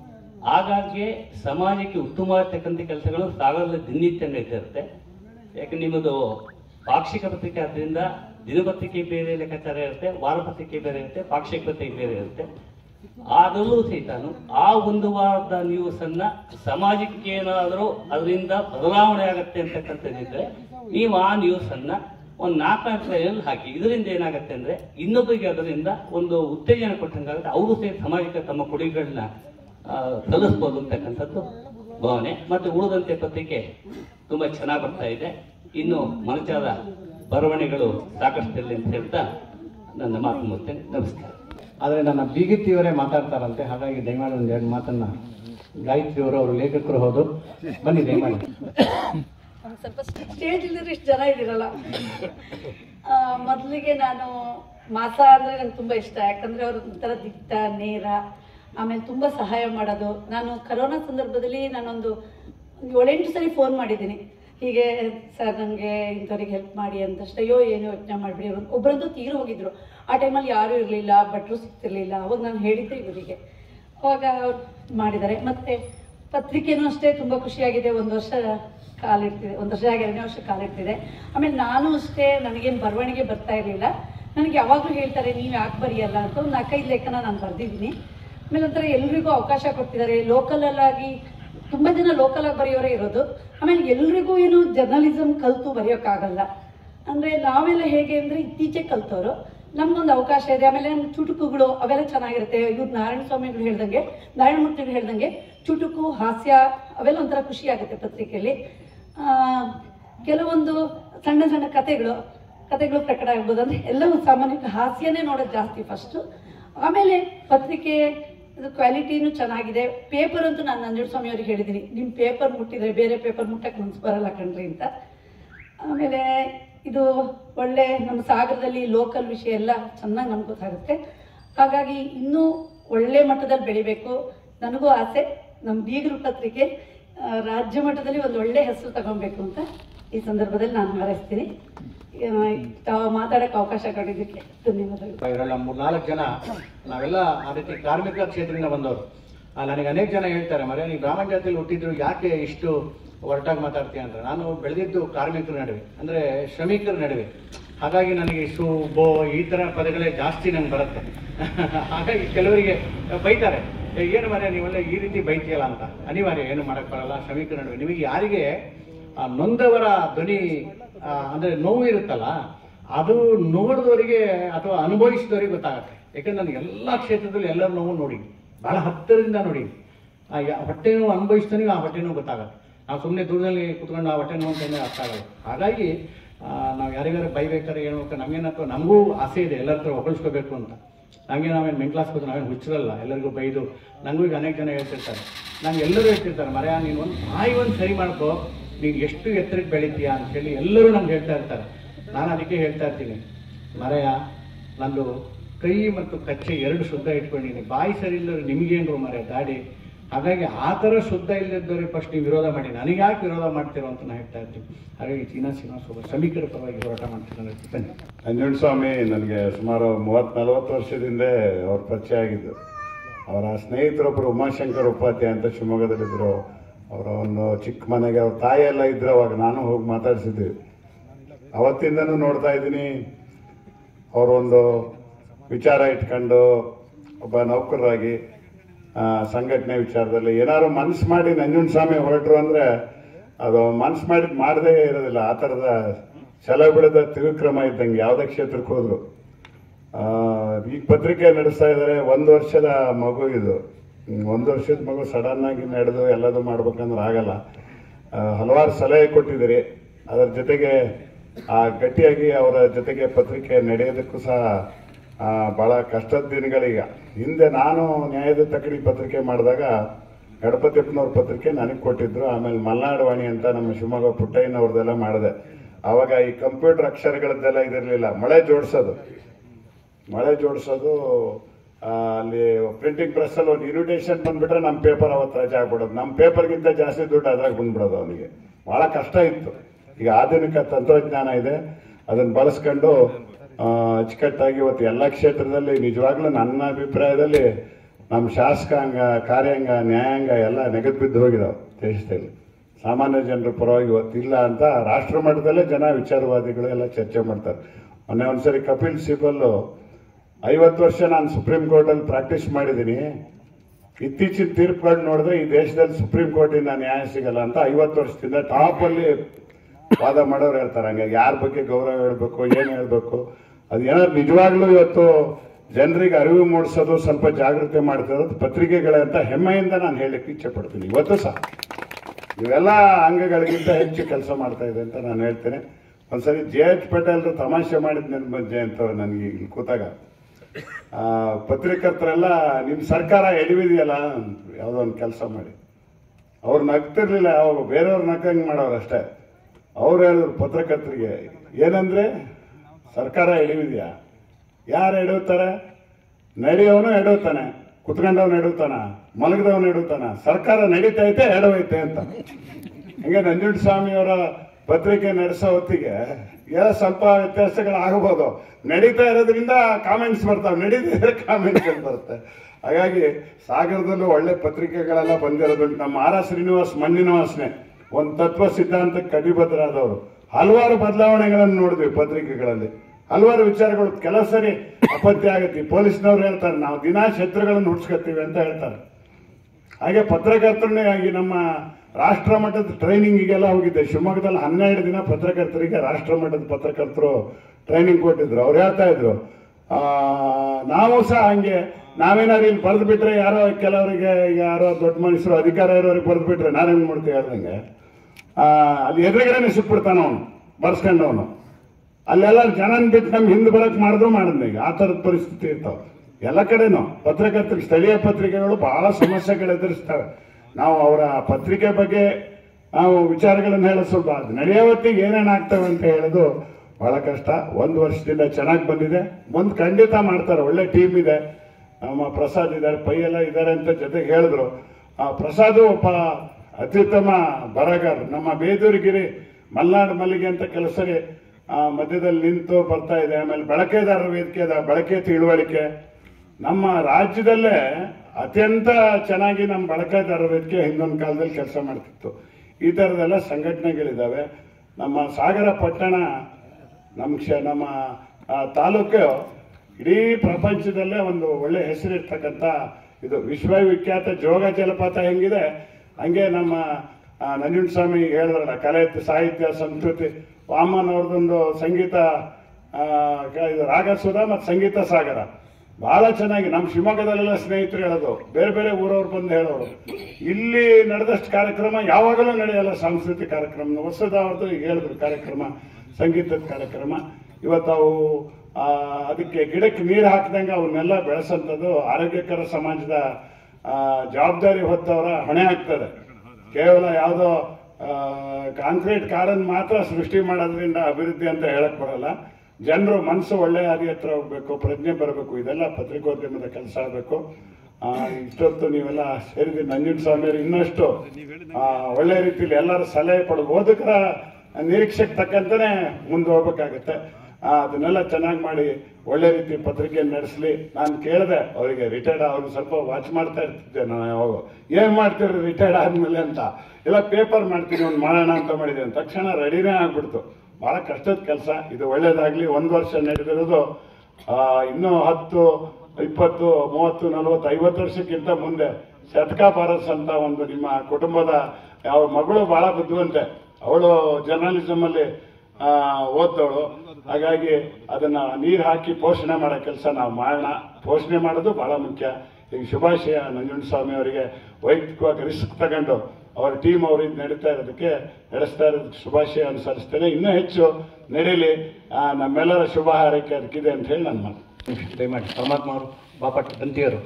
ಆಗಾಗ್ಗೆ ಸಮಾಜಕ್ಕೆ ಉತ್ತಮವಾಗಿರ್ತಕ್ಕಂಥ ಕೆಲಸಗಳು ಸಾಗರದಲ್ಲಿ ದಿನನಿತ್ಯ ನಡೀತಾ ಇರುತ್ತೆ ಯಾಕೆ ನಿಮ್ಮದು ಪಾಕ್ಷಿಕ ಪತ್ರಿಕೆ ಆದ್ದರಿಂದ ದಿನಪತ್ರಿಕೆ ಬೇರೆ ಲೆಕ್ಕಾಚಾರ ಇರುತ್ತೆ ವಾರಪತ್ರಿಕೆ ಬೇರೆ ಇರುತ್ತೆ ಪಾಕ್ಷಿಕ ಪತ್ರಿಕೆ ಬೇರೆ ಇರುತ್ತೆ ಆದಲ್ಲೂ ಸಹಿತಾನು ಆ ಒಂದು ವಾರದ ನ್ಯೂಸ್ ಅನ್ನ ಸಮಾಜಕ್ಕೆ ಏನಾದರೂ ಅದರಿಂದ ಬದಲಾವಣೆ ಆಗತ್ತೆ ಅಂತಕ್ಕಂಥದ್ದಿದ್ರೆ ನೀವು ಆ ನ್ಯೂಸ್ ಅನ್ನ ಒಂದು ನಾಲ್ಕು ಲೈನಲ್ಲಿ ಹಾಕಿ ಇದರಿಂದ ಏನಾಗುತ್ತೆ ಅಂದ್ರೆ ಇನ್ನೊಬ್ಬರಿಗೆ ಅದರಿಂದ ಒಂದು ಉತ್ತೇಜನ ಕೊಟ್ಟಂಗಾಗುತ್ತೆ ಅವರು ಸಹಿತ ಸಮಾಜಕ್ಕೆ ತಮ್ಮ ಕೊಡುಗೆಗಳನ್ನ ಆ, ಸಲ್ಲಿಸ್ಬೋದು ಅಂತಕ್ಕಂಥದ್ದು ಭಾವನೆ ಮತ್ತು ಉಳಿದಂತೆ ಪತ್ರಿಕೆ ತುಂಬಾ ಚೆನ್ನಾಗಿ ಬರ್ತಾ ಇದೆ ಇನ್ನು ಮನಚಾದ ಬರವಣಿಗೆಗಳು ಸಾಕಷ್ಟು ಇರಲಿ ಅಂತ ಹೇಳ್ತಾ ನನ್ನ ಮಾತು ಮುಗಿಸ್ತೇನೆ ನಮಸ್ಕಾರ ಆದರೆ ನನ್ನ ಬೀಗಿತ್ತಿಯವರೇ ಮಾತಾಡ್ತಾರಂತೆ ಹಾಗಾಗಿ ದಯಮಾಡಿ ಒಂದು ಎರಡು ಮಾತನ್ನ ಗಾಯತ್ರಿಯವರು ಅವರು ಲೇಖಕರು ಹೌದು ಬನ್ನಿ ದಯಮಾಡಿ ಸ್ವಲ್ಪ ಸ್ಟೇಜ್ ಇಲ್ಲದ್ರೆ ಇಷ್ಟು ಜನ ಇದ್ದೀರಲ್ಲ ಆ, ಮೊದಲಿಗೆ ನಾನು ಮಾಸ ಅಂದ್ರೆ ನಂಗೆ ತುಂಬಾ ಇಷ್ಟ ಯಾಕಂದ್ರೆ ಅವರು ಒಂಥರ ದಿಟ್ಟ ನೇರ ಆಮೇಲೆ ತುಂಬಾ ಸಹಾಯ ಮಾಡೋದು ನಾನು ಕರೋನಾ ಸಂದರ್ಭದಲ್ಲಿ ನಾನೊಂದು ಒಂದು ಏಳೆಂಟು ಸರಿ ಫೋನ್ ಮಾಡಿದ್ದೀನಿ ಹೀಗೆ ಸರ್ ನನಗೆ ಇಂಥವ್ರಿಗೆ ಹೆಲ್ಪ್ ಮಾಡಿ ಅಂತಷ್ಟು ಅಯ್ಯೋ ಏನು ಯೋಚನೆ ಮಾಡಿಬಿಡಿ ಒಬ್ಬರಂತೂ ತೀರು ಹೋಗಿದ್ರು ಆ ಟೈಮಲ್ಲಿ ಯಾರೂ ಇರಲಿಲ್ಲ ಭಟ್ರು ಸಿಗ್ತಿರ್ಲಿಲ್ಲ ಅವಾಗ ನಾನು ಹೇಳಿದ್ದೆ ಇವರಿಗೆ ಅವಾಗ ಅವ್ರು ಮಾಡಿದ್ದಾರೆ ಮತ್ತೆ ಪತ್ರಿಕೆನೂ ಅಷ್ಟೇ ತುಂಬ ಖುಷಿಯಾಗಿದೆ ಒಂದು ವರ್ಷ ಕಾಲಿಡ್ತಿದೆ ಒಂದು ವರ್ಷ ಆಗಿ ಎರಡನೇ ವರ್ಷ ಕಾಲಿಡ್ತಿದೆ ಆಮೇಲೆ ನಾನು ಅಷ್ಟೇ ನನಗೇನು ಬರವಣಿಗೆ ಬರ್ತಾ ಇರಲಿಲ್ಲ ನನಗೆ ಯಾವಾಗಲೂ ಹೇಳ್ತಾರೆ ನೀವು ಯಾಕೆ ಬರೆಯಲ್ಲ ಅಂತ ಒಂದು ನಾಲ್ಕೈದು ಲೇಖನ ನಾನು ಬರೆದಿದ್ದೀನಿ ಆಮೇಲೆ ಒಂಥರ ಎಲ್ರಿಗೂ ಅವಕಾಶ ಕೊಡ್ತಿದ್ದಾರೆ ಲೋಕಲಲ್ಲಾಗಿ ತುಂಬ ಜನ ಲೋಕಲ್ ಆಗಿ ಬರೆಯೋರೇ ಇರೋದು ಆಮೇಲೆ ಎಲ್ರಿಗೂ ಏನು ಜರ್ನಲಿಸಮ್ ಕಲಿತು ಬರೆಯೋಕ್ಕಾಗಲ್ಲ ಅಂದರೆ ನಾವೆಲ್ಲ ಹೇಗೆ ಅಂದರೆ ಇತ್ತೀಚೆಗೆ ಕಲ್ತವ್ರು ನಮ್ಗೊಂದು ಅವಕಾಶ ಇದೆ ಆಮೇಲೆ ನಮ್ಮ ಚುಟುಕುಗಳು ಅವೆಲ್ಲ ಚೆನ್ನಾಗಿರುತ್ತೆ ಇವ್ರು ನಾರಾಯಣ ಸ್ವಾಮಿಗಳು ಹೇಳ್ದಂಗೆ ನಾರಾಯಣಮೂರ್ತಿಗಳು ಹೇಳ್ದಂಗೆ ಚುಟುಕು ಹಾಸ್ಯ ಅವೆಲ್ಲ ಒಂಥರ ಖುಷಿ ಆಗುತ್ತೆ ಪತ್ರಿಕೆಯಲ್ಲಿ ಆ, ಕೆಲವೊಂದು ಸಣ್ಣ ಸಣ್ಣ ಕತೆಗಳು ಕತೆಗಳು ಪ್ರಕಟ ಆಗ್ಬೋದು ಅಂದರೆ ಎಲ್ಲವೂ ಸಾಮಾನ್ಯಕ್ಕೆ ಹಾಸ್ಯನೇ ನೋಡೋದು ಜಾಸ್ತಿ ಫಸ್ಟು ಆಮೇಲೆ ಪತ್ರಿಕೆ ಇದು ಕ್ವಾಲಿಟಿನೂ ಚೆನ್ನಾಗಿದೆ ಪೇಪರ್ ಅಂತೂ ನಾನು ನಂಜುಂಡ ಸ್ವಾಮಿ ಅವ್ರಿಗೆ ಹೇಳಿದ್ದೀನಿ ನಿಮ್ಮ ಪೇಪರ್ ಮುಟ್ಟಿದ್ರೆ ಬೇರೆ ಪೇಪರ್ ಮುಟ್ಟಕ್ಕೆ ಮನ್ಸು ಬರಲ್ಲ ಕಣ್ರಿ ಅಂತ ಆಮೇಲೆ ಇದು ಒಳ್ಳೆ ನಮ್ಮ ಸಾಗರದಲ್ಲಿ ಲೋಕಲ್ ವಿಷಯ ಎಲ್ಲ ಚೆನ್ನಾಗಿ ನಮ್ಗೆ ಗೊತ್ತಾಗುತ್ತೆ ಹಾಗಾಗಿ ಇನ್ನೂ ಒಳ್ಳೆ ಮಟ್ಟದಲ್ಲಿ ಬೆಳಿಬೇಕು ನನಗೂ ಆಸೆ ನಮ್ಮ ಬೀಗರು ಪತ್ರಿಕೆ ಆ, ರಾಜ್ಯ ಮಟ್ಟದಲ್ಲಿ ಒಂದು ಒಳ್ಳೆ ಹೆಸರು ತಗೊಬೇಕು ಅಂತ ಈ ಸಂದರ್ಭದಲ್ಲಿ ನಾನು ಹಾರೈಸ್ತೀನಿ ಆ, ತಾವು ಮಾತಾಡೋಕ್ಕೆ ಅವಕಾಶ ಕೊಟ್ಟಿದ್ದಕ್ಕೆ ಧನ್ಯವಾದಗಳು ಇವರೆಲ್ಲ ಮೂರ್ನಾಲ್ಕು ಜನ ನಾವೆಲ್ಲ ಆ ರೀತಿ ಕಾರ್ಮಿಕ ಕ್ಷೇತ್ರದಿಂದ ಬಂದವರು ಆ, ನನಗೆ ಅನೇಕ ಜನ ಹೇಳ್ತಾರೆ ಮರೆ ನೀವು ಬ್ರಾಹ್ಮಣ ಜಾತಿಯಲ್ಲಿ ಹುಟ್ಟಿದ್ರು ಯಾಕೆ ಇಷ್ಟು ಹೊರಟಾಗಿ ಮಾತಾಡ್ತೀಯ ಅಂತ ನಾನು ಬೆಳೆದಿದ್ದು ಕಾರ್ಮಿಕರ ನಡುವೆ ಅಂದರೆ ಶ್ರಮಿಕರ ನಡುವೆ ಹಾಗಾಗಿ ನನಗೆ ಸು ಬೋ ಈ ಥರ ಪದಗಳೇ ಜಾಸ್ತಿ ನಂಗೆ ಬರುತ್ತೆ ಹಾಗಾಗಿ ಕೆಲವರಿಗೆ ಬೈತಾರೆ "ಏ, ಏನು ಮರೆ ನೀವೆಲ್ಲ ಈ ರೀತಿ ಬೈತೀಯಲ್ಲ ಅಂತ ಅನಿವಾರ್ಯ ಏನು ಮಾಡಕ್ ಬರಲ್ಲ ಶ್ರಮಿಕರ ನಡುವೆ ನಿಮಗೆ ಯಾರಿಗೆ ಆ ನೊಂದವರ ಧ್ವನಿ ಆ, ಅಂದ್ರೆ ನೋವು ಇರುತ್ತಲ್ಲ ಅದು ನೋಡಿದವರಿಗೆ ಅಥವಾ ಅನುಭವಿಸಿದವರಿಗೆ ಗೊತ್ತಾಗುತ್ತೆ ಯಾಕಂದ್ರೆ ನಾನು ಎಲ್ಲ ಕ್ಷೇತ್ರದಲ್ಲಿ ಎಲ್ಲರ ನೋವು ನೋಡಿ ಬಹಳ ಹತ್ತಿರದಿಂದ ನೋಡಿ ಆ ಯಾ- ಹೊಟ್ಟೆ ನೋವು ಅನುಭವಿಸ್ತಾನೆ ಆ ಹೊಟ್ಟೆ ನೋವು ಗೊತ್ತಾಗುತ್ತೆ ನಾವು ಸುಮ್ಮನೆ ದೂರದಲ್ಲಿ ಕುತ್ಕೊಂಡು ಆ ಹೊಟ್ಟೆ ನೋವು ಅಂತಂದ್ರೆ ಅರ್ಥ ಆಗಲ್ಲ ಹಾಗಾಗಿ ಆ, ನಾವು ಯಾರಿಗಾರು ಬೈಬೇಕಾದ್ರೆ ಏನು ನಮಗೇನಂತ ನಮಗೂ ಆಸೆ ಇದೆ ಎಲ್ಲರ ಹತ್ರ ಹೊಗಳಿಸ್ಕೋಬೇಕು ಅಂತ ನಮಗೆ ನಾವೇನು ಮೆನ್ ಕ್ಲಾಸ್ ಹೋದ್ರೆ ನಾವೇನು ಹುಚ್ಚರಲ್ಲ ಎಲ್ಲರಿಗೂ ಬೈದು ನನಗೂ ಈಗ ಅನೇಕ ಜನ ಹೇಳ್ತಿರ್ತಾರೆ ನಂಗೆ ಎಲ್ಲರೂ ಹೇಳ್ತಿರ್ತಾರೆ ಮರ್ಯ ನೀನು ಒಂದು ಬಾಯಿ ಒಂದು ಸರಿ ಮಾಡ್ಕೋ ನೀನು ಎಷ್ಟು ಎತ್ತರಕ್ಕೆ ಬೆಳಿತೀಯಾ ಅಂತ ಹೇಳಿ ಎಲ್ಲರೂ ನಮ್ಗೆ ಹೇಳ್ತಾ ಇರ್ತಾರೆ ನಾನು ಅದಕ್ಕೆ ಹೇಳ್ತಾ ಇರ್ತೀನಿ ಮರೆಯ ನಂದು ಕೈ ಮತ್ತು ಕಚ್ಚೆ ಎರಡು ಶುದ್ಧ ಇಟ್ಕೊಂಡಿದ್ದೀನಿ ಬಾಯಿ ಸರಿ ಇಲ್ಲದ್ರೆ ನಿಮಗೇನು ಮರೆ ದಾಡಿ ಹಾಗಾಗಿ ಆ ಥರ ಶುದ್ಧ ಇಲ್ಲದವ್ರಿಗೆ ಫಸ್ಟ್ ನೀವು ವಿರೋಧ ಮಾಡಿ ನನಗೆ ಯಾಕೆ ವಿರೋಧ ಮಾಡ್ತೀರೋ ಅಂತ ನಾನು ಹೇಳ್ತಾ ಇರ್ತೀನಿ ಹಾಗಾಗಿ ಚೀನಾ ಶ್ರೀನಿವಾಸ ಶ್ರಮಿಕರ ಪರವಾಗಿ ಹೋರಾಟ ಮಾಡ್ತೀನಿ ಅನ್ನೋದು ಬನ್ನಿ ನಂಜುಂಡ ಸ್ವಾಮಿ ನನಗೆ ಸುಮಾರು ಮೂವತ್ತು ನಲವತ್ತು ವರ್ಷದಿಂದ ಅವ್ರ ಪರಿಚಯ ಆಗಿದ್ದು ಅವರ ಸ್ನೇಹಿತರೊಬ್ಬರು ಉಮಾಶಂಕರ್ ಉಪಾಧ್ಯಾಯ ಅಂತ ಶಿವಮೊಗ್ಗದಲ್ಲಿದ್ದರು ಅವರ ಒಂದು ಚಿಕ್ಕ ಮನೆಗೆ ಅವ್ರ ತಾಯಿ ಎಲ್ಲ ಇದ್ರು ಅವಾಗ ನಾನು ಹೋಗಿ ಮಾತಾಡ್ಸಿದ್ವಿ ಅವತ್ತಿಂದನೂ ನೋಡ್ತಾ ಇದ್ದೀನಿ ಅವರೊಂದು ವಿಚಾರ ಇಟ್ಕೊಂಡು ಒಬ್ಬ ನೌಕರರಾಗಿ ಆ, ಸಂಘಟನೆ ವಿಚಾರದಲ್ಲಿ ಏನಾದ್ರು ಮನ್ಸು ಮಾಡಿ ನಂಜುಂಡ ಸ್ವಾಮಿ ಹೊರಟರು ಅಂದ್ರೆ ಅದು ಮನ್ಸು ಮಾಡಿ ಮಾಡದೇ ಇರೋದಿಲ್ಲ ಆ ಥರದ ಛಲ ಬಿಡದ ತ್ರಿವಿಕ್ರಮ ಇದ್ದಂಗೆ ಯಾವುದೇ ಕ್ಷೇತ್ರಕ್ಕೆ ಹೋದ್ರು ಆ, ಈಗ ಪತ್ರಿಕೆ ನಡೆಸ್ತಾ ಇದ್ದಾರೆ ಒಂದು ವರ್ಷದ ಮಗು ಇದು ಹ್ಮ್, ಒಂದು ವರ್ಷದ ಮಗು ಸಡನ್ ಆಗಿ ನಡೆದು ಎಲ್ಲದು ಮಾಡ್ಬೇಕಂದ್ರೆ ಆಗಲ್ಲ ಆ, ಹಲವಾರು ಸಲಹೆ ಕೊಟ್ಟಿದ್ದೀರಿ ಅದರ ಜೊತೆಗೆ ಆ ಗಟ್ಟಿಯಾಗಿ ಅವರ ಜೊತೆಗೆ ಪತ್ರಿಕೆ ನಡೆಯೋದಕ್ಕೂ ಸಹ ಆ, ಬಹಳ ಕಷ್ಟದ ದಿನಗಳೀಗ ಹಿಂದೆ ನಾನು ನ್ಯಾಯದ ತಕಡಿ ಪತ್ರಿಕೆ ಮಾಡಿದಾಗ ಗಣಪತಿಪ್ಪನವ್ರ ಪತ್ರಿಕೆ ನನಗೆ ಕೊಟ್ಟಿದ್ರು ಆಮೇಲೆ ಮಲ್ನಾಡವಾಣಿ ಅಂತ ನಮ್ಮ ಶಿವಮೊಗ್ಗ ಪುಟ್ಟಯ್ಯನವ್ರದ್ದೆಲ್ಲ ಮಾಡಿದೆ ಆವಾಗ ಈ ಕಂಪ್ಯೂಟರ್ ಅಕ್ಷರಗಳದ್ದೆಲ್ಲ ಇದಿರಲಿಲ್ಲ ಮಳೆ ಜೋಡಿಸೋದು ಮಳೆ ಜೋಡಿಸೋದು ಆ, ಅಲ್ಲಿ ಪ್ರಿಂಟಿಂಗ್ ಪ್ರೆಸ್ಸಲ್ಲಿ ಒಂದು ಇನ್ವಿಟೇಷನ್ ಬಂದ್ಬಿಟ್ರೆ ನಮ್ಮ ಪೇಪರ್ ಅವತ್ತು ರಜೆ ಆಗ್ಬಿಡೋದು ನಮ್ಮ ಪೇಪರ್ಗಿಂತ ಜಾಸ್ತಿ ದುಡ್ಡು ಅದ್ರಾಗ ಬಂದ್ಬಿಡೋದು ಅವನಿಗೆ ಭಾಳ ಕಷ್ಟ ಇತ್ತು ಈಗ ಆಧುನಿಕ ತಂತ್ರಜ್ಞಾನ ಇದೆ ಅದನ್ನು ಬಳಸ್ಕೊಂಡು ಆ, ಅಚ್ಚುಕಟ್ಟಾಗಿ ಇವತ್ತು ಎಲ್ಲ ಕ್ಷೇತ್ರದಲ್ಲಿ ನಿಜವಾಗ್ಲೂ ನನ್ನ ಅಭಿಪ್ರಾಯದಲ್ಲಿ ನಮ್ಮ ಶಾಸಕಾಂಗ ಕಾರ್ಯಾಂಗ ನ್ಯಾಯಾಂಗ ಎಲ್ಲ ನೆಗೆದು ಬಿದ್ದು ಹೋಗಿದಾವೆ ದೇಶದಲ್ಲಿ ಸಾಮಾನ್ಯ ಜನರ ಪರವಾಗಿ ಇವತ್ತಿಲ್ಲ ಅಂತ ರಾಷ್ಟ್ರ ಮಟ್ಟದಲ್ಲೇ ಜನ ವಿಚಾರವಾದಿಗಳು ಎಲ್ಲ ಚರ್ಚೆ ಮಾಡ್ತಾರೆ ಮೊನ್ನೆ ಒಂದ್ಸರಿ ಕಪಿಲ್ ಸಿಬಲ್ಲು ಐವತ್ತು ವರ್ಷ ನಾನು ಸುಪ್ರೀಂ ಕೋರ್ಟಲ್ಲಿ ಪ್ರಾಕ್ಟೀಸ್ ಮಾಡಿದ್ದೀನಿ ಇತ್ತೀಚಿನ ತೀರ್ಪುಗಳು ನೋಡಿದ್ರೆ ಈ ದೇಶದಲ್ಲಿ ಸುಪ್ರೀಂ ಕೋರ್ಟಿಂದ ನ್ಯಾಯ ಸಿಗಲ್ಲ ಅಂತ ಐವತ್ತು ವರ್ಷದಿಂದ ಟಾಪಲ್ಲಿ ವಾದ ಮಾಡೋರು ಹೇಳ್ತಾರೆ ಹಂಗಾಗಿ ಯಾರ ಬಗ್ಗೆ ಗೌರವ ಹೇಳ್ಬೇಕು ಏನು ಹೇಳ್ಬೇಕು ಅದು ಏನಾದ್ರು ನಿಜವಾಗ್ಲೂ ಇವತ್ತು ಜನರಿಗೆ ಅರಿವು ಮೂಡಿಸೋದು ಸ್ವಲ್ಪ ಜಾಗೃತಿ ಮಾಡ್ತಿರೋದು ಪತ್ರಿಕೆಗಳೇ ಅಂತ ಹೆಮ್ಮೆಯಿಂದ ನಾನು ಹೇಳಲಿಕ್ಕೆ ಇಚ್ಛೆ ಪಡ್ತೀನಿ ಇವತ್ತು ಸಹ ಇವೆಲ್ಲ ಅಂಗಗಳಿಗಿಂತ ಹೆಚ್ಚು ಕೆಲಸ ಮಾಡ್ತಾ ಇದೆ ಅಂತ ನಾನು ಹೇಳ್ತೇನೆ ಒಂದ್ಸರಿ ಜೆ ಎಚ್ ಪಟೇಲ್ರು ತಮಾಷೆ ಮಾಡಿದ್ ನೆನ್ಪು ಜಯಂತ್ ಅವ್ರು ನನಗೆ ಇಲ್ಲಿ ಕೂತಾಗ ಆ, ಪತ್ರಕರ್ತರೆಲ್ಲ ನಿಮ್ಮ ಸರ್ಕಾರ ಎಡವಿದೆಯಲ್ಲ ಯಾವುದೋ ಒಂದು ಕೆಲಸ ಮಾಡಿ ಅವ್ರು ನಗ್ತಿರ್ಲಿಲ್ಲ ಅವಾಗ ಬೇರೆಯವ್ರು ನಕ್ಕಂಗೆ ಮಾಡೋರು ಅಷ್ಟೇ ಅವ್ರು ಹೇಳಿದ್ರು ಪತ್ರಕರ್ತರಿಗೆ ಏನಂದ್ರೆ ಸರ್ಕಾರ ಎಡವಿದ್ಯಾ ಯಾರು ಎಡವುತ್ತಾರೆ ನಡೆಯೋನು ಎಡವುತ್ತಾನೆ ಕುತ್ಕೊಂಡವನು ಎಡವುತ್ತಾನ ಮಲಗದವನು ಎಡವುತ್ತಾನ ಸರ್ಕಾರ ನಡೀತೈತೆ ಎಡವೈತೆ ಅಂತ ಹಂಗೆ ನಂಜುಂಡ ಸ್ವಾಮಿಯವರ ಪತ್ರಿಕೆ ನಡೆಸೋ ಹೊತ್ತಿಗೆ ಏನೋ ಸ್ವಲ್ಪ ವ್ಯತ್ಯಾಸಗಳು ಆಗಬಹುದು ನಡೀತಾ ಇರೋದ್ರಿಂದ ಕಾಮೆಂಟ್ಸ್ ಬರ್ತಾವೆ ನಡೀತಿದ್ರೆ ಕಾಮೆಂಟ್ಸ್ ಬರುತ್ತೆ ಹಾಗಾಗಿ ಸಾಗರದಲ್ಲೂ ಒಳ್ಳೆ ಪತ್ರಿಕೆಗಳೆಲ್ಲ ಬಂದಿರೋದುಂಟು ನಮ್ಮ ಆರ್ ಆರ್ ಶ್ರೀನಿವಾಸ್ ಮಣ್ಣಿನ ವಾಸನೆ ಒಂದು ತತ್ವ ಸಿದ್ಧಾಂತಕ್ಕೆ ಕಟಿಬದ್ಧರಾದವರು ಹಲವಾರು ಬದಲಾವಣೆಗಳನ್ನು ನೋಡಿದ್ವಿ ಪತ್ರಿಕೆಗಳಲ್ಲಿ ಹಲವಾರು ವಿಚಾರಗಳು ಕೆಲವು ಸರಿ ಅಪತ್ಯ ಆಗತ್ತೆ ಈ ಪೊಲೀಸ್ನವ್ರು ಹೇಳ್ತಾರೆ ನಾವು ದಿನಾ ಶತ್ರುಗಳನ್ನು ಹುಡ್ಸ್ಕೊತೀವಿ ಅಂತ ಹೇಳ್ತಾರೆ ಹಾಗೆ ಪತ್ರಕರ್ತರನ್ನೇ ಆಗಿ ನಮ್ಮ ರಾಷ್ಟ್ರ ಮಟ್ಟದ ಟ್ರೈನಿಂಗಿಗೆಲ್ಲ ಹೋಗಿದ್ದೆ ಶಿವಮೊಗ್ಗದಲ್ಲಿ ಹನ್ನೆರಡು ದಿನ ಪತ್ರಕರ್ತರಿಗೆ ರಾಷ್ಟ್ರ ಮಟ್ಟದ ಪತ್ರಕರ್ತರು ಟ್ರೈನಿಂಗ್ ಕೊಟ್ಟಿದ್ರು ಅವ್ರು ಹೇಳ್ತಾ ಇದ್ರು ಆ, ನಾವು ಸಹ ಹಂಗೆ ನಾವೇನಾದ್ರು ಇಲ್ಲಿ ಬರೆದು ಬಿಟ್ರೆ ಯಾರೋ ಕೆಲವರಿಗೆ ಯಾರೋ ದೊಡ್ಡ ಮನುಷ್ಯರು ಅಧಿಕಾರ ಇರೋರಿಗೆ ಬರೆದು ಬಿಟ್ರೆ ನಾನೇನ್ ಮಾಡ್ತೀವಿ ಹೇಳ್ದಂಗೆ ಆ, ಅಲ್ಲಿ ಎದುರುಗಡೆನೆ ಸಿಕ್ಬಿಡ್ತಾನ ಅವನು ಬರ್ಸ್ಕೊಂಡವನು ಅಲ್ಲೆಲ್ಲ ಜನನ್ ಬಿಟ್ಟು ನಮ್ಗೆ ಹಿಂದೆ ಬರಕ್ ಮಾಡಿದ್ರು ಮಾಡಿದ್ನ ಈಗ ಆ ಥರದ ಪರಿಸ್ಥಿತಿ ಇರ್ತಾವ ಎಲ್ಲ ಕಡೆನೂ ಪತ್ರಕರ್ತರಿಗೆ ಸ್ಥಳೀಯ ಪತ್ರಿಕೆಗಳು ಬಹಳ ಸಮಸ್ಯೆಗಳು ಎದುರಿಸ್ತವೆ ನಾವು ಅವರ ಪತ್ರಿಕೆ ಬಗ್ಗೆ ನಾವು ವಿಚಾರಗಳನ್ನು ಹೇಳೋದು ಸ್ವಲ್ಪ ಅದು ನಡೆಯೋ ಹೊತ್ತಿಗೆ ಏನೇನು ಆಗ್ತವೆ ಅಂತ ಹೇಳೋದು ಬಹಳ ಕಷ್ಟ ಒಂದು ವರ್ಷದಿಂದ ಚೆನ್ನಾಗಿ ಬಂದಿದೆ ಮುಂದೆ ಖಂಡಿತ ಮಾಡ್ತಾರೆ ಒಳ್ಳೆ ಟೀಮ್ ಇದೆ ನಮ್ಮ ಪ್ರಸಾದ್ ಇದ್ದಾರೆ ಪೈ ಎಲ್ಲ ಇದ್ದಾರೆ ಅಂತ ಜೊತೆಗೆ ಹೇಳಿದ್ರು ಆ ಪ್ರಸಾದ್ ಒಬ್ಬ ಅತ್ಯುತ್ತಮ ಬರಗಾರ ನಮ್ಮ ಬೇದೂರಿಗಿರಿ ಮಲ್ನಾಡು ಮಲ್ಲಿಗೆ ಅಂತ ಕೆಲಸ ಆ ಮಧ್ಯದಲ್ಲಿ ನಿಂತು ಬರ್ತಾ ಇದೆ ಆಮೇಲೆ ಬಳಕೆದಾರರ ವೇದಿಕೆ ಅದ ಬಳಕೆ ತಿಳುವಳಿಕೆ ನಮ್ಮ ರಾಜ್ಯದಲ್ಲೇ ಅತ್ಯಂತ ಚೆನ್ನಾಗಿ ನಮ್ಮ ಬಳಕೆದಾರರ ವೇದಿಕೆ ಹಿಂದೊಂದು ಕಾಲದಲ್ಲಿ ಕೆಲಸ ಮಾಡ್ತಿತ್ತು ಈ ಥರದೆಲ್ಲ ಸಂಘಟನೆಗಳಿದ್ದಾವೆ ನಮ್ಮ ಸಾಗರ ಪಟ್ಟಣ ನಮ್ಮ ಕ್ಷ ನಮ್ಮ ಆ, ತಾಲೂಕು ಇಡೀ ಪ್ರಪಂಚದಲ್ಲೇ ಒಂದು ಒಳ್ಳೆ ಹೆಸರಿರ್ತಕ್ಕಂಥ ಇದು ವಿಶ್ವವಿಖ್ಯಾತ ಜೋಗ ಜಲಪಾತ ಹೆಂಗಿದೆ ಹಂಗೆ ನಮ್ಮ ಆ, ನಂಜುಂಡಸ್ವಾಮಿ ಹೇಳಿದ್ರಲ್ಲ ಕಲೆ ಸಾಹಿತ್ಯ ಸಂಸ್ಕೃತಿ ವಾಮನ್ ಅವ್ರದ್ದೊಂದು ಸಂಗೀತ ಆ, ಕ- ಇದು ರಾಗಸುಧ ಮತ್ತು ಸಂಗೀತ ಸಾಗರ ಬಹಳ ಚೆನ್ನಾಗಿ ನಮ್ಮ ಶಿವಮೊಗ್ಗದಲ್ಲೆಲ್ಲ ಸ್ನೇಹಿತರು ಹೇಳೋದು ಬೇರೆ ಬೇರೆ ಊರವ್ರು ಬಂದು ಹೇಳೋರು ಇಲ್ಲಿ ನಡೆದಷ್ಟು ಕಾರ್ಯಕ್ರಮ ಯಾವಾಗಲೂ ನಡೆಯಲ್ಲ ಸಾಂಸ್ಕೃತಿಕ ಕಾರ್ಯಕ್ರಮ ಹೊಸದ ಅವ್ರದ್ದು ಈಗ ಹೇಳಿದ್ರು ಕಾರ್ಯಕ್ರಮ ಸಂಗೀತದ ಕಾರ್ಯಕ್ರಮ ಇವತ್ತು ಅವು ಆ, ಅದಕ್ಕೆ ಗಿಡಕ್ಕೆ ನೀರು ಹಾಕಿದಂಗೆ ಅವನ್ನೆಲ್ಲ ಬೆಳೆಸಂಥದ್ದು ಆರೋಗ್ಯಕರ ಸಮಾಜದ ಆ, ಜವಾಬ್ದಾರಿ ಹೊತ್ತವರ ಹೊಣೆ ಆಗ್ತದೆ ಕೇವಲ ಯಾವುದೋ ಕಾಂಕ್ರೀಟ್ ಕಾರನ್ನು ಮಾತ್ರ ಸೃಷ್ಟಿ ಮಾಡೋದ್ರಿಂದ ಅಭಿವೃದ್ಧಿ ಅಂತ ಹೇಳಕ್ ಬರಲ್ಲ ಜನರು ಮನಸ್ಸು ಒಳ್ಳೆ ಹಾದಿ ಹತ್ರ ಹೋಗ್ಬೇಕು ಪ್ರಜ್ಞೆ ಬರಬೇಕು ಇದೆಲ್ಲ ಪತ್ರಿಕೋದ್ಯಮದ ಕೆಲಸ ಆಗಬೇಕು ಇಷ್ಟೊತ್ತು ನೀವೆಲ್ಲ ಸೇರಿದ ನಂಜುಂಡ ಸ್ವಾಮಿಯವರು ಇನ್ನಷ್ಟು ಆ, ಒಳ್ಳೆ ರೀತಿಯಲ್ಲಿ ಎಲ್ಲರೂ ಸಲಹೆ ಪಡೆದು ಓದಕರ ನಿರೀಕ್ಷೆಗೆ ತಕ್ಕಂತಾನೆ ಮುಂದೆ ಹೋಗ್ಬೇಕಾಗತ್ತೆ ಆ, ಅದನ್ನೆಲ್ಲ ಚೆನ್ನಾಗಿ ಮಾಡಿ ಒಳ್ಳೆ ರೀತಿ ಪತ್ರಿಕೆ ನಡೆಸಲಿ ನಾನು ಕೇಳಿದೆ ಅವರಿಗೆ ರಿಟೈರ್ಡ್ ಅವ್ರು ಸ್ವಲ್ಪ ವಾಚ್ ಮಾಡ್ತಾ ಇರ್ತಿದ್ದೆ ನಾನು ಯಾವಾಗ ಏನ್ ಮಾಡ್ತೀರಿ ರಿಟೈರ್ಡ್ ಆದ್ಮೇಲೆ ಅಂತ ಇಲ್ಲ ಪೇಪರ್ ಮಾಡ್ತೀನಿ ಒಂದು ಮಾಡೋಣ ಅಂತ ಮಾಡಿದ್ದೀನಿ ತಕ್ಷಣ ರೆಡಿನೇ ಆಗ್ಬಿಡ್ತು ಬಹಳ ಕಷ್ಟದ ಕೆಲಸ ಇದು ಒಳ್ಳೇದಾಗ್ಲಿ ಒಂದು ವರ್ಷ ನಡೆದಿರೋದು ಆ, ಇನ್ನೂ ಹತ್ತು ಇಪ್ಪತ್ತು ಮೂವತ್ತು ನಲವತ್ತು ಐವತ್ತು ವರ್ಷಕ್ಕಿಂತ ಮುಂದೆ ಶತಕ ಭಾರತ್ ಅಂತ ಒಂದು ನಿಮ್ಮ ಕುಟುಂಬದ ಯಾವ ಮಗಳು ಬಹಳ ಬುದ್ಧಿವಂತೆ ಅವಳು ಜರ್ನಲಿಸಮ್ ಅಲ್ಲಿ ಆ, ಓದ್ದವಳು ಹಾಗಾಗಿ ಅದನ್ನ ನೀರು ಹಾಕಿ ಪೋಷಣೆ ಮಾಡೋ ಕೆಲಸ ನಾವು ಮಾಡೋಣ ಪೋಷಣೆ ಮಾಡೋದು ಬಹಳ ಮುಖ್ಯ ಈಗ ಶುಭಾಶಯ ನಂಜುಂಡ ಸ್ವಾಮಿ ಅವರಿಗೆ ವೈಯಕ್ತಿಕವಾಗಿ ರಿಸ್ಕ್ ತಗೊಂಡು ಅವ್ರ ಟೀಮ್ ಅವರು ಇದು ನಡೀತಾ ಇರೋದಕ್ಕೆ ನಡೆಸ್ತಾ ಇರೋದಕ್ಕೆ ಶುಭಾಶಯ ಅನುಸರಿಸ್ತೇನೆ ಇನ್ನೂ ಹೆಚ್ಚು ನಡೀಲಿ ಆ, ನಮ್ಮೆಲ್ಲರ ಶುಭ ಹಾರೈಕೆ ಅದಕ್ಕಿದೆ ಅಂತ ಹೇಳಿ ನನ್ನ ಮಾತು ದಯಮಾಡಿ ಪರಮಾತ್ಮ ಅವರು ಬಾಪಟ್ ದಂತಿಯವರು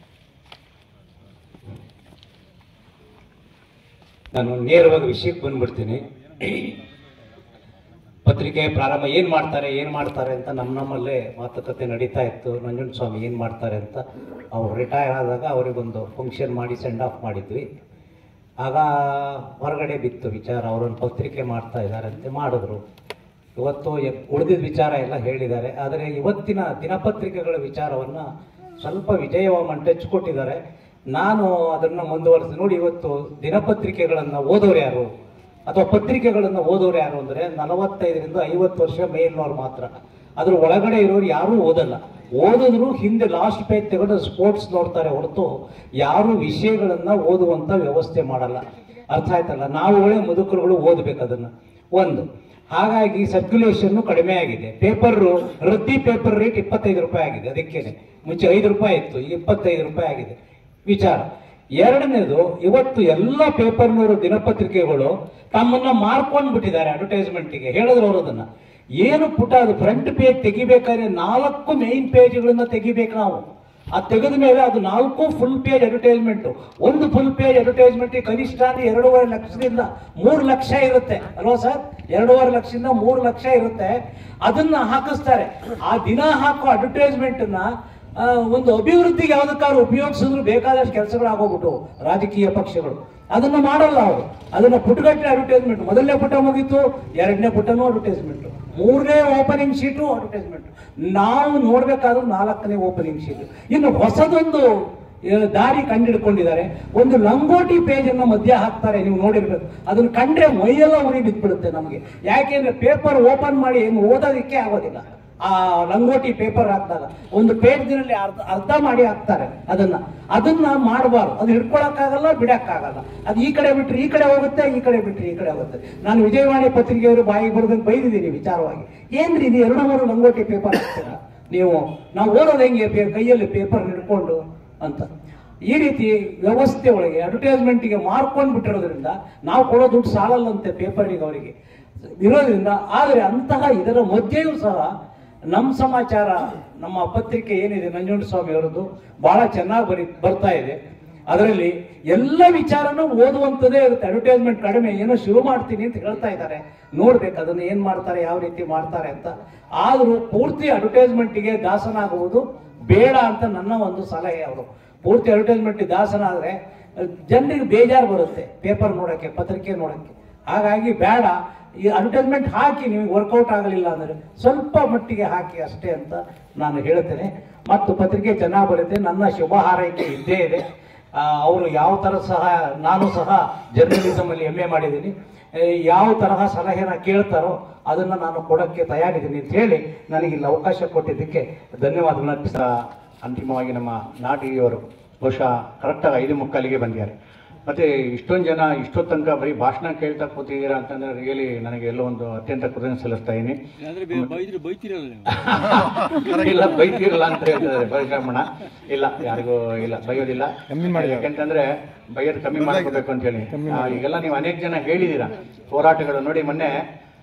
ನಾನು ನೇರವಾಗಿ ವಿಷಯಕ್ಕೆ ಬಂದ್ಬಿಡ್ತೀನಿ ಪತ್ರಿಕೆ ಪ್ರಾರಂಭ ಏನು ಮಾಡ್ತಾರೆ ಏನು ಮಾಡ್ತಾರೆ ಅಂತ ನಮ್ಮ ನಮ್ಮಲ್ಲೇ ಮಾತುಕತೆ ನಡೀತಾ ಇತ್ತು ನಂಜುಂಡ ಸ್ವಾಮಿ ಏನು ಮಾಡ್ತಾರೆ ಅಂತ ಅವ್ರು ರಿಟೈರ್ ಆದಾಗ ಅವರಿಗೊಂದು ಫಂಕ್ಷನ್ ಮಾಡಿ ಸೆಂಡ್ ಆಫ್ ಮಾಡಿದ್ವಿ ಆಗ ಹೊರಗಡೆ ಬಿತ್ತು ವಿಚಾರ ಅವರೊಂದು ಪತ್ರಿಕೆ ಮಾಡ್ತಾ ಇದ್ದಾರೆ ಅಂತ ಮಾಡಿದ್ರು ಇವತ್ತು ಉಳಿದಿದ್ದ ವಿಚಾರ ಎಲ್ಲ ಹೇಳಿದ್ದಾರೆ ಆದರೆ ಇವತ್ತಿನ ದಿನಪತ್ರಿಕೆಗಳ ವಿಚಾರವನ್ನು ಸ್ವಲ್ಪ ವಿಜಯವಾಮನ್ ಟಚ್ ಕೊಟ್ಟಿದ್ದಾರೆ ನಾನು ಅದನ್ನ ಮುಂದುವರೆಸಿ ನೋಡಿ ಇವತ್ತು ದಿನಪತ್ರಿಕೆಗಳನ್ನ ಓದೋರು ಯಾರು ಅಥವಾ ಪತ್ರಿಕೆಗಳನ್ನ ಓದೋರು ಯಾರು ಅಂದ್ರೆ ನಲವತ್ತೈದರಿಂದ ಐವತ್ತು ವರ್ಷ ಮೇಲ್ನವ್ರು ಮಾತ್ರ ಅದ್ರ ಒಳಗಡೆ ಇರೋರು ಯಾರೂ ಓದಲ್ಲ ಓದಿದ್ರು ಹಿಂದೆ ಲಾಸ್ಟ್ ಪೇಜ್ ತೆಗೆದು ಸ್ಪೋರ್ಟ್ಸ್ ನೋಡ್ತಾರೆ ಹೊರತು ಯಾರು ವಿಷಯಗಳನ್ನ ಓದುವಂತ ವ್ಯವಸ್ಥೆ ಮಾಡಲ್ಲ ಅರ್ಥ ಆಯ್ತಲ್ಲ ನಾವುಗಳೇ ಮುದುಕರುಗಳು ಓದ್ಬೇಕು ಅದನ್ನ ಒಂದು ಹಾಗಾಗಿ ಸರ್ಕ್ಯುಲೇಷನ್ ಕಡಿಮೆ ಆಗಿದೆ ಪೇಪರ್ ರದ್ದಿ ಪೇಪರ್ ರೇಟ್ ಇಪ್ಪತ್ತೈದು ರೂಪಾಯಿ ಆಗಿದೆ ಅದಕ್ಕೇನೆ ಮುಂಚೆ ಐದು ರೂಪಾಯಿ ಇತ್ತು ಈಗ ಇಪ್ಪತ್ತೈದು ರೂಪಾಯಿ ಆಗಿದೆ ವಿಚಾರ ಎರಡನೇದು ಇವತ್ತು ಎಲ್ಲ ಪೇಪರ್ನವರು ದಿನಪತ್ರಿಕೆಗಳು ತಮ್ಮನ್ನ ಮಾರ್ಕೊಂಡ್ ಬಿಟ್ಟಿದ್ದಾರೆ ಅಡ್ವರ್ಟೈಸ್ಮೆಂಟ್ಗೆ ಹೇಳಿದ್ರು ಅವರು ಅದನ್ನ ಏನು ಪುಟ ಅದು ಫ್ರಂಟ್ ಪೇಜ್ ತೆಗಿಬೇಕಾದ್ರೆ ನಾಲ್ಕು ಮೇನ್ ಪೇಜ್ಗಳನ್ನ ತೆಗಿಬೇಕು ನಾವು ಅದು ತೆಗೆದ ಮೇಲೆ ಅದು ನಾಲ್ಕು ಫುಲ್ ಪೇಜ್ ಅಡ್ವರ್ಟೈಸ್ಮೆಂಟ್ ಒಂದು ಫುಲ್ ಪೇಜ್ ಅಡ್ವರ್ಟೈಸ್ಮೆಂಟ್ ಕನಿಷ್ಠ ಅಂದ್ರೆ ಎರಡೂವರೆ ಲಕ್ಷದಿಂದ ಮೂರು ಲಕ್ಷ ಇರುತ್ತೆ ಅಲ್ವಾ ಸರ್ ಎರಡೂವರೆ ಲಕ್ಷದಿಂದ ಮೂರು ಲಕ್ಷ ಇರುತ್ತೆ ಅದನ್ನ ಹಾಕಿಸ್ತಾರೆ ಆ ದಿನ ಹಾಕೋ ಅಡ್ವರ್ಟೈಸ್ಮೆಂಟ್ ನ ಆ, ಒಂದು ಅಭಿವೃದ್ಧಿಗೆ ಯಾವ್ದಕ್ಕಾದ್ರೂ ಉಪಯೋಗಿಸಿದ್ರು ಬೇಕಾದಷ್ಟು ಕೆಲಸಗಳಾಗೋಗ್ಬಿಟ್ಟು ರಾಜಕೀಯ ಪಕ್ಷಗಳು ಅದನ್ನ ಮಾಡಲ್ಲ ಅವರು ಅದನ್ನ ಪುಟಗಟ್ಟೆ ಅಡ್ವರ್ಟೈಸ್ಮೆಂಟ್ ಮೊದಲನೇ ಪುಟ ಮುಗೀತು ಎರಡನೇ ಪುಟನೂ ಅಡ್ವರ್ಟೈಸ್ಮೆಂಟ್ ಮೂರನೇ ಓಪನಿಂಗ್ ಶೀಟು ಅಡ್ವರ್ಟೈಸ್ಮೆಂಟ್ ನಾವು ನೋಡ್ಬೇಕಾದ್ರೂ ನಾಲ್ಕನೇ ಓಪನಿಂಗ್ ಶೀಟ್ ಇನ್ನು ಹೊಸದೊಂದು ಆ, ದಾರಿ ಕಂಡಿಡ್ಕೊಂಡಿದ್ದಾರೆ ಒಂದು ಲಂಗೋಟಿ ಪೇಜ್ ಅನ್ನ ಮಧ್ಯ ಹಾಕ್ತಾರೆ ನೀವು ನೋಡಿರ್ಬೇಕು ಅದನ್ನ ಕಂಡ್ರೆ ಮೈಯೆಲ್ಲ ಉರಿ ಬಿದ್ಬಿಡುತ್ತೆ ನಮಗೆ ಯಾಕೆಂದ್ರೆ ಪೇಪರ್ ಓಪನ್ ಮಾಡಿ ಏನು ಓದೋದಕ್ಕೆ ಆಗೋದಿಲ್ಲ ಆ ಲಂಗೋಟಿ ಪೇಪರ್ ಹಾಕಿದಾಗ ಒಂದು ಪೇಜ್ ದಿನಲ್ಲಿ ಅರ್ಧ ಅರ್ಧ ಮಾಡಿ ಹಾಕ್ತಾರೆ ಅದನ್ನ ಅದನ್ನ ಮಾಡಬಾರ್ದು ಅದು ಹಿಡ್ಕೊಳಕ್ಕಾಗಲ್ಲ ಬಿಡಕ್ಕಾಗಲ್ಲ ಅದು ಈ ಕಡೆ ಬಿಟ್ರೆ ಈ ಕಡೆ ಹೋಗುತ್ತೆ ಈ ಕಡೆ ಬಿಟ್ರೆ ಈ ಕಡೆ ಹೋಗುತ್ತೆ ನಾನು ವಿಜಯವಾಣಿ ಪತ್ರಿಕೆಯವರು ಬಾಯಿ ಬರೆದಂಗೆ ಬೈದಿದ್ದೀನಿ ವಿಚಾರವಾಗಿ ಏನ್ರಿ ಇದು ಎರಡು ಮೂರು ಲಂಗೋಟಿ ಪೇಪರ್ ಹಾಕ್ತೀರಾ ನೀವು ನಾವು ಓದೋದು ಹೆಂಗೆ ಪೇ- ಕೈಯಲ್ಲಿ ಪೇಪರ್ ಹಿಡ್ಕೊಂಡು ಅಂತ ಈ ರೀತಿ ವ್ಯವಸ್ಥೆ ಒಳಗೆ ಅಡ್ವರ್ಟೈಸ್ಮೆಂಟ್ಗೆ ಮಾರ್ಕೊಂಡು ಬಿಟ್ಟಿರೋದ್ರಿಂದ ನಾವು ಕೊಡೋ ದುಡ್ಡು ಸಾಲಲ್ಲಂತೆ ಪೇಪರಿಗೆ ಅವರಿಗೆ ಇರೋದ್ರಿಂದ ಆದರೆ ಅಂತಹ ಇದರ ಮಧ್ಯೆಯೂ ಸಹ ನಮ್ಮ ಸಮಾಚಾರ ನಮ್ಮ ಪತ್ರಿಕೆ ಏನಿದೆ ನಂಜುಂಡ ಸ್ವಾಮಿ ಅವರದ್ದು ಬಹಳ ಚೆನ್ನಾಗಿ ಬರಿ ಬರ್ತಾ ಇದೆ ಅದರಲ್ಲಿ ಎಲ್ಲ ವಿಚಾರನೂ ಓದುವಂಥದ್ದೇ ಇರುತ್ತೆ ಅಡ್ವರ್ಟೈಸ್ಮೆಂಟ್ ಕಡಿಮೆ ಏನೋ ಶುರು ಮಾಡ್ತೀನಿ ಅಂತ ಹೇಳ್ತಾ ಇದ್ದಾರೆ ನೋಡ್ಬೇಕು ಅದನ್ನ ಏನ್ ಮಾಡ್ತಾರೆ ಯಾವ ರೀತಿ ಮಾಡ್ತಾರೆ ಅಂತ ಆದ್ರೂ ಪೂರ್ತಿ ಅಡ್ವರ್ಟೈಸ್ಮೆಂಟ್ಗೆ ದಾಸನಾಗುವುದು ಬೇಡ ಅಂತ ನನ್ನ ಒಂದು ಸಲಹೆ ಅವರು ಪೂರ್ತಿ ಅಡ್ವರ್ಟೈಸ್ಮೆಂಟ್ ದಾಸನಾದ್ರೆ ಜನರಿಗೆ ಬೇಜಾರು ಬರುತ್ತೆ ಪೇಪರ್ ನೋಡಕ್ಕೆ ಪತ್ರಿಕೆ ನೋಡಕ್ಕೆ ಹಾಗಾಗಿ ಬೇಡ ಈ ಅಡ್ವರ್ಟೈಸ್ಮೆಂಟ್ ಹಾಕಿ ನಿಮಗೆ ವರ್ಕೌಟ್ ಆಗಲಿಲ್ಲ ಅಂದ್ರೆ ಸ್ವಲ್ಪ ಮಟ್ಟಿಗೆ ಹಾಕಿ ಅಷ್ಟೇ ಅಂತ ನಾನು ಹೇಳ್ತೇನೆ ಮತ್ತು ಪತ್ರಿಕೆ ಚೆನ್ನಾಗಿ ಬರುತ್ತೆ ನನ್ನ ಶುಭ ಹಾರೈಕೆ ಇದ್ದೇ ಇದೆ ಅವರು ಯಾವ ಥರ ಸಹ ನಾನು ಸಹ ಜರ್ನಲಿಸಮ್ ಅಲ್ಲಿ ಎಮ್ ಎ ಮಾಡಿದ್ದೀನಿ ಏ, ಯಾವ ತರಹ ಸಲಹೆನ ಕೇಳ್ತಾರೋ ಅದನ್ನ ನಾನು ಕೊಡಕ್ಕೆ ತಯಾರಿದ್ದೀನಿ ಅಂತ ಹೇಳಿ ನನಗೆ ಇಲ್ಲಿ ಅವಕಾಶ ಕೊಟ್ಟಿದ್ದಕ್ಕೆ ಧನ್ಯವಾದಗಳನ್ನ ಅರ್ಪಿಸ್ತಾ ಅಂತಿಮವಾಗಿ ನಮ್ಮ ನಾಟಿಯವರು ಬಹುಶಃ ಕರೆಕ್ಟಾಗಿ ಐದು ಮುಕ್ಕಾಲಿಗೆ ಬಂದಿದ್ದಾರೆ ಮತ್ತೆ ಇಷ್ಟೊಂದು ಜನ ಇಷ್ಟೊತ್ತು ತನಕ ಬರೀ ಭಾಷಣ ಕೇಳ್ತಾ ಕೂತಿದ್ದೀರಾ ಅಂತಂದ್ರೆ ರಿಯಲಿ ನನಗೆ ಎಲ್ಲೋ ಒಂದು ಅತ್ಯಂತ ಕೃತಜ್ಞ ಸಲ್ಲಿಸ್ತಾ ಇದ್ದೀನಿ ಇಲ್ಲ ಬೈತಿರಲ್ಲ ಅಂತ ಹೇಳ್ತಾರೆ ಪರಿಶ್ರಮಣ ಇಲ್ಲ ಯಾರಿಗೂ ಇಲ್ಲ ಬೈಯೋದಿಲ್ಲ ಯಾಕೆಂತಂದ್ರೆ ಬೈಯೋದು ಕಮ್ಮಿ ಮಾಡ್ಕೋಬೇಕು ಅಂತ ಹೇಳಿ ಆ, ಈಗೆಲ್ಲ ನೀವು ಅನೇಕ ಜನ ಹೇಳಿದೀರ ಹೋರಾಟಗಳು ನೋಡಿ ಮೊನ್ನೆ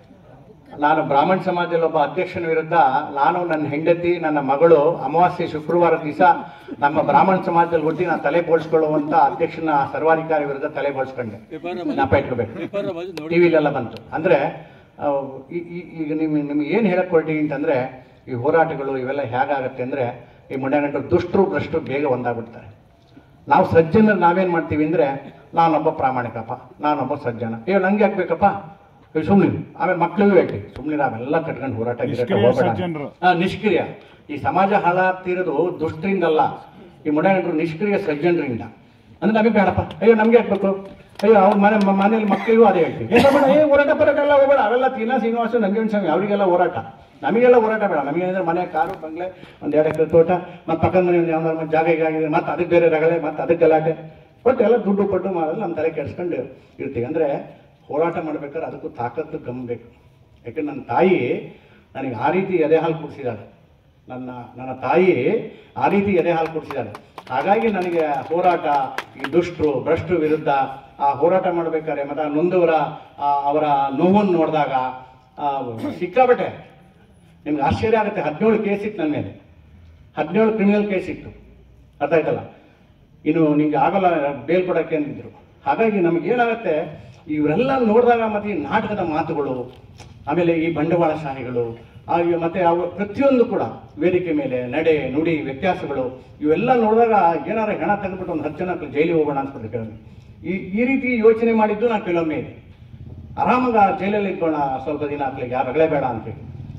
ನಾನು ಬ್ರಾಹ್ಮಣ ಸಮಾಜದಲ್ಲಿ ಒಬ್ಬ ಅಧ್ಯಕ್ಷನ ವಿರುದ್ಧ ನಾನು ನನ್ನ ಹೆಂಡತಿ ನನ್ನ ಮಗಳು ಅಮಾವಾಸ್ಯೆ ಶುಕ್ರವಾರ ದಿವಸ ನಮ್ಮ ಬ್ರಾಹ್ಮಣ ಸಮಾಜದಲ್ಲಿ ಹುಟ್ಟಿ ನಾನು ತಲೆ ಬೋಳ್ಸ್ಕೊಳ್ಳುವಂತ ಅಧ್ಯಕ್ಷನ ಸರ್ವಾಧಿಕಾರಿ ವಿರುದ್ಧ ತಲೆ ಬೋಳ್ಸ್ಕೊಂಡೆ ನಾಪ ಇಟ್ಕೋಬೇಕು ಟಿವಿಲೆಲ್ಲ ಬಂತು ಅಂದ್ರೆ ಆ, ಈ- ಈ- ಈಗ ನಿಮ್ಗೆ ನಿಮ್ಗೆ ಏನು ಹೇಳಕ್ ಹೊರಟಿವಿ ಅಂತಂದ್ರೆ ಈ ಹೋರಾಟಗಳು ಇವೆಲ್ಲ ಹೇಗಾಗತ್ತೆ ಅಂದ್ರೆ ಈ ಮುಂಡಗಂಟು ದುಷ್ಟರು ಭ್ರಷ್ಟರು ಬೇಗ ಒಂದಾಗ್ಬಿಡ್ತಾರೆ ನಾವು ಸಜ್ಜನರು ನಾವೇನ್ ಮಾಡ್ತೀವಿ ಅಂದ್ರೆ ನಾನೊಬ್ಬ ಪ್ರಾಮಾಣಿಕಪ್ಪ ನಾನೊಬ್ಬ ಸಜ್ಜನ ಏ ನಂಗೆ ಹಾಕ್ಬೇಕಪ್ಪ ಸುಮ್ಮನೆ ಆಮೇಲೆ ಮಕ್ಳಿಗೂ ಹೇಳ್ತೀವಿ ಸುಮ್ಮನೆ ನಾವೆಲ್ಲ ಕಟ್ಕೊಂಡು ಹೋರಾಟ ಗಿರಾಟ ನಿಷ್ಕ್ರಿಯ ಹೋಗ್ಬೇಡ. ಸಜ್ಜನರು. ಆ, ನಿಷ್ಕ್ರಿಯ ಈ ಸಮಾಜ ಹಾಳಾಗ್ತಿರೋದು ದುಷ್ಟರಿಂದಲ್ಲ ಈ ಮುಂಡಗಂಟರು ನಿಷ್ಕ್ರಿಯ ಸಜ್ಜನರಿಂದ ಅಂದ್ರೆ ನಮಗೆ ಬೇಡಪ್ಪ ಅಯ್ಯೋ ನಮ್ಗೆ ಹಾಕ್ಬೇಕು ಅಯ್ಯೋ ಅವ್ರ ಮನೆ ಮ- ಮನೇಲಿ ಮಕ್ಕಳಿಗೂ ಅದೇ ಹೇಳ್ತೀವಿ ಏ ಬೇಡ ಏ ಹೋರಾಟ ಬರೋಟ ಎಲ್ಲ ಹೋಗ್ಬೇಡ ಅವೆಲ್ಲ ತೀನಾ ಶ್ರೀನಿವಾಸ ನಂಜುಂಡ ಸ್ವಾಮಿ ಅವರಿಗೆಲ್ಲ ಹೋರಾಟ ನಮಗೆಲ್ಲ ಹೋರಾಟ ಬೇಡ ನಮಗೇನಂದ್ರೆ ಮನೆ ಕಾರು ಬಂಗ್ಲೆ ಒಂದ್ ಎರಡು ಎಕರೆ ತೋಟ ಮತ್ತೆ ಪಕ್ಕದ ಮನೆ ಒಂದು ಯಾವ್ದಾದ್ರು ಒಂದು ಜಾಗ ಈಗ ಆಗಿದೆ ಮತ್ತೆ ಅದಕ್ಕೆ ಬೇರೆ ರಗಳೆ ಮತ್ತೆ ಅದಕ್ಕೆ ಗಲಾಟೆ ಒಟ್ಟು ಎಲ್ಲ ದುಡ್ಡು ಪಟ್ಟು ಮಾಡಲ್ಲ ನಮ್ಮ ತಲೆ ಕೆಡ್ಸ್ಕೊಂಡು ಇರ್ತೀವಿ ಅಂದ್ರೆ ಹೋರಾಟ ಮಾಡ್ಬೇಕಾದ್ರೆ ಅದಕ್ಕೂ ತಾಕತ್ತು ಗಮಬೇಕು ಯಾಕಂದ್ರೆ ನನ್ನ ತಾಯಿ ನನಗೆ ಆ ರೀತಿ ಎದೆ ಹಾಲು ಕುಡಿಸಿದ್ದಾಳೆ ನನ್ನ ನನ್ನ ತಾಯಿ ಆ ರೀತಿ ಎದೆ ಹಾಲು ಕುಡಿಸಿದ್ದಾಳೆ ಹಾಗಾಗಿ ನನಗೆ ಹೋರಾಟ ಈ ದುಷ್ಟರು ಭ್ರಷ್ಟರು ವಿರುದ್ಧ ಆ ಹೋರಾಟ ಮಾಡಬೇಕಾದ್ರೆ ಮತ್ತು ಆ ನೊಂದವರ ಆ ಅವರ ನೋವನ್ನು ನೋಡಿದಾಗ ಆ, ಸಿಕ್ಕಾಬಟ್ಟೆ ನಿಮ್ಗೆ ಆಶ್ಚರ್ಯ ಆಗುತ್ತೆ ಹದಿನೇಳು ಕೇಸ್ ಇತ್ತು ನನ್ನ ಮೇಲೆ ಹದಿನೇಳು ಕ್ರಿಮಿನಲ್ ಕೇಸ್ ಇತ್ತು ಅರ್ಥ ಆಯ್ತಲ್ಲ ಇನ್ನು ನಿಮ್ಗೆ ಆಗಲ್ಲ ಬೇಲ್ ಕೊಡಕ್ಕೆ ಅಂದಿದ್ರು ಹಾಗಾಗಿ ನಮ್ಗೆ ಏನಾಗುತ್ತೆ ಇವರೆಲ್ಲ ನೋಡಿದಾಗ ಮತ್ತೆ ಈ ನಾಟಕದ ಮಾತುಗಳು ಆಮೇಲೆ ಈ ಬಂಡವಾಳಶಾಹಿಗಳು ಆ, ಇವ್ ಮತ್ತೆ ಅವು ಪ್ರತಿಯೊಂದು ಕೂಡ ವೇದಿಕೆ ಮೇಲೆ ನಡೆ ನುಡಿ ವ್ಯತ್ಯಾಸಗಳು ಇವೆಲ್ಲ ನೋಡಿದಾಗ ಏನಾರ ಹೆಣ ತೆಗೆದ್ಬಿಟ್ಟು ಒಂದು ಹತ್ತು ಜನ ಜೈಲಿಗೆ ಹೋಗೋಣ ಅನ್ಸ್ಬಿಟ್ಟು ಕೆಲವೊಮ್ಮೆ ಈ ಈ ರೀತಿ ಯೋಚನೆ ಮಾಡಿದ್ದು ನಾನು ಕೆಲವೊಮ್ಮೆ ಇದೆ ಆರಾಮಾಗ ಜೈಲಲ್ಲಿ ಇಟ್ಕೋಣ ಸ್ವಲ್ಪ ದಿನ ಆಗ್ಲಿಕ್ಕೆ ಯಾರು ರಗಳೆ ಬೇಡ ಅಂತೇಳಿ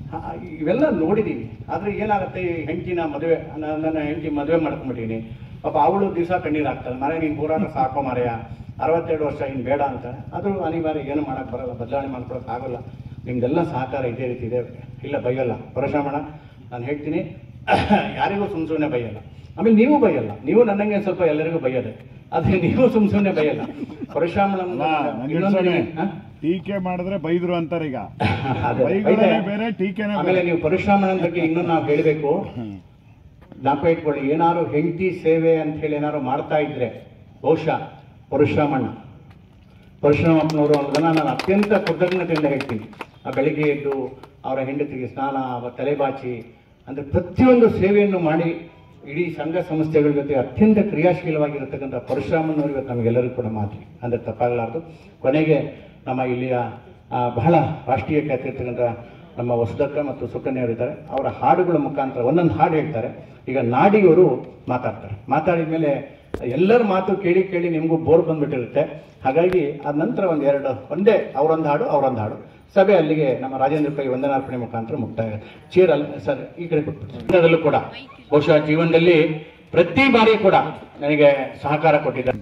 ಹ- ಇವೆಲ್ಲ ನೋಡಿದ್ದೀವಿ ಆದರೆ ಏನಾಗುತ್ತೆ ಈ ಹೆಂಡತಿನ ಮದುವೆ ನ- ನನ್ನ ಹೆಂಡತಿ ಮದುವೆ ಮಾಡ್ಕೊಂಬಿಟ್ಟಿನಿ ಪಾಪ ಅವಳು ದಿವಸ ಕಣ್ಣೀರು ಹಾಕ್ತಾಳೆ ಮನೆ ನೀನು ಪೂರಾಟ ಸಾಕೋ ಮರೆಯ ಅರವತ್ತೆರಡು ವರ್ಷ ಇನ್ನು ಬೇಡ ಅಂತ ಅದು ಅನಿವಾರ್ಯ ಏನು ಮಾಡೋಕ್ಕೆ ಬರಲ್ಲ ಬದಲಾವಣೆ ಮಾಡ್ಕೊಳಕ್ಕೆ ಆಗೋಲ್ಲ ನಿಮ್ದೆಲ್ಲ ಸಹಕಾರ ಇದೇ ರೀತಿ ಇದೆ ಇಲ್ಲ ಬೈಯಲ್ಲ ಪರಶುರಾಮಣ್ಣ ನಾನು ಹೇಳ್ತೀನಿ ಯಾರಿಗೂ ಸುಮ್ ಸುಮ್ಮನೆ ಬೈಯಲ್ಲ ಆಮೇಲೆ ನೀವು ಬೈಯಲ್ಲ ನೀವು ನನ್ನಂಗೆ ಸ್ವಲ್ಪ ಎಲ್ಲರಿಗೂ ಬೈಯೋದೆ ಆದರೆ ನೀವು ಸುಮ್ ಸುಮ್ಮನೆ ಬೈಯಲ್ಲ ಪರಶುರಾಮಣ್ಣ ಇನ್ನೊಂದು ಹಾ? ಟೀಕೆ ಮಾಡಿದ್ರೆ ಬೈದ್ರು ಅಂತಾರೆ ಈಗ ಅದೇ, ಬೈಗಳೇ ಬೈದೆ. ಬೇರೆ ಟೀಕೆನೇ ಆಮೇಲೆ ಬೇರೆ ನೀವು ಪರಶುರಾಮನ ಬಗ್ಗೆ ಇನ್ನೂ ನಾವು ಹೇಳಬೇಕು ಜ್ಞಾಪಕ ಇಟ್ಕೊಳ್ಳಿ ಏನಾದ್ರು ಹೆಂಡತಿ ಸೇವೆ ಅಂತ ಹೇಳಿ ಏನಾದ್ರು ಮಾಡ್ತಾ ಇದ್ರೆ ಬಹುಶಃ ಪರಶುರಾಮಣ್ಣ ಪರಶುರಾಮಪ್ಪನವರು ಅನ್ನೋದನ್ನ ನಾನು ಅತ್ಯಂತ ಕೃತಜ್ಞತೆಯಿಂದ ಹೇಳ್ತೀನಿ ಆ ಬೆಳಿಗ್ಗೆ ಎದ್ದು ಅವರ ಹೆಂಡತಿಗೆ ಸ್ನಾನ ಅವರ ತಲೆಬಾಚಿ ಅಂದರೆ ಪ್ರತಿಯೊಂದು ಸೇವೆಯನ್ನು ಮಾಡಿ ಇಡೀ ಸಂಘ ಸಂಸ್ಥೆಗಳ ಜೊತೆ ಅತ್ಯಂತ ಕ್ರಿಯಾಶೀಲವಾಗಿರತಕ್ಕಂಥ ಪರಶುರಾಮನವರು ಇವತ್ತು ನಮಗೆಲ್ಲರಿಗೂ ಕೂಡ ಮಾದರಿ ಅಂದರೆ ತಪ್ಪಾಗಲಾರ್ದು ಕೊನೆಗೆ ನಮ್ಮ ಇಲ್ಲಿಯ ಆ, ಬಹಳ ರಾಷ್ಟ್ರೀಯ ಖ್ಯಾತಿ ಇರ್ತಕ್ಕಂಥ ನಮ್ಮ ವಸುದಕ್ಕ ಮತ್ತು ಸುಕನ್ಯವರು ಇದ್ದಾರೆ ಅವರ ಹಾಡುಗಳ ಮುಖಾಂತರ ಒಂದೊಂದು ಹಾಡು ಹೇಳ್ತಾರೆ ಈಗ ನಾಡಿಯವರು ಮಾತಾಡ್ತಾರೆ ಮಾತಾಡಿದ ಮೇಲೆ ಎಲ್ಲರ ಮಾತು ಕೇಳಿ ಕೇಳಿ ನಿಮಗೂ ಬೋರ್ ಬಂದ್ಬಿಟ್ಟಿರುತ್ತೆ ಹಾಗಾಗಿ ಅದ ನಂತರ ಒಂದು ಎರಡು ಒಂದೇ ಅವರೊಂದು ಹಾಡು ಅವರೊಂದು ಹಾಡು ಸಭೆ ಅಲ್ಲಿಗೆ ನಮ್ಮ ರಾಜೇಂದ್ರ ಪೈ ವಂದನಾರ್ಪಣೆ ಮುಖಾಂತರ ಮುಕ್ತಾಯ ಚೀರ್ ಅಲ್ಲ ಸರ್ ಈ ಕಡೆ ಕೊಟ್ಬಿಟ್ಟು ಕೂಡ ಬಹುಶಃ ಜೀವನದಲ್ಲಿ ಪ್ರತಿ ಬಾರಿ ಕೂಡ ನನಗೆ ಸಹಕಾರ ಕೊಟ್ಟಿದ್ದಾರೆ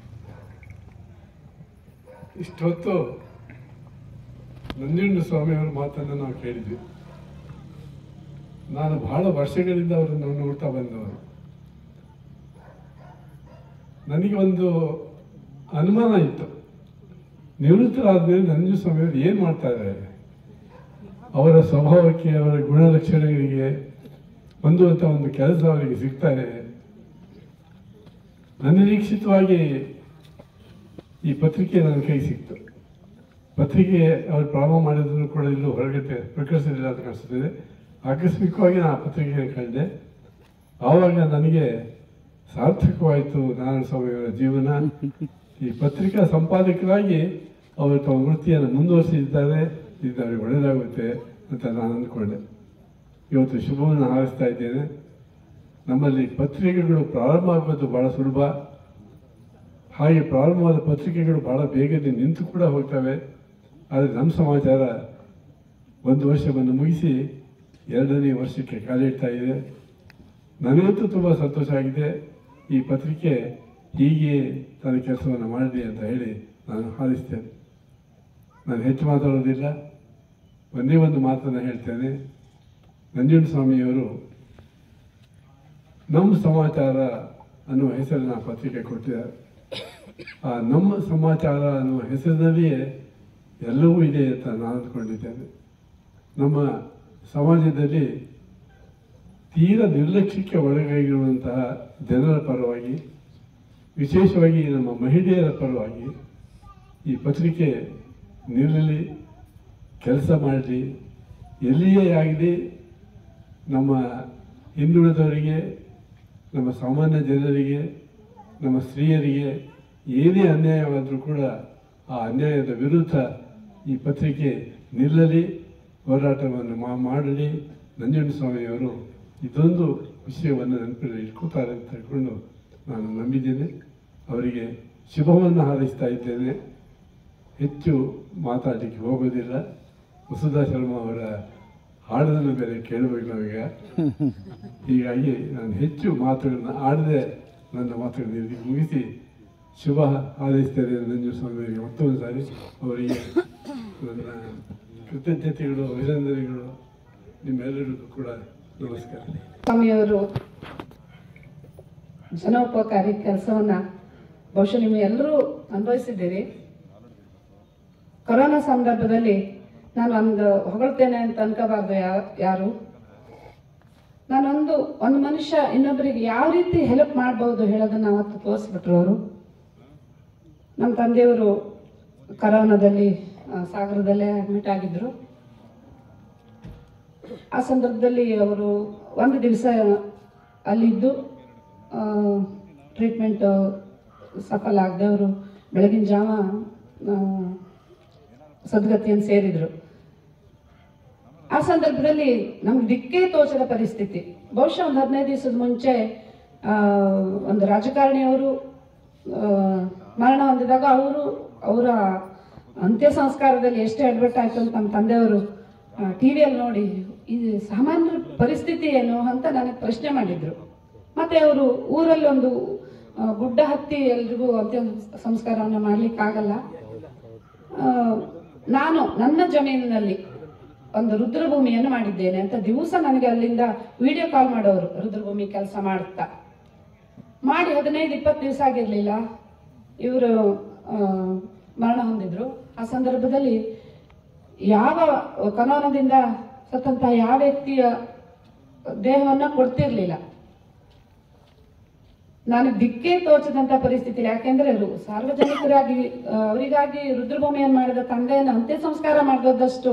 ಇಷ್ಟೊತ್ತು ನಂಜುಂಡ ಸ್ವಾಮಿಯವರ ಮಾತನ್ನು ನಾವು ಕೇಳಿದ್ವಿ ನಾನು ಬಹಳ ವರ್ಷಗಳಿಂದ ಅವರನ್ನು ನೋಡ್ತಾ ಬಂದವರು ನನಗೆ ಒಂದು ಅನುಮಾನ ಇತ್ತು ನಿವೃತ್ತರಾದ್ಮೇಲೆ ನಂಜು ಸ್ವಾಮಿಯವರು ಏನು ಮಾಡ್ತಾ ಇದ್ದಾರೆ ಅವರ ಸ್ವಭಾವಕ್ಕೆ ಅವರ ಗುಣಲಕ್ಷಣಗಳಿಗೆ ಹೊಂದುವಂಥ ಒಂದು ಕೆಲಸ ಅವರಿಗೆ ಸಿಗ್ತಾ ಇದೆ ಅನಿರೀಕ್ಷಿತವಾಗಿ ಈ ಪತ್ರಿಕೆ ನನ್ನ ಕೈ ಸಿಕ್ತು ಪತ್ರಿಕೆ ಅವರು ಪ್ರಾರಂಭ ಮಾಡಿದ್ರು ಕೂಡ ಇಲ್ಲೂ ಹೊರಗಡೆ ಪ್ರಕಟಿಸಲಿಲ್ಲ ಅಂತ ಕಾಣಿಸ್ತಿದೆ ಆಕಸ್ಮಿಕವಾಗಿ ನಾನು ಆ ಪತ್ರಿಕೆಯನ್ನು ಕಂಡೆ ಆವಾಗ ನನಗೆ ಸಾರ್ಥಕವಾಯಿತು ನಾರಾಯಣ ಸ್ವಾಮಿಯವರ ಜೀವನ ಈ ಪತ್ರಿಕಾ ಸಂಪಾದಕರಾಗಿ ಅವರು ತಮ್ಮ ವೃತ್ತಿಯನ್ನು ಮುಂದುವರಿಸಿದ್ದಾರೆ ಇದು ಅವರಿಗೆ ಒಳ್ಳೆಯದಾಗುತ್ತೆ ಅಂತ ನಾನು ಅಂದ್ಕೊಂಡೆ ಇವತ್ತು ಶುಭವನ್ನು ಹಾರೈಸ್ತಾ ಇದ್ದೇನೆ ನಮ್ಮಲ್ಲಿ ಪತ್ರಿಕೆಗಳು ಪ್ರಾರಂಭ ಆಗೋದು ಬಹಳ ಸುಲಭ ಹಾಗೆ ಪ್ರಾರಂಭವಾದ ಪತ್ರಿಕೆಗಳು ಬಹಳ ಬೇಗನೆ ನಿಂತು ಕೂಡ ಹೋಗ್ತವೆ ಆದರೆ ನಮ್ಮ ಸಮಾಚಾರ ಒಂದು ವರ್ಷವನ್ನು ಮುಗಿಸಿ ಎರಡನೇ ವರ್ಷಕ್ಕೆ ಕಾಲಿಡ್ತಾ ಇದೆ ನನಗಂತೂ ತುಂಬ ಸಂತೋಷ ಆಗಿದೆ ಈ ಪತ್ರಿಕೆ ಹೀಗೆ ತನ್ನ ಕೆಲಸವನ್ನು ಮಾಡಲಿ ಅಂತ ಹೇಳಿ ನಾನು ಹಾರೈಸ್ತೇನೆ ನಾನು ಹೆಚ್ಚು ಮಾತಾಡೋದಿಲ್ಲ ಒಂದೇ ಒಂದು ಮಾತನ್ನು ಹೇಳ್ತೇನೆ ನಂಜುಂಡ ಸ್ವಾಮಿಯವರು ನಮ್ಮ ಸಮಾಚಾರ ಅನ್ನುವ ಹೆಸರಿನ ಪತ್ರಿಕೆ ಕೊಟ್ಟಿದ್ದಾರೆ ಆ ನಮ್ಮ ಸಮಾಚಾರ ಅನ್ನುವ ಹೆಸರಿನಲ್ಲಿಯೇ ಎಲ್ಲವೂ ಇದೆ ಅಂತ ನಾನು ಅಂದ್ಕೊಂಡಿದ್ದೇನೆ ನಮ್ಮ ಸಮಾಜದಲ್ಲಿ ತೀರ ನಿರ್ಲಕ್ಷ್ಯಕ್ಕೆ ಒಳಗಾಗಿರುವಂತಹ ಜನರ ಪರವಾಗಿ ವಿಶೇಷವಾಗಿ ನಮ್ಮ ಮಹಿಳೆಯರ ಪರವಾಗಿ ಈ ಪತ್ರಿಕೆ ನಿಲ್ಲಲಿ ಕೆಲಸ ಮಾಡಲಿ ಎಲ್ಲಿಯೇ ಆಗಲಿ ನಮ್ಮ ಹಿಂದುಳಿದವರಿಗೆ ನಮ್ಮ ಸಾಮಾನ್ಯ ಜನರಿಗೆ ನಮ್ಮ ಸ್ತ್ರೀಯರಿಗೆ ಏನೇ ಅನ್ಯಾಯವಾದರೂ ಕೂಡ ಆ ಅನ್ಯಾಯದ ವಿರುದ್ಧ ಈ ಪತ್ರಿಕೆ ನಿಲ್ಲಲಿ ಹೋರಾಟವನ್ನು ಮಾ ಮಾಡಲಿ ನಂಜುಂಡಸ್ವಾಮಿಯವರು ಇದೊಂದು ವಿಷಯವನ್ನು ನೆನಪಿನಲ್ಲಿ ಇಟ್ಕೋತಾರೆ ಅಂತ ಹೇಳ್ಕೊಂಡು ನಾನು ನಂಬಿದ್ದೇನೆ ಅವರಿಗೆ ಶುಭವನ್ನು ಹಾರೈಸ್ತಾ ಇದ್ದೇನೆ ಹೆಚ್ಚು ಮಾತಾಡಲಿಕ್ಕೆ ಹೋಗೋದಿಲ್ಲ ವಸುಧಾ ಶರ್ಮಾ ಅವರ ಹಾಡನ್ನು ಬೇರೆ ಕೇಳಬೇಕು ನಾವೀಗ ಹೀಗಾಗಿ ನಾನು ಹೆಚ್ಚು ಮಾತುಗಳನ್ನು ಆಡದೆ ನನ್ನ ಮಾತುಗಳನ್ನು ಇಲ್ಲಿಗೆ ಮುಗಿಸಿ ಶುಭ ಹಾರೈಸ್ತೇನೆ ನಂಜು ಸ್ವಾಮಿಯವರಿಗೆ ಮತ್ತೊಂದು ಸಾರಿ ಅವರಿಗೆ ನನ್ನ ಕೃತಜ್ಞತೆಗಳು ಅಭಿನಂದನೆಗಳು ನಿಮ್ಮೆಲ್ಲರಿಗೂ ಕೂಡ ನಮಸ್ಕಾರ ಸ್ವಾಮಿಯವರು ಜನೋಪಕಾರಿ ಕೆಲಸವನ್ನ ಬಹುಶಃ ನೀವು ಎಲ್ಲರೂ ಅನುಭವಿಸಿದ್ದೀರಿ ಕೊರೋನಾ ಸಂದರ್ಭದಲ್ಲಿ ನಾನು ಒಂದು ಹೊಗಳ್ತೇನೆ ಅಂತ ಅನ್ಕೋಬಾರ್ದು ಯಾ- ಯಾರು ನಾನೊಂದು ಒಂದು ಮನುಷ್ಯ ಇನ್ನೊಬ್ಬರಿಗೆ ಯಾವ ರೀತಿ ಹೆಲ್ಪ್ ಮಾಡ್ಬೋದು ಹೇಳೋದನ್ನ ಅವತ್ತು ತೋರಿಸ್ಬಿಟ್ರು ಅವರು ನಮ್ಮ ತಂದೆಯವರು ಕರೋನಾದಲ್ಲಿ ಆ, ಸಾಗರದಲ್ಲೇ ಅಡ್ಮಿಟ್ ಆಗಿದ್ರು ಆ ಸಂದರ್ಭದಲ್ಲಿ ಅವರು ಒಂದು ದಿವಸ ಅಲ್ಲಿದ್ದು ಟ್ರೀಟ್ಮೆಂಟ್ ಸಫಲ ಆಗದೆ ಅವರು ಬೆಳಗಿನ ಜಾವ ಆ, ಸದ್ಗತಿಯನ್ನು ಸೇರಿದರು ಆ ಸಂದರ್ಭದಲ್ಲಿ ನಮ್ಗೆ ದಿಕ್ಕೇ ತೋಚದ ಪರಿಸ್ಥಿತಿ ಬಹುಶಃ ಒಂದು ಹದಿನೈದು ದಿವಸದ ಮುಂಚೆ ಆ, ಒಂದು ರಾಜಕಾರಣಿಯವರು ಆ, ಮರಣ ಹೊಂದಿದಾಗ ಅವರು ಅವರ ಅಂತ್ಯ ಸಂಸ್ಕಾರದಲ್ಲಿ ಎಷ್ಟು ಎಡ್ವರ್ಟ್ ಆಯ್ತು ಅಂತ ನಮ್ಮ ತಂದೆಯವರು ಟಿ ವಿಯಲ್ಲಿ ನೋಡಿ ಇದು ಸಾಮಾನ್ಯರ ಪರಿಸ್ಥಿತಿ ಏನು ಅಂತ ನನಗೆ ಪ್ರಶ್ನೆ ಮಾಡಿದ್ರು ಮತ್ತೆ ಅವರು ಊರಲ್ಲಿ ಒಂದು ಆ, ಗುಡ್ಡ ಹತ್ತಿ ಎಲ್ರಿಗೂ ಅಂತ್ಯ ಸಂಸ್ಕಾರವನ್ನು ಮಾಡ್ಲಿಕ್ಕಾಗಲ್ಲ ಆ, ನಾನು ನನ್ನ ಜಮೀನಿನಲ್ಲಿ ಒಂದು ರುದ್ರಭೂಮಿಯನ್ನು ಮಾಡಿದ್ದೇನೆ ಅಂತ ದಿವಸ ನನಗೆ ಅಲ್ಲಿಂದ ವಿಡಿಯೋ ಕಾಲ್ ಮಾಡೋರು ರುದ್ರಭೂಮಿ ಕೆಲಸ ಮಾಡುತ್ತಾ ಮಾಡಿ ಹದಿನೈದು ಇಪ್ಪತ್ತು ದಿವಸ ಆಗಿರ್ಲಿಲ್ಲ ಇವರು ಮರಣ ಹೊಂದಿದ್ರು ಆ ಸಂದರ್ಭದಲ್ಲಿ ಯಾವ ಕರೋನಾದಿಂದ ಸತ್ತಂತ ಯಾವ ವ್ಯಕ್ತಿಯ ದೇಹವನ್ನ ಕೊಡ್ತಿರ್ಲಿಲ್ಲ ನಾನು ದಿಕ್ಕೇ ತೋಚದಂತ ಪರಿಸ್ಥಿತಿ ಯಾಕೆಂದ್ರೆ ಅವರು ಸಾರ್ವಜನಿಕರಾಗಿ ಆ, ಅವರಿಗಾಗಿ ರುದ್ರಭೂಮಿಯನ್ನು ಮಾಡಿದ ತಂದೆಯನ್ನು ಅಂತ್ಯ ಸಂಸ್ಕಾರ ಮಾಡಿದಷ್ಟು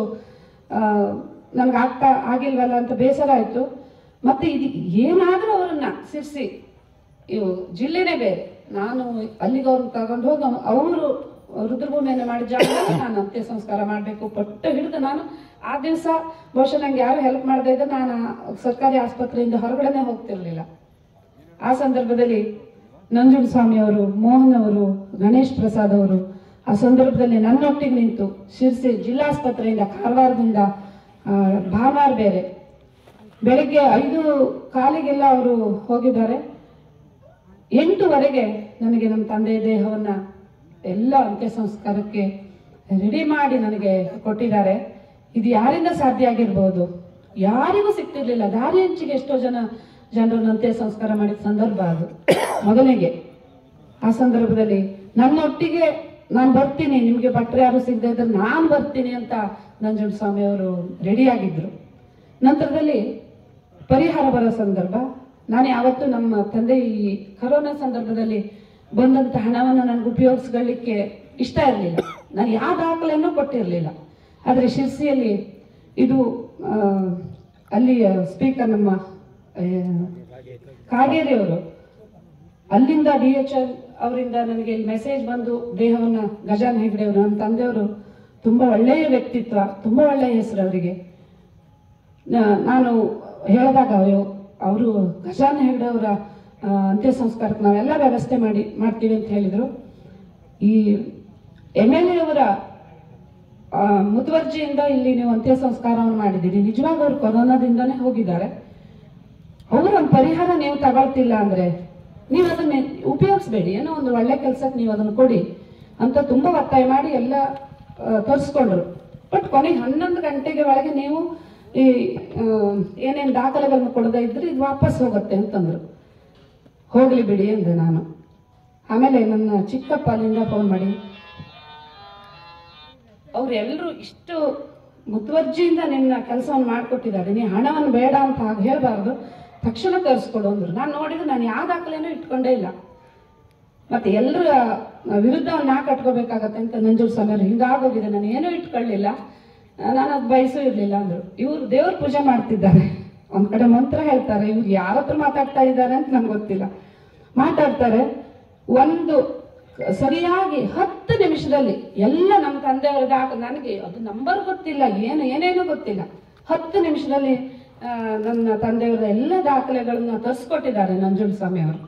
ನನ್ಗೆ ಆಗ್ತಾ ಆಗಿಲ್ವಲ್ಲ ಅಂತ ಬೇಸರ ಆಯ್ತು ಮತ್ತೆ ಇದು ಏನಾದ್ರೂ ಅವರನ್ನ ಸಿರ್ಸಿ ಇವು ಜಿಲ್ಲೆನೇ ಬೇರೆ ನಾನು ಅಲ್ಲಿಗೆ ಅವ್ರನ್ನ ತಗೊಂಡು ಹೋಗಿ ಅವರು ರುದ್ರಭೂಮಿಯನ್ನು ಮಾಡಿದ ಜಾಗದಲ್ಲಿ ನಾನು ಅಂತ್ಯ ಸಂಸ್ಕಾರ ಮಾಡಬೇಕು ಪಟ್ಟು ಹಿಡಿದು ನಾನು ಆ ದಿವಸ ಬಹುಶಃ ನಂಗೆ ಯಾರು ಹೆಲ್ಪ್ ಮಾಡದೇ ಇದ್ರೆ ನಾನು ಆ ಸರ್ಕಾರಿ ಆಸ್ಪತ್ರೆಯಿಂದ ಹೊರಗಡೆನೆ ಹೋಗ್ತಿರ್ಲಿಲ್ಲ ಆ ಸಂದರ್ಭದಲ್ಲಿ ನಂಜುಂಡ ಸ್ವಾಮಿ ಅವರು ಮೋಹನ್ ಅವರು ಗಣೇಶ್ ಪ್ರಸಾದ್ ಅವರು ಆ ಸಂದರ್ಭದಲ್ಲಿ ನನ್ನೊಟ್ಟಿಗೆ ನಿಂತು ಶಿರ್ಸಿ ಜಿಲ್ಲಾಸ್ಪತ್ರೆಯಿಂದ ಕಾರವಾರದಿಂದ ಆ, ಭಾನುವಾರ ಬೇರೆ ಬೆಳಿಗ್ಗೆ ಐದು ಕಾಲಿಗೆಲ್ಲ ಅವರು ಹೋಗಿದ್ದಾರೆ ಎಂಟುವರೆಗೆ ನನಗೆ ನಮ್ಮ ತಂದೆಯ ದೇಹವನ್ನ ಎಲ್ಲ ಅಂತ್ಯ ಸಂಸ್ಕಾರಕ್ಕೆ ರೆಡಿ ಮಾಡಿ ನನಗೆ ಕೊಟ್ಟಿದ್ದಾರೆ ಇದು ಯಾರಿಂದ ಸಾಧ್ಯ ಆಗಿರ್ಬೋದು ಯಾರಿಗೂ ಸಿಗ್ತಿರ್ಲಿಲ್ಲ ದಾರಿ ಹಂಚಿಗೆ ಎಷ್ಟೋ ಜನ ಜನರನ್ನು ಅಂತ್ಯ ಸಂಸ್ಕಾರ ಮಾಡಿದ ಸಂದರ್ಭ ಅದು ಮೊದಲಿಗೆ ಆ ಸಂದರ್ಭದಲ್ಲಿ ನನ್ನೊಟ್ಟಿಗೆ ನಾನು ಬರ್ತೀನಿ ನಿಮಗೆ ಭಟ್ರು ಯಾರು ಸಿಗದೆ ಇದ್ರೆ ನಾನು ಬರ್ತೀನಿ ಅಂತ ನಂಜುಂಡ ಸ್ವಾಮಿ ಅವರು ರೆಡಿ ಆಗಿದ್ರು ನಂತರದಲ್ಲಿ ಪರಿಹಾರ ಬರೋ ಸಂದರ್ಭ ನಾನು ಯಾವತ್ತೂ ನಮ್ಮ ತಂದೆ ಈ ಕರೋನಾ ಸಂದರ್ಭದಲ್ಲಿ ಬಂದಂತ ಹಣವನ್ನು ನನಗೆ ಉಪಯೋಗಿಸ್ಕೊಳ್ಳಿಕ್ಕೆ ಇಷ್ಟ ಇರಲಿಲ್ಲ ನಾನು ಯಾವ ದಾಖಲೆಯನ್ನು ಕೊಟ್ಟಿರಲಿಲ್ಲ ಆದರೆ ಶಿರ್ಸಿಯಲ್ಲಿ ಇದು ಆ, ಅಲ್ಲಿಯ ಸ್ಪೀಕರ್ ನಮ್ಮ ಆ, ಕಾಗೇರಿ ಅವರು ಅಲ್ಲಿಂದ ಡಿ ಎಚ್ ಎಲ್ ಅವರಿಂದ ನನಗೆ ಇಲ್ಲಿ ಮೆಸೇಜ್ ಬಂದು ದೇಹವನ್ನ ಗಜಾನ್ ಹೆಗ್ಡೆ ಅವರು ನನ್ನ ತಂದೆಯವರು ತುಂಬಾ ಒಳ್ಳೆಯ ವ್ಯಕ್ತಿತ್ವ ತುಂಬಾ ಒಳ್ಳೆಯ ಹೆಸರು ಅವರಿಗೆ ನಾ- ನಾನು ಹೇಳಿದಾಗ ಅವರು ಗಜಾನ್ ಹೆಗ್ಡೆ ಅವರ ಆ, ಅಂತ್ಯ ಸಂಸ್ಕಾರಕ್ಕೆ ನಾವೆಲ್ಲ ವ್ಯವಸ್ಥೆ ಮಾಡಿ ಮಾಡ್ತೀವಿ ಅಂತ ಹೇಳಿದ್ರು ಈ ಎಮ್ ಎಲ್ ಎ ಅವರ ಆ, ಮುತುವರ್ಜಿಯಿಂದ ಇಲ್ಲಿ ನೀವು ಅಂತ್ಯ ಸಂಸ್ಕಾರವನ್ನು ಮಾಡಿದ್ದೀರಿ ನಿಜವಾಗ ಅವರು ಕೊರೋನಾದಿಂದನೇ ಹೋಗಿದ್ದಾರೆ ಅವರ ಒಂದು ಪರಿಹಾರ ನೀವು ತಗೊಳ್ತಿಲ್ಲ ಅಂದ್ರೆ ನೀವು ಅದನ್ನ ಉಪಯೋಗಿಸ್ಬೇಡಿ ಏನೋ ಒಂದು ಒಳ್ಳೆ ಕೆಲ್ಸಕ್ಕೆ ನೀವು ಅದನ್ನು ಕೊಡಿ ಅಂತ ತುಂಬಾ ಒತ್ತಾಯ ಮಾಡಿ ಎಲ್ಲ ಆ, ತರಿಸ್ಕೊಂಡ್ರು ಬಟ್ ಕೊನೆಗೆ ಹನ್ನೊಂದು ಗಂಟೆಗೆ ಒಳಗೆ ನೀವು ಈ ಆ, ಏನೇನ್ ದಾಖಲೆಗಳನ್ನು ಕೊಡದೇ ಇದ್ರೆ ಇದು ವಾಪಸ್ ಹೋಗುತ್ತೆ ಅಂತಂದ್ರು ಹೋಗ್ಲಿ ಬಿಡಿ ಅಂದೆ ನಾನು ಆಮೇಲೆ ನನ್ನ ಚಿಕ್ಕಪ್ಪ ಅಲ್ಲಿಂದ ಫೋನ್ ಮಾಡಿ ಅವರೆಲ್ಲರೂ ಇಷ್ಟು ಮುತುವರ್ಜಿಯಿಂದ ನಿನ್ನ ಕೆಲಸವನ್ನು ಮಾಡಿಕೊಟ್ಟಿದ್ದಾರೆ ನೀ ಹಣವನ್ನು ಬೇಡ ಅಂತ ಹಾಗೆ ಹೇಳಬಾರ್ದು ತಕ್ಷಣ ತರಿಸ್ಕೊಡು ಅಂದ್ರು ನಾನು ನೋಡಿದ್ರೆ ನಾನು ಯಾವ ದಾಖಲೆನೂ ಇಟ್ಕೊಂಡೇ ಇಲ್ಲ ಮತ್ತೆ ಎಲ್ಲರ ವಿರುದ್ಧ ಒಂದು ನಾ ಕಟ್ಕೋಬೇಕಾಗತ್ತೆ ಅಂತ ನಂಜೂರು ಸ್ವಾಮಿ ಅವರು ಹಿಂಗಾಗೋಗಿದೆ ನಾನು ಏನೂ ಇಟ್ಕೊಳ್ಳಿಲ್ಲ ನಾನು ಅದು ಬಯಸೂ ಇರಲಿಲ್ಲ ಅಂದ್ರು ಇವರು ದೇವ್ರ ಪೂಜೆ ಮಾಡ್ತಿದ್ದಾರೆ ಒಂದ್ ಕಡೆ ಮಂತ್ರ ಹೇಳ್ತಾರೆ ಇವ್ರು ಯಾರ ಹತ್ರ ಮಾತಾಡ್ತಾ ಇದ್ದಾರೆ ಅಂತ ನಂಗೆ ಗೊತ್ತಿಲ್ಲ ಮಾತಾಡ್ತಾರೆ ಒಂದು ಸರಿಯಾಗಿ ಹತ್ತು ನಿಮಿಷದಲ್ಲಿ ಎಲ್ಲ ನಮ್ಮ ತಂದೆಯವರ ದಾಖ ನನಗೆ ಅದು ನಂಬರ್ ಗೊತ್ತಿಲ್ಲ ಏನು ಏನೇನು ಗೊತ್ತಿಲ್ಲ ಹತ್ತು ನಿಮಿಷದಲ್ಲಿ ಆ, ನನ್ನ ತಂದೆಯವರ ಎಲ್ಲ ದಾಖಲೆಗಳನ್ನ ತರಿಸ್ಕೊಟ್ಟಿದ್ದಾರೆ ನಂಜುಂಡ ಸ್ವಾಮಿ ಅವರು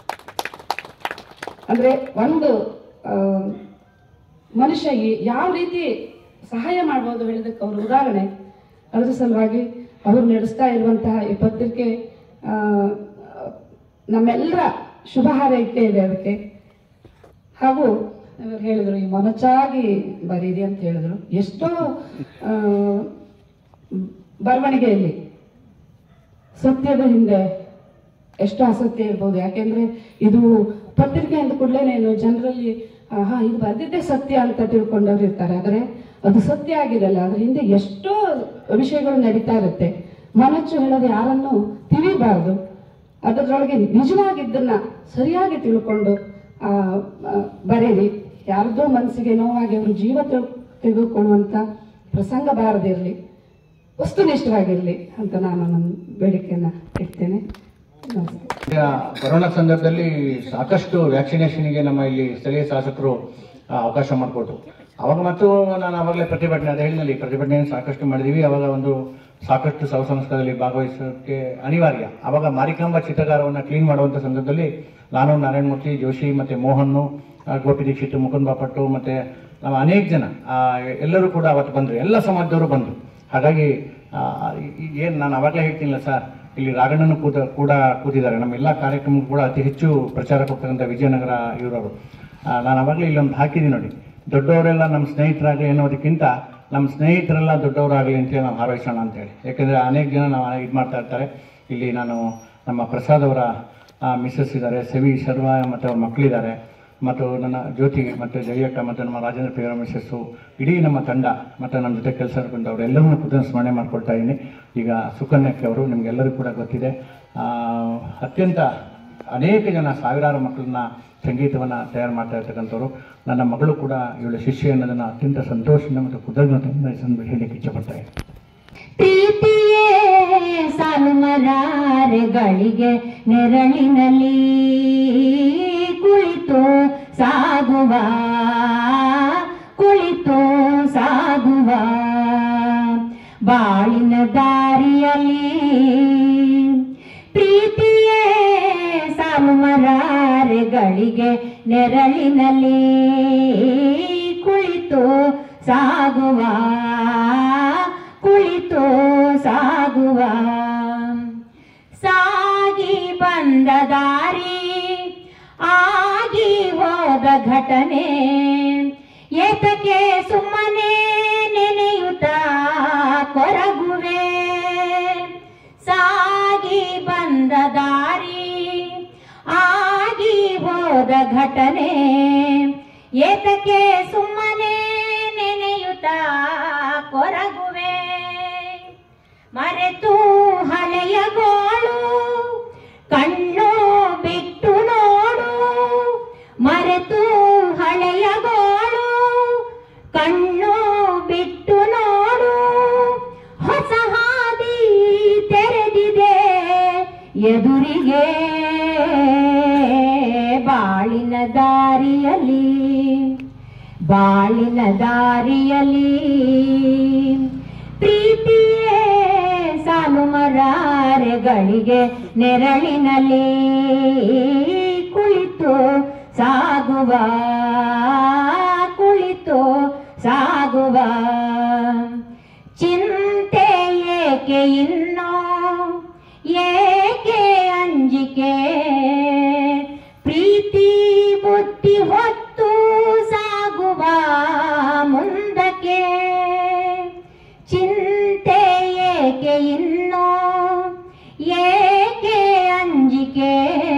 ಅಂದ್ರೆ ಒಂದು ಆ, ಮನುಷ್ಯ ಈ- ಯಾವ ರೀತಿ ಸಹಾಯ ಮಾಡ್ಬೋದು ಹೇಳಿದಕ್ಕೆ ಅವ್ರ ಉದಾಹರಣೆ ಅದ್ರ ಸಲುವಾಗಿ ಅವರು ನಡೆಸ್ತಾ ಇರುವಂತಹ ಈ ಪತ್ರಿಕೆ ಆ, ನಮ್ಮೆಲ್ಲರ ಶುಭ ಹಾರೈಕೆ ಇದೆ ಅದಕ್ಕೆ ಹಾಗೂ ಇವ್ರು ಹೇಳಿದ್ರು ಈ ಮೊನಚಾಗಿ ಬರೀರಿ ಅಂತ ಹೇಳಿದ್ರು ಎಷ್ಟೋ ಆ, ಬರವಣಿಗೆಯಲ್ಲಿ ಸತ್ಯದ ಹಿಂದೆ ಎಷ್ಟು ಅಸತ್ಯ ಇರ್ಬೋದು ಯಾಕೆಂದ್ರೆ ಇದು ಪತ್ರಿಕೆ ಅಂದ ಕೂಡಲೇ ನಾನು ಜನರಲ್ಲಿ ಹಾ ಇದು ಬರ್ದಿದ್ದೇ ಸತ್ಯ ಅಂತ ತಿಳ್ಕೊಂಡವ್ರು ಇರ್ತಾರೆ ಆದ್ರೆ ಅದು ಸತ್ಯ ಆಗಿರಲ್ಲ ಅದ್ರ ಹಿಂದೆ ಎಷ್ಟೋ ವಿಷಯಗಳು ನಡೀತಾ ಇರುತ್ತೆ ಮನಚ್ಚು ಹೇಳೋದು ಯಾರನ್ನು ತಿಳಿಬಾರ್ದು ಅದರೊಳಗೆ ನಿಜವಾಗಿದ್ದನ್ನ ಸರಿಯಾಗಿ ತಿಳ್ಕೊಂಡು ಆ, ಆ, ಬರೀರಿ ಯಾರ್ದೋ ಮನಸ್ಸಿಗೆ ನೋವಾಗಿ ಅವರು ಜೀವ ತೆಗ್- ತೆಗೆದುಕೊಳ್ಳುವಂತ ಪ್ರಸಂಗ ಬಾರದಿರಲಿ ವಸ್ತುನಿಷ್ಠವಾಗಿರ್ಲಿ ಅಂತ ನಾನು ನನ್ನ ಬೇಡಿಕೆಯನ್ನ ಇಡ್ತೇನೆ ನಮಸ್ಕಾರ ಈಗ ಕೊರೋನಾ ಸಂದರ್ಭದಲ್ಲಿ ಸಾಕಷ್ಟು ವ್ಯಾಕ್ಸಿನೇಷನ್ಗೆ ನಮ್ಮ ಇಲ್ಲಿ ಸ್ಥಳೀಯ ಶಾಸಕರು ಆ, ಅವಕಾಶ ಮಾಡಿಕೊಟ್ರು ಅವಾಗ ಮತ್ತು ನಾನು ಅವಾಗಲೇ ಪ್ರತಿಭಟನೆ ಅದು ಹೇಳಿದಲ್ಲಿ ಪ್ರತಿಭಟನೆ ಸಾಕಷ್ಟು ಮಾಡಿದೀವಿ ಅವಾಗ ಒಂದು ಸಾಕಷ್ಟು ಶವ ಸಂಸ್ಕಾರದಲ್ಲಿ ಭಾಗವಹಿಸೋಕ್ಕೆ ಅನಿವಾರ್ಯ ಅವಾಗ ಮಾರಿಕಾಂಬ ಚಿತ್ರಗಾರವನ್ನು ಕ್ಲೀನ್ ಮಾಡುವಂಥ ಸಂದರ್ಭದಲ್ಲಿ ನಾನು ನಾರಾಯಣಮೂರ್ತಿ ಜೋಶಿ ಮತ್ತೆ ಮೋಹನ್ ಆ, ಗೋಪಿ ದೀಕ್ಷಿತ್ ಮುಕುಂದ್ ಬಾಪಟ್ಟು ಮತ್ತೆ ನಾವು ಅನೇಕ ಜನ ಆ, ಎಲ್ಲರೂ ಕೂಡ ಅವತ್ತು ಬಂದರು ಎಲ್ಲ ಸಮಾಜದವರು ಬಂದರು ಹಾಗಾಗಿ ಏನು ನಾನು ಅವಾಗಲೇ ಹೇಳ್ತೀನಿಲ್ಲ ಸರ್ ಇಲ್ಲಿ ರಾಘಣ್ಣನು ಕೂತ ಕೂಡ ಕೂತಿದ್ದಾರೆ ನಮ್ಮ ಎಲ್ಲ ಕಾರ್ಯಕ್ರಮಕ್ಕೂ ಕೂಡ ಅತಿ ಹೆಚ್ಚು ಪ್ರಚಾರ ಕೊಡ್ತಕ್ಕಂಥ ವಿಜಯನಗರ ಇವರವರು ನಾನು ಅವಾಗಲೇ ಇಲ್ಲೊಂದು ಹಾಕಿದ್ದೀನಿ ನೋಡಿ ದೊಡ್ಡವರೆಲ್ಲ ನಮ್ಮ ಸ್ನೇಹಿತರಾಗಲಿ ಅನ್ನೋದಕ್ಕಿಂತ ನಮ್ಮ ಸ್ನೇಹಿತರೆಲ್ಲ ದೊಡ್ಡವರಾಗಲಿ ಅಂತೇಳಿ ನಾವು ಹಾರೈಸೋಣ ಅಂತೇಳಿ ಯಾಕೆಂದರೆ ಅನೇಕ ಜನ ನಾವು ಇದು ಮಾಡ್ತಾ ಇರ್ತಾರೆ ಇಲ್ಲಿ ನಾನು ನಮ್ಮ ಪ್ರಸಾದ್ ಅವರ ಮಿಸ್ಸಸ್ ಇದ್ದಾರೆ ಸವಿ ಶರ್ಮ ಮತ್ತು ಅವ್ರ ಮಕ್ಕಳಿದ್ದಾರೆ ಮತ್ತು ನನ್ನ ಜ್ಯೋತಿ ಮತ್ತು ಜಯಕ್ಕ ಮತ್ತು ನಮ್ಮ ರಾಜೇಂದ್ರ ಪಿ ಮಿಸ್ಸಸ್ಸು ಇಡೀ ನಮ್ಮ ತಂಡ ಮತ್ತು ನಮ್ಮ ಜೊತೆ ಕೆಲಸ ಮಾಡ್ಕೊಂಡು ಅವರೆಲ್ಲರನ್ನೂ ಕೂಡ ಸ್ಮರಣೆ ಮಾಡ್ಕೊಳ್ತಾ ಇದ್ದೀನಿ ಈಗ ಸುಕನ್ಯಕ್ಕೆ ಅವರು ನಿಮಗೆಲ್ಲರಿಗೂ ಕೂಡ ಗೊತ್ತಿದೆ ಆ, ಅತ್ಯಂತ ಅನೇಕ ಜನ ಸಾವಿರಾರು ಮಕ್ಕಳನ್ನ ಸಂಗೀತವನ್ನು ತಯಾರು ಮಾಡ್ತಾ ಇರ್ತಕ್ಕಂಥವ್ರು ನನ್ನ ಮಗಳು ಕೂಡ ಇವಳ ಶಿಷ್ಯ ಅನ್ನೋದನ್ನು ಅತ್ಯಂತ ಸಂತೋಷದಿಂದ ಮತ್ತು ಕೃತಜ್ಞತೆಯಿಂದ ಈ ಸಂದರ್ಭ ಹೇಳಲಿಕ್ಕೆ ಇಚ್ಛಪಡ್ತಾರೆ ಪ್ರೀತಿಯೇ ಸಾಲು ಮರಾರೆಗಳಿಗೆ ನೆರಳಿನಲ್ಲಿ ಕುಳಿತು ಸಾಗುವ ಕುಳಿತು ಸಾಗುವ ಬಾಳಿನ ದಾರಿಯಲ್ಲಿ ಪ್ರೀತಿಯೇ ಸಾಲು ಮರಾರೆಗಳಿಗೆ ನೆರಳಿನಲ್ಲಿ ಕುಳಿತು ಸಾಗುವ ಕುಳಿತು ಸಾಗುವ ಸಾಗಿ ಬಂದ ದಾರಿ ಆಗಿ ಹೋದ ಘಟನೆ ಏತಕ್ಕೆ ಸುಮ್ಮನೆ ನೆನೆಯುತ್ತ ಕೊರಗುವೆ ಸಾಗಿ ಬಂದ ದಾರಿ ಆಗಿ ಹೋದ ಘಟನೆ ಏತಕ್ಕೆ ಸುಮ್ಮನೆ ನೆನೆಯುತ್ತ ಕೊರಗುವೆ ಮರೆತು ಹಳೆಯ ಗೋಳು ಕಣ್ಣು ಬಿಟ್ಟು ನೋಡು ಮರೆತು ಹಳೆಯ ಗೋಳು ಕಣ್ಣು ಬಿಟ್ಟು ನೋಡು ಹೊಸ ಹಾದಿ ತೆರೆದಿದೆ ಎದುರಿಗೆ ಬಾಳಿನ ದಾರಿಯಲ್ಲಿ ಬಾಳಿನ ದಾರಿಯಲ್ಲಿ ಪ್ರೀತಿಯೇ ಸಾಲು ಮರಾರೆಗಳಿಗೆ ನೆರಳಿನಲ್ಲಿ ಕುಳಿತು ಸಾಗುವ ಕುಳಿತು ಸಾಗುವ ಚಿಂತೆ ಏಕೆ ಇನ್ನೋ ಏಕೆ ಅಂಜಿಕೆ ಪ್ರೀತಿ ಬುದ್ಧಿ ಹೊತ್ತು ಸಾಗುವ ಮುಂದಕ್ಕೆ ಚಿಂತೆ ಏಕೆ ಇನ್ನೋ ಏಕೆ ಅಂಜಿಕೆ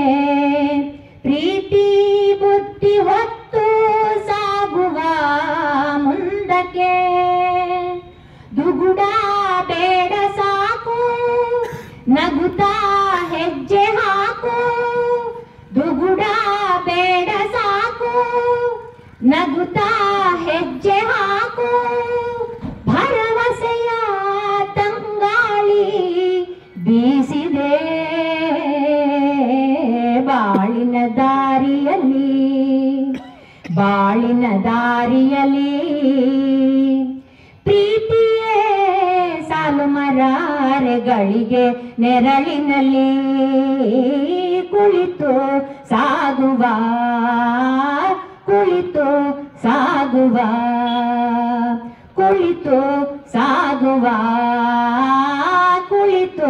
ಪ್ರೀತಿ ಬುದ್ಧಿ ಹೊತ್ತು ಸಾಗುವ ಮುಂದಕ್ಕೆ ದುಗುಡ ಬೇಡ ಸಾಕು ನಗುತ್ತಾ ಹೆಜ್ಜೆ ಹಾಕು ದುಗುಡ ಬೇಡ ಸಾಕು ನಗುತ್ತಾ ಹೆಜ್ಜೆ ಹಾಕು ಭರವಸೆಯ ತಂಗಾಳಿ ಬೀಸಿದೆ ಬಾಳಿನ ದಾರಿಯಲ್ಲಿ ಬಾಳಿನ ದಾರಿಯಲ್ಲಿ ಪ್ರೀತಿಯೇ ಸಾಲು ಮರಾರೆಗಳಿಗೆ ನೆರಳಿನಲ್ಲಿ ಕುಳಿತು ಸಾಗುವ ಕುಳಿತು ಸಾಗುವ ಕುಳಿತು ಸಾಗುವ ಕುಳಿತು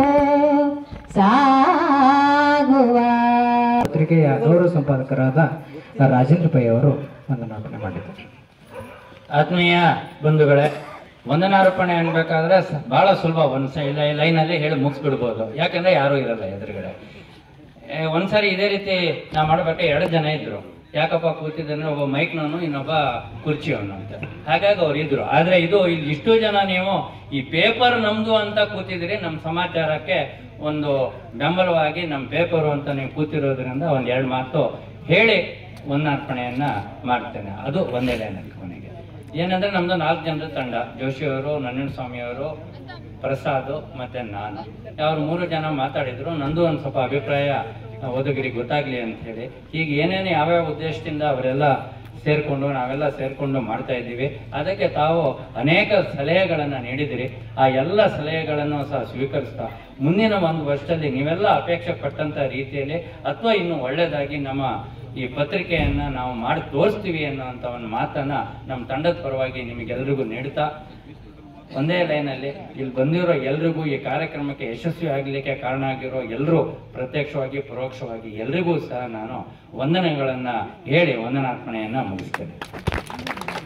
ಸಾಗುವ ಪತ್ರಿಕೆಯ ಗೌರವ ಸಂಪಾದಕರಾದ ರಾಜೇಂದ್ರ ಪೈ ಅವರು ವಂದನಾರ್ಪಣೆ ಮಾಡಿದ್ದಾರೆ ಆತ್ಮೀಯ ಬಂಧುಗಳೇ ವಂದನಾರ್ಪಣೆ ಅನ್ಬೇಕಾದ್ರೆ ಸ- ಬಹಳ ಸುಲಭ ಒಂದ್ ಸ- ಇಲ್ಲ ಲೈನಲ್ಲಿ ಹೇಳಿ ಮುಗಿಸ್ಬಿಡ್ಬೋದು ಯಾಕಂದ್ರೆ ಯಾರೂ ಇರಲ್ಲ ಎದುರುಗಡೆ ಏ, ಒಂದ್ಸರಿ ಇದೇ ರೀತಿ ನಾ ಮಾಡ್ಬೇಕಾದ್ರೆ ಎರಡು ಜನ ಇದ್ರು ಯಾಕಪ್ಪ ಕೂತಿದ್ರೆ ಒಬ್ಬ ಮೈಕ್ನವನು ಇನ್ನೊಬ್ಬ ಕುರ್ಚಿಯವನು ಅಂತ ಹಾಗಾಗಿ ಅವ್ರು ಇದ್ರು ಆದ್ರೆ ಇದು ಇಲ್ಲಿ ಇಷ್ಟು ಜನ ನೀವು ಈ ಪೇಪರ್ ನಮ್ದು ಅಂತ ಕೂತಿದ್ರಿ ನಮ್ಮ ಸಮಾಚಾರಕ್ಕೆ ಒಂದು ಬೆಂಬಲವಾಗಿ ನಮ್ಮ ಪೇಪರು ಅಂತ ನೀವು ಕೂತಿರೋದ್ರಿಂದ ಒಂದ್ ಎರಡು ಮಾತು ಹೇಳಿ ವಂದನಾರ್ಪಣೆಯನ್ನ ಮಾಡ್ತೇನೆ ಅದು ಒಂದೇ ಲೈನ್ ಕೊನೆಗೆ ಏನಂದ್ರೆ ನಮ್ದು ನಾಲ್ಕು ಜನರ ತಂಡ ಜೋಶಿಯವರು ನಂಜನಸ್ವಾಮಿಯವರು ಪ್ರಸಾದ್ ಮತ್ತೆ ನಾನು ಅವ್ರು ಮೂರು ಜನ ಮಾತಾಡಿದ್ರು ನಂದು ಒಂದು ಸ್ವಲ್ಪ ಅಭಿಪ್ರಾಯ ಓದುಗರಿಗೆ ಗೊತ್ತಾಗ್ಲಿ ಅಂತ ಹೇಳಿ ಈಗ ಏನೇನು ಯಾವ್ಯಾವ ಉದ್ದೇಶದಿಂದ ಅವರೆಲ್ಲ ಸೇರ್ಕೊಂಡು ನಾವೆಲ್ಲ ಸೇರ್ಕೊಂಡು ಮಾಡ್ತಾ ಇದ್ದೀವಿ ಅದಕ್ಕೆ ತಾವು ಅನೇಕ ಸಲಹೆಗಳನ್ನು ನೀಡಿದಿರಿ ಆ ಎಲ್ಲ ಸಲಹೆಗಳನ್ನು ಸಹ ಸ್ವೀಕರಿಸ್ತಾ ಮುಂದಿನ ಒಂದು ವರ್ಷದಲ್ಲಿ ನೀವೆಲ್ಲ ಅಪೇಕ್ಷೆ ಪಟ್ಟಂತ ರೀತಿಯಲ್ಲಿ ಅಥವಾ ಇನ್ನು ಒಳ್ಳೆಯದಾಗಿ ನಮ್ಮ ಈ ಪತ್ರಿಕೆಯನ್ನ ನಾವು ಮಾಡಿ ತೋರಿಸ್ತೀವಿ ಅನ್ನೋಂಥ ಒಂದು ಮಾತನ್ನ ನಮ್ಮ ತಂಡದ ಪರವಾಗಿ ನಿಮಗೆಲ್ಲರಿಗೂ ನೀಡ್ತಾ ಒಂದೇ ಲೈನಲ್ಲಿ ಇಲ್ಲಿ ಬಂದಿರೋ ಎಲ್ರಿಗೂ ಈ ಕಾರ್ಯಕ್ರಮಕ್ಕೆ ಯಶಸ್ವಿ ಆಗಲಿಕ್ಕೆ ಕಾರಣ ಆಗಿರೋ ಎಲ್ಲರೂ ಪ್ರತ್ಯಕ್ಷವಾಗಿ ಪರೋಕ್ಷವಾಗಿ ಎಲ್ರಿಗೂ ಸಹ ನಾನು ವಂದನೆಗಳನ್ನ ಹೇಳಿ ವಂದನಾರ್ಪಣೆಯನ್ನ ಮುಗಿಸ್ತೇನೆ